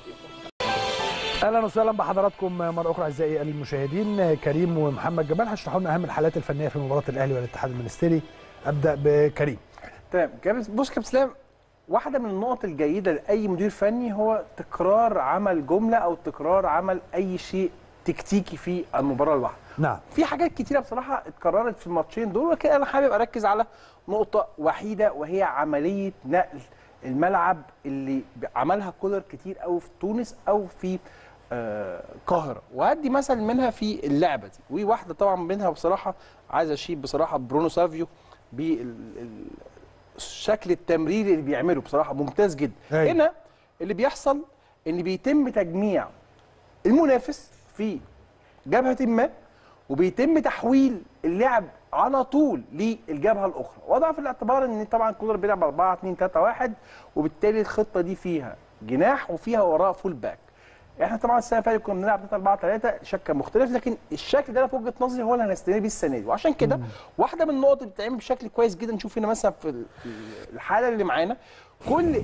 اهلا وسهلا بحضراتكم مره اخرى اعزائي المشاهدين كريم ومحمد جمال هيشرحوا لنا اهم الحالات الفنيه في مباراه الاهلي والاتحاد المنستيري ابدا بكريم تمام كابس بص كابتن اسلام واحده من النقط الجيده لاي مدير فني هو تكرار عمل جمله او تكرار عمل اي شيء تكتيكي في المباراه الواحده نعم في حاجات كتيره بصراحه اتكررت في الماتشين دول ولكن انا حابب اركز على نقطه وحيده وهي عمليه نقل الملعب اللي عملها كولر كتير قوي في تونس او في آه، القاهره وهدي مثل منها في اللعبه دي وواحده طبعا منها بصراحه عايز اشيد بصراحه برونو سافيو بالشكل التمريري اللي بيعمله بصراحه ممتاز جدا أيوة. هنا اللي بيحصل ان بيتم تجميع المنافس في جبهه ما وبيتم تحويل اللعب على طول للجبهه الاخرى وضع في الاعتبار ان طبعا كولر بيلعب 4 2 3 1 وبالتالي الخطه دي فيها جناح وفيها وراه فول باك احنا طبعا السنه اللي فاتت كنا بنلعب 3 4 3 شكل مختلف لكن الشكل ده أنا في وجهه نظري هو اللي هنستمر بيه السنه دي وعشان كده واحده من النقط اللي بتتعمل بشكل كويس جدا نشوف هنا مثلا في ال- الحاله اللي معانا كل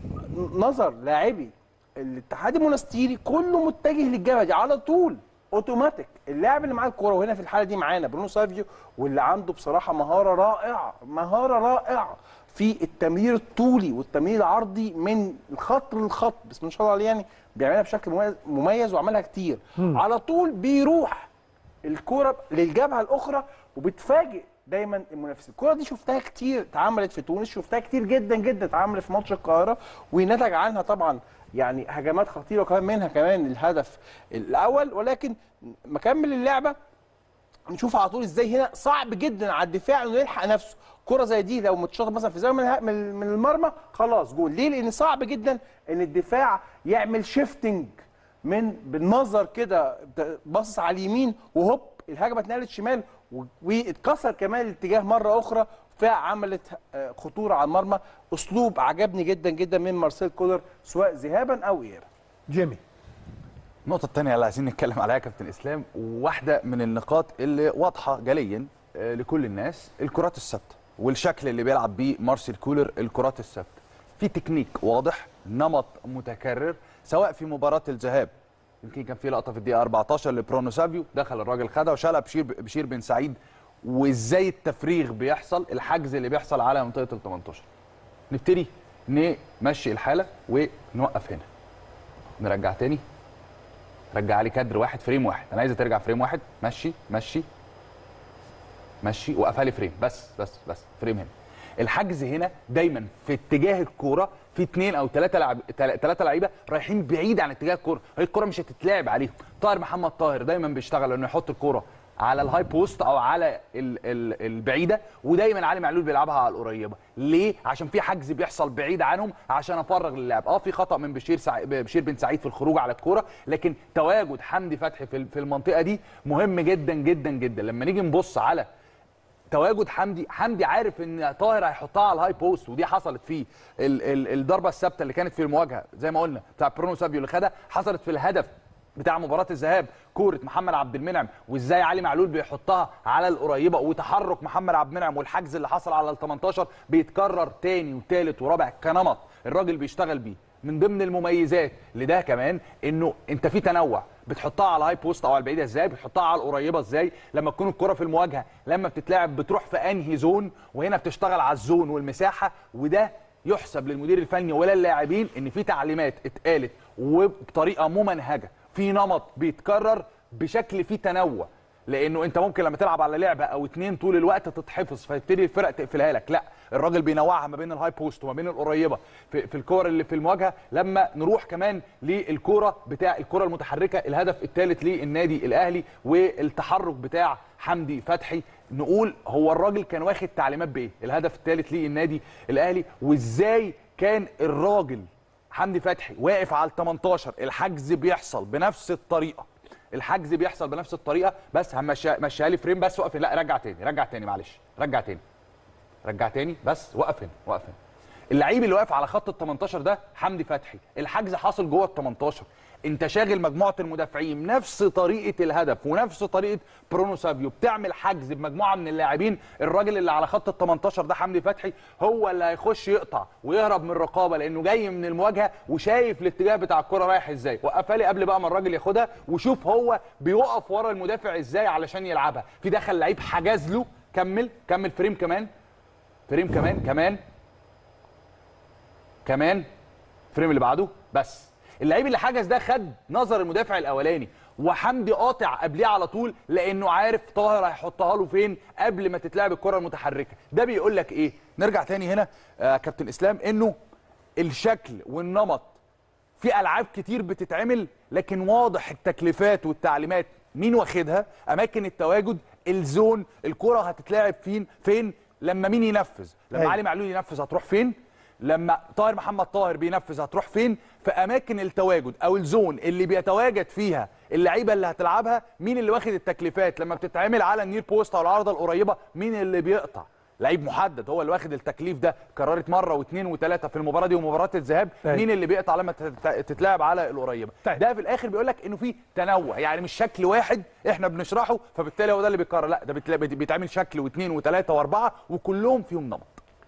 نظر لاعبي الاتحاد المونستيري كله متجه للجبهه دي على طول اوتوماتيك اللاعب اللي معاه الكوره وهنا في الحاله دي معانا برونو سافيو واللي عنده بصراحه مهاره رائعه مهاره رائعه في التمرير الطولي والتمرير العرضي من الخط للخط بسم الله ما شاء الله عليه يعني بيعملها بشكل مميز, مميز وعملها كتير على طول بيروح الكرة للجبهة الأخرى وبتفاجئ دايما المنافس الكرة دي شفتها كتير اتعملت في تونس شفتها كتير جدا جدا اتعملت في ماتش القاهرة ونتج عنها طبعا يعني هجمات خطيرة وكمان منها كمان الهدف الأول ولكن مكمل اللعبة نشوف على طول ازاي هنا صعب جدا على الدفاع انه يلحق نفسه كرة زي دي لو متشاط مثلا في زاويه من من- من المرمى خلاص جول ليه لان صعب جدا ان الدفاع يعمل شيفتنج من بالنظر كده باصص على اليمين وهوب الهجمه اتنقلت شمال و- واتكسر كمان الاتجاه مره اخرى فعملت آه، خطوره على المرمى اسلوب عجبني جدا جدا من مارسيل كولر سواء ذهابا او ايابا جيمي النقطة الثانية اللي عايزين نتكلم عليها يا كابتن اسلام واحدة من النقاط اللي واضحة جليا آه، لكل الناس الكرات الثابتة والشكل اللي بيلعب بيه مارسيل كولر الكرات الثابتة في تكنيك واضح نمط متكرر سواء في مباراة الذهاب يمكن كان في لقطة في الدقيقة 14 لبرونو سافيو دخل الراجل خدها وشالها بشير بشير بن سعيد وازاي التفريغ بيحصل الحجز اللي بيحصل على منطقة ال 18 نبتدي نمشي الحالة ونوقف هنا نرجع تاني رجع لي كادر واحد فريم واحد انا عايزه ترجع فريم واحد مشي مشي مشي وقفها لي فريم بس بس بس فريم هنا الحجز هنا دايما في اتجاه الكوره في اثنين او ثلاثه لعب ثلاثه لعيبه رايحين بعيد عن اتجاه الكوره هي الكوره مش هتتلعب عليهم طاهر محمد طاهر دايما بيشتغل انه يحط الكوره على الهاي بوست او على ال ال البعيده ودايما علي معلول بيلعبها على القريبه ليه عشان في حجز بيحصل بعيد عنهم عشان افرغ اللعب اه في خطا من بشير سع... بشير بن سعيد في الخروج على الكوره لكن تواجد حمدي فتحي في في المنطقه دي مهم جدا جدا جدا لما نيجي نبص على تواجد حمدي حمدي عارف ان طاهر هيحطها على الهاي بوست ودي حصلت فيه ال ال الضربه الثابته اللي كانت في المواجهه زي ما قلنا بتاع برونو سابيو اللي خدها حصلت في الهدف بتاع مباراه الذهاب كوره محمد عبد المنعم وازاي علي معلول بيحطها على القريبه وتحرك محمد عبد المنعم والحجز اللي حصل على ال 18 بيتكرر تاني وتالت ورابع كنمط الراجل بيشتغل بيه من ضمن المميزات لده كمان انه انت في تنوع بتحطها على الهاي بوست او على البعيده ازاي بتحطها على القريبه ازاي لما تكون الكره في المواجهه لما بتتلعب بتروح في انهي زون وهنا بتشتغل على الزون والمساحه وده يحسب للمدير الفني ولا اللاعبين ان في تعليمات اتقالت وبطريقه ممنهجه في نمط بيتكرر بشكل فيه تنوع لانه انت ممكن لما تلعب على لعبه او اتنين طول الوقت تتحفظ فتبتدي الفرق تقفلها لك لا الراجل بينوعها ما بين الهاي بوست وما بين القريبه في, في الكور اللي في المواجهه لما نروح كمان للكوره بتاع الكره المتحركه الهدف الثالث للنادي الاهلي والتحرك بتاع حمدي فتحي نقول هو الراجل كان واخد تعليمات بايه الهدف الثالث للنادي الاهلي وازاي كان الراجل حمدي فتحي واقف على ال 18 الحجز بيحصل بنفس الطريقه الحجز بيحصل بنفس الطريقه بس همشيها مشيها لي فريم بس وقف لا رجع تاني رجع تاني معلش رجع تاني رجع تاني بس وقف هنا وقف هنا اللعيب اللي واقف على خط ال 18 ده حمدي فتحي الحجز حاصل جوه ال 18 انت شاغل مجموعه المدافعين نفس طريقه الهدف ونفس طريقه برونو سافيو بتعمل حجز بمجموعه من اللاعبين الراجل اللي على خط ال 18 ده حمدي فتحي هو اللي هيخش يقطع ويهرب من الرقابه لانه جاي من المواجهه وشايف الاتجاه بتاع الكره رايح ازاي وقفها لي قبل بقى ما الراجل ياخدها وشوف هو بيقف ورا المدافع ازاي علشان يلعبها في دخل لعيب حجز له كمل كمل فريم كمان فريم كمان كمان كمان فريم اللي بعده بس اللعيب اللي حجز ده خد نظر المدافع الاولاني وحمدي قاطع قبليه على طول لانه عارف طاهر هيحطها له فين قبل ما تتلعب الكره المتحركه ده بيقول لك ايه نرجع تاني هنا آه كابتن اسلام انه الشكل والنمط في العاب كتير بتتعمل لكن واضح التكليفات والتعليمات مين واخدها اماكن التواجد الزون الكره هتتلعب فين فين لما مين ينفذ لما أيوة. علي معلول ينفذ هتروح فين لما طاهر محمد طاهر بينفذ هتروح فين في اماكن التواجد او الزون اللي بيتواجد فيها اللعيبه اللي هتلعبها مين اللي واخد التكليفات لما بتتعمل على النير بوست او العارضه القريبه مين اللي بيقطع لعيب محدد هو اللي واخد التكليف ده كررت مره واثنين وثلاثه في المباراه دي ومباراه الذهاب أيوة. مين اللي بيقطع لما تت- تتلعب على القريبه طيب. ده في الاخر بيقول لك انه في تنوع يعني مش شكل واحد احنا بنشرحه فبالتالي هو ده اللي بيتكرر لا ده بتلا- بيتعمل شكل واثنين وثلاثه واربعه وكلهم فيهم نمط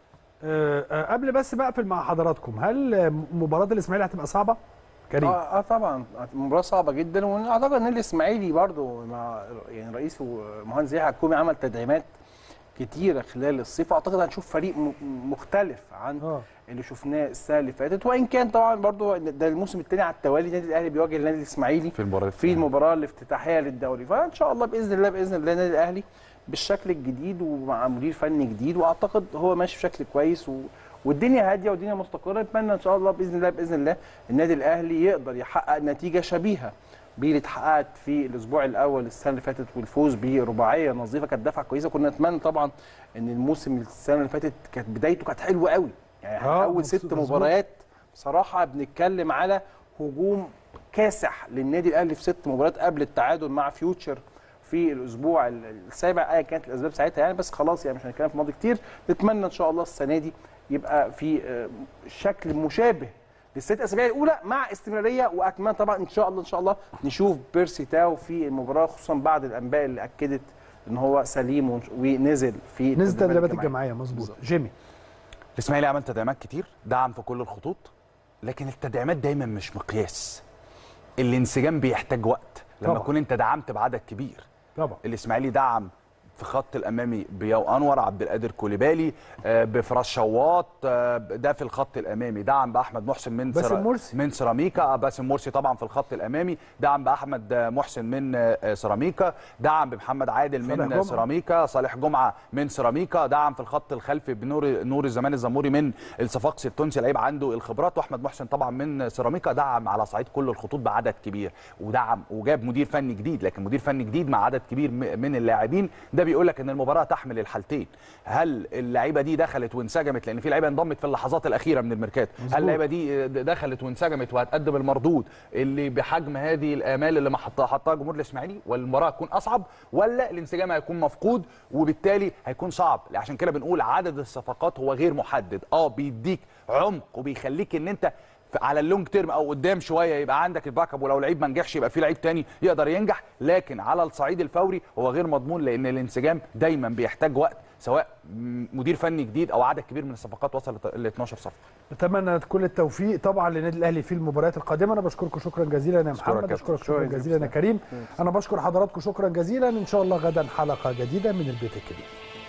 آه، آه، قبل بس بقى اقفل مع حضراتكم هل آه، مباراه الاسماعيلي هتبقى صعبه كريم اه, آه طبعا مباراه صعبه جدا واعتقد ان الاسماعيلي برضو مع يعني رئيس مهندس يحيى الكومي عمل تدعيمات كتيره خلال الصيف اعتقد هنشوف فريق م- مختلف عن اه اللي شفناه السنه اللي فاتت وان كان طبعا برضو ده الموسم الثاني على التوالي النادي الاهلي بيواجه النادي الاسماعيلي في المباراه في المباراه الافتتاحيه للدوري فان شاء الله باذن الله باذن الله النادي الاهلي بالشكل الجديد ومع مدير فني جديد واعتقد هو ماشي بشكل كويس و... والدنيا هاديه والدنيا مستقره نتمنى ان شاء الله باذن الله باذن الله النادي الاهلي يقدر يحقق نتيجه شبيهه باللي اتحققت في الاسبوع الاول السنه اللي فاتت والفوز برباعيه نظيفه كانت دفعه كويسه كنا نتمنى طبعا ان الموسم السنه اللي فاتت كانت بدايته كانت حلوه قوي يعني إحنا آه، اول ست مظبوط. مباريات بصراحه بنتكلم على هجوم كاسح للنادي الاهلي في ست مباريات قبل التعادل مع فيوتشر في الاسبوع ال- السابع ايا كانت الاسباب ساعتها يعني بس خلاص يعني مش هنتكلم في الماضي كتير نتمنى ان شاء الله السنه دي يبقى في آه، شكل مشابه للست اسابيع الاولى مع استمراريه واتمنى طبعا ان شاء الله ان شاء الله نشوف بيرسي تاو في المباراه خصوصا بعد الانباء اللي اكدت ان هو سليم ونش- ونزل في نزل التدريبات الجماعية. الجماعيه مظبوط جيمي الاسماعيلي عمل تدعيمات كتير دعم في كل الخطوط لكن التدعيمات دايما مش مقياس الانسجام بيحتاج وقت لما طبعا. تكون انت دعمت بعدد كبير طبعا الاسماعيلي دعم في الخط الامامي بياو انور عبد القادر كوليبالي آه، بفراس شواط آه، ده في الخط الامامي دعم باحمد محسن من باسم سرا- مرسي. من سيراميكا آه، باسم مرسي طبعا في الخط الامامي دعم باحمد آه، محسن من آه، سيراميكا دعم بمحمد عادل صالح من جمعة. سيراميكا صالح جمعه من سيراميكا دعم في الخط الخلفي بنور نور الزمان الزموري من الصفاقسي التونسي لعيب عنده الخبرات واحمد محسن طبعا من سيراميكا دعم على صعيد كل الخطوط بعدد كبير ودعم وجاب مدير فني جديد لكن مدير فني جديد مع عدد كبير م- من اللاعبين ده بيقول لك ان المباراه تحمل الحالتين هل اللعيبه دي دخلت وانسجمت لان في لعيبه انضمت في اللحظات الاخيره من الميركاتو هل اللعيبه دي دخلت وانسجمت وهتقدم المردود اللي بحجم هذه الامال اللي ما حطها حطها جمهور الاسماعيلي والمباراه هتكون اصعب ولا الانسجام هيكون مفقود وبالتالي هيكون صعب عشان كده بنقول عدد الصفقات هو غير محدد اه بيديك عمق وبيخليك ان انت ف- على اللونج تيرم او قدام شويه يبقى عندك الباك اب ولو لعيب ما نجحش يبقى في لعيب تاني يقدر ينجح لكن على الصعيد الفوري هو غير مضمون لان الانسجام دايما بيحتاج وقت سواء م- مدير فني جديد او عدد كبير من الصفقات وصل ل 12 صفقه نتمنى كل التوفيق طبعا للنادي الاهلي في المباريات القادمه انا بشكركم شكرا جزيلا يا أشكرك محمد يا اشكرك شكراً شكرا جزيلاً. جزيلا يا كريم انا بشكر حضراتكم شكرا جزيلا ان شاء الله غدا حلقه جديده من البيت الكبير